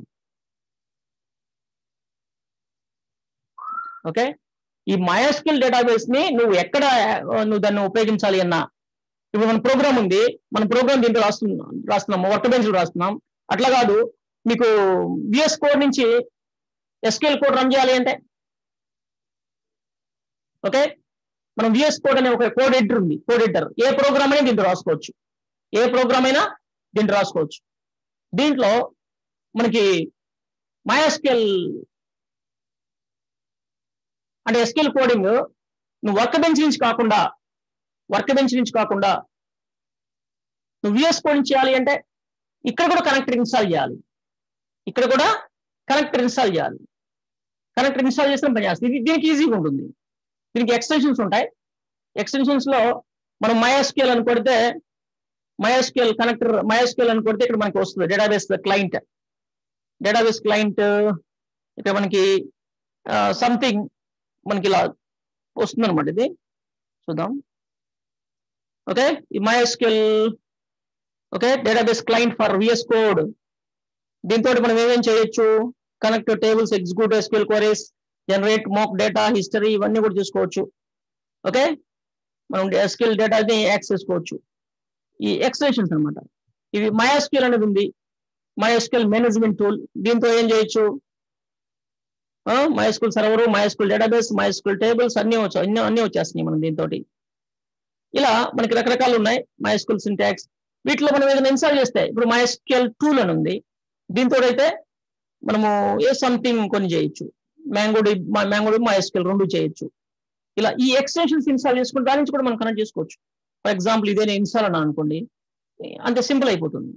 ఓకే ఈ మయాస్కిల్ డేటాబేస్ ని నువ్వు ఎక్కడ ఆ, నువ్వు దాన్ని ఉపయోగించాలి అన్నా ఇప్పుడు మన ప్రోగ్రామ్ ఉంది మన ప్రోగ్రామ్ దీంట్లో రాస్తున్నాం రాస్తున్నాం వర్క్ బెంచ్ రాస్తున్నాం అట్లా కాదు మీకు విఎస్ కోడ్ నుంచి ఎస్క్యూఎల్ కోడ్ రన్ చేయాలి అంటే ఓకే మనం విఎస్ కోడ్ అనే ఒక కోడ్ ఎడిటర్ ఉంది కోడ్ ఎడిటర్ ఏ ప్రోగ్రామ్ అయినా దీంట్లో రాసుకోవచ్చు ఏ ప్రోగ్రామ్ అయినా దీంట్లో రాసుకోవచ్చు దీంట్లో మనకి మయాస్కెల్ అంటే ఎస్కెల్ కోడింగ్ నువ్వు వర్క్ బెంచ్ నుంచి కాకుండా వర్క్ బెంచ్ నుంచి కాకుండా నువ్వు విఎస్ కోడింగ్ చేయాలి అంటే ఇక్కడ కూడా కనెక్టర్ ఇన్స్టాల్ చేయాలి ఇక్కడ కూడా కనెక్టర్ ఇన్స్టాల్ చేయాలి కనెక్టర్ ఇన్స్టాల్ చేసిన పని చేస్తుంది ఇది దీనికి ఈజీగా ఉంటుంది దీనికి ఎక్స్టెన్షన్స్ ఉంటాయి ఎక్స్టెన్షన్స్ లో మనం MySQL అని కొడితే MySQL కనెక్టర్ MySQL అని కొడితే ఇక్కడ మనకి వస్తుంది డేటాబేస్ క్లయింట్ డేటాబేస్ క్లయింట్ ఇక్కడ మనకి సంథింగ్ మనకి ఇలా వస్తుంది అనమాట ఇది చూద్దాం ఓకే ఈ MySQL okay database client for VS code దీంతో మనం ఏమేం చేయొచ్చు connect tables execute SQL queries generate mock data history ఇవన్నీ కూడా చూసుకోవచ్చు ఓకే మనం ఎస్క్యూఎల్ డేటాని యాక్సెస్ చేసుకోవచ్చు ఈ ఎక్స్టెన్షన్స్ అన్నమాట ఇవి మయాస్క్యూఎల్ అనేది ఉంది మయాస్క్యూఎల్ మేనేజ్మెంట్ టూల్ దీంతో ఏం చేయొచ్చు MySQL server MySQL database MySQL tables అన్ని వచ్చు అన్ని అన్ని వచ్చేస్తున్నాయి మనం దీంతో ఇలా మనకి రకరకాలు ఉన్నాయి మైస్కూల్ సింటాక్స్ వీటిలో మనం ఏదైనా ఇన్స్టాల్ చేస్తే ఇప్పుడు మైస్క్యూఎల్ టూల్ అని ఉంది దీంతో అయితే మనము ఏ సంథింగ్ కొన్ని చేయొచ్చు మ్యాంగోడి మ్యాంగోడి మైస్క్యూఎల్ రెండు చేయొచ్చు ఇలా ఈ ఎక్స్టెన్షన్స్ ఇన్స్టాల్ చేసుకుని దాని నుంచి కూడా మనం కనెక్ట్ చేసుకోవచ్చు ఫర్ ఎగ్జాంపుల్ ఇదే ఇన్స్టాల్ అన్నా అనుకోండి అంతే సింపుల్ అయిపోతుంది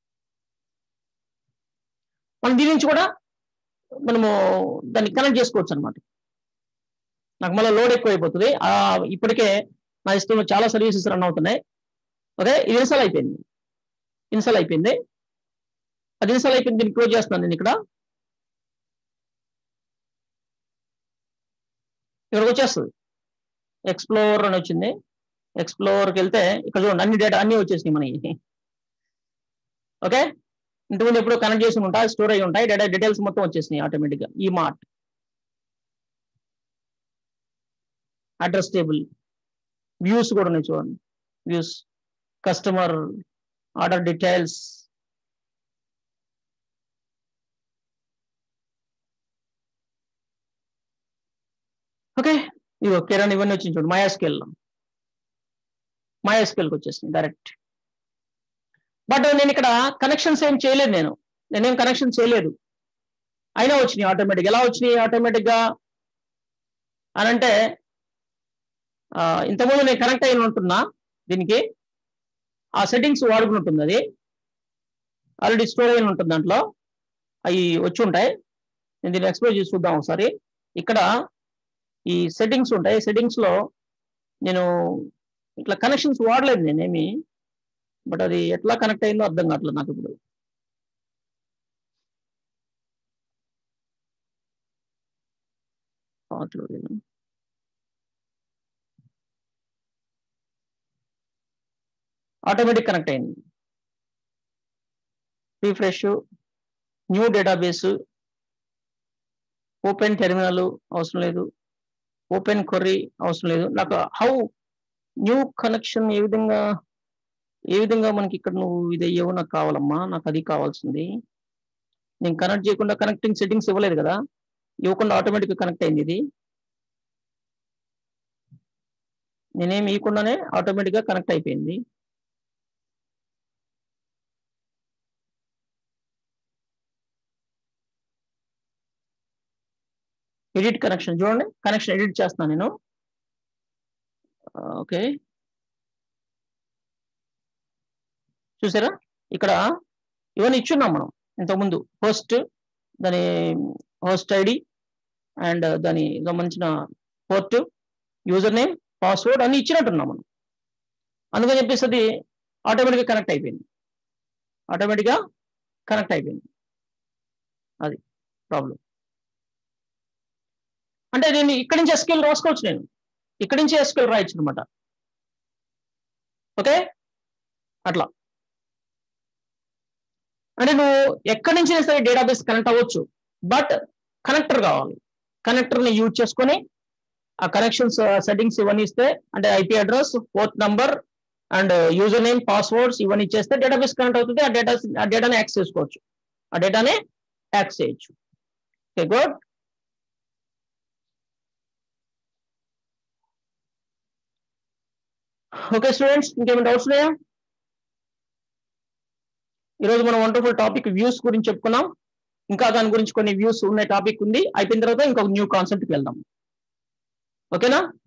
మనం దీని నుంచి కూడా మనము దాన్ని కనెక్ట్ చేసుకోవచ్చు అనమాట నాకు మళ్ళీ లోడ్ ఎక్కువ అయిపోతుంది ఆ ఇప్పటికే నా ఇష్టంలో చాలా సర్వీసెస్ రన్ అవుతున్నాయి ఓకే ఇది ఇన్స్టాల్ అయిపోయింది ఇన్స్టాల్ అయిపోయింది అది ఇన్స్టాల్ అయిపోయింది దీన్ని క్లోజ్ చేస్తున్నాను నేను ఇక్కడ ఇక్కడికి వచ్చేస్తుంది ఎక్స్ప్లోర్ అని వచ్చింది ఎక్స్ప్లోర్కి వెళ్తే ఇక్కడ చూడండి అన్ని డేటా అన్ని వచ్చేసినాయి మనకి ఓకే ఇంతకుముందు ఎప్పుడు కనెక్ట్ చేసి ఉంటాయి స్టోర్ అయి ఉంటాయి డేటా డీటెయిల్స్ మొత్తం వచ్చేసినాయి ఆటోమేటిక్గా ఈ మార్ట్ అడ్రస్ టేబుల్ వ్యూస్ కూడా ఉన్నాయి చూడండి views customer order details okay ఇగో కిరణ్ ఇవన్నీ వచ్చింది చూడండి మాయాస్కేల్ మాయాస్కేల్కి వచ్చేసింది డైరెక్ట్ బట్ నేను ఇక్కడ కనెక్షన్స్ ఏం చేయలేదు నేను నేనేం కనెక్షన్ చేయలేదు అయినా వచ్చినాయి ఆటోమేటిక్ ఎలా వచ్చినాయి ఆటోమేటిక్ గా అని అంటే ఇంతకుముందు నేను కనెక్ట్ అయిన ఉంటున్నా దీనికి ఆ సెట్టింగ్స్ వాడుకుని ఉంటుంది అది ఆల్రెడీ స్టోర్ అయిన ఉంటుంది దాంట్లో అవి వచ్చి ఉంటాయి నేను దీన్ని ఎక్స్ప్లోర్ చేసి చూద్దాం ఒకసారి ఇక్కడ ఈ సెట్టింగ్స్ ఉంటాయి సెట్టింగ్స్ లో నేను ఇట్లా కనెక్షన్స్ వాడలేదు నేనేమి బట్ అది ఎట్లా కనెక్ట్ అయిందో అర్థం కావట్లేదు నాకు ఇప్పుడు ఆటోమేటిక్ కనెక్ట్ అయింది refresh new database open terminal అవసరం లేదు ఓపెన్ కొర్రీ అవసరం లేదు నాకు హౌ న్యూ కనెక్షన్ ఏ విధంగా ఏ విధంగా మనకి ఇక్కడ నువ్వు ఇది అయ్యావో నాకు కావాలమ్మా నాకు అది కావాల్సింది నేను కనెక్ట్ చేయకుండా కనెక్టింగ్ సెట్టింగ్స్ ఇవ్వలేదు కదా ఇవ్వకుండా ఆటోమేటిక్గా కనెక్ట్ అయింది ఇది నేనేం ఇవ్వకుండానే ఆటోమేటిక్గా కనెక్ట్ అయిపోయింది ఎడిట్ కనెక్షన్ చూడండి కనెక్షన్ ఎడిట్ చేస్తున్నాను నేను ఓకే చూసారా ఇక్కడ ఇవన్నీ ఇచ్చున్నాం మనం ఇంతకుముందు హోస్ట్ దాని హోస్ట్ ఐడి అండ్ దాని సంబంధించిన పోర్ట్ యూజర్ నేమ్ పాస్వర్డ్ అన్ని ఇచ్చినట్టున్నాం మనం అందుకని చెప్పేసి అది ఆటోమేటిక్గా కనెక్ట్ అయిపోయింది ఆటోమేటిక్గా కనెక్ట్ అయిపోయింది అది ప్రాబ్లం అంటే దీన్ని ఇక్కడి నుంచి ఎస్కేల్ రాసుకోవచ్చు నేను ఇక్కడి నుంచి ఎస్కేల్ రాయొచ్చు అనమాట ఓకే అట్లా అంటే నువ్వు ఎక్కడి నుంచి సరే డేటాబేస్ కనెక్ట్ అవ్వచ్చు బట్ కనెక్టర్ కావాలి కనెక్టర్ని యూజ్ చేసుకొని ఆ కనెక్షన్స్ సెట్టింగ్స్ ఇవన్నీ ఇస్తే అంటే IP address port number and user name passwords ఇవన్నీ ఇచ్చేస్తే డేటాబేస్ కనెక్ట్ అవుతుంది ఆ డేటా ఆ డేటాని యాక్సెస్ చేసుకోవచ్చు ఆ డేటాని యాక్సెస్ చేయొచ్చు ఓకే గుడ్ ఓకే స్టూడెంట్స్ ఇంకేమైనా డౌట్స్ ఉన్నాయా ఈరోజు మనం వండర్ఫుల్ టాపిక్ వ్యూస్ గురించి చెప్పుకున్నాం ఇంకా దాని గురించి కొన్ని వ్యూస్ ఉన్న టాపిక్ ఉంది అయిపోయిన తర్వాత ఇంకొక న్యూ కాన్సెప్ట్కి వెళ్దాం ఓకేనా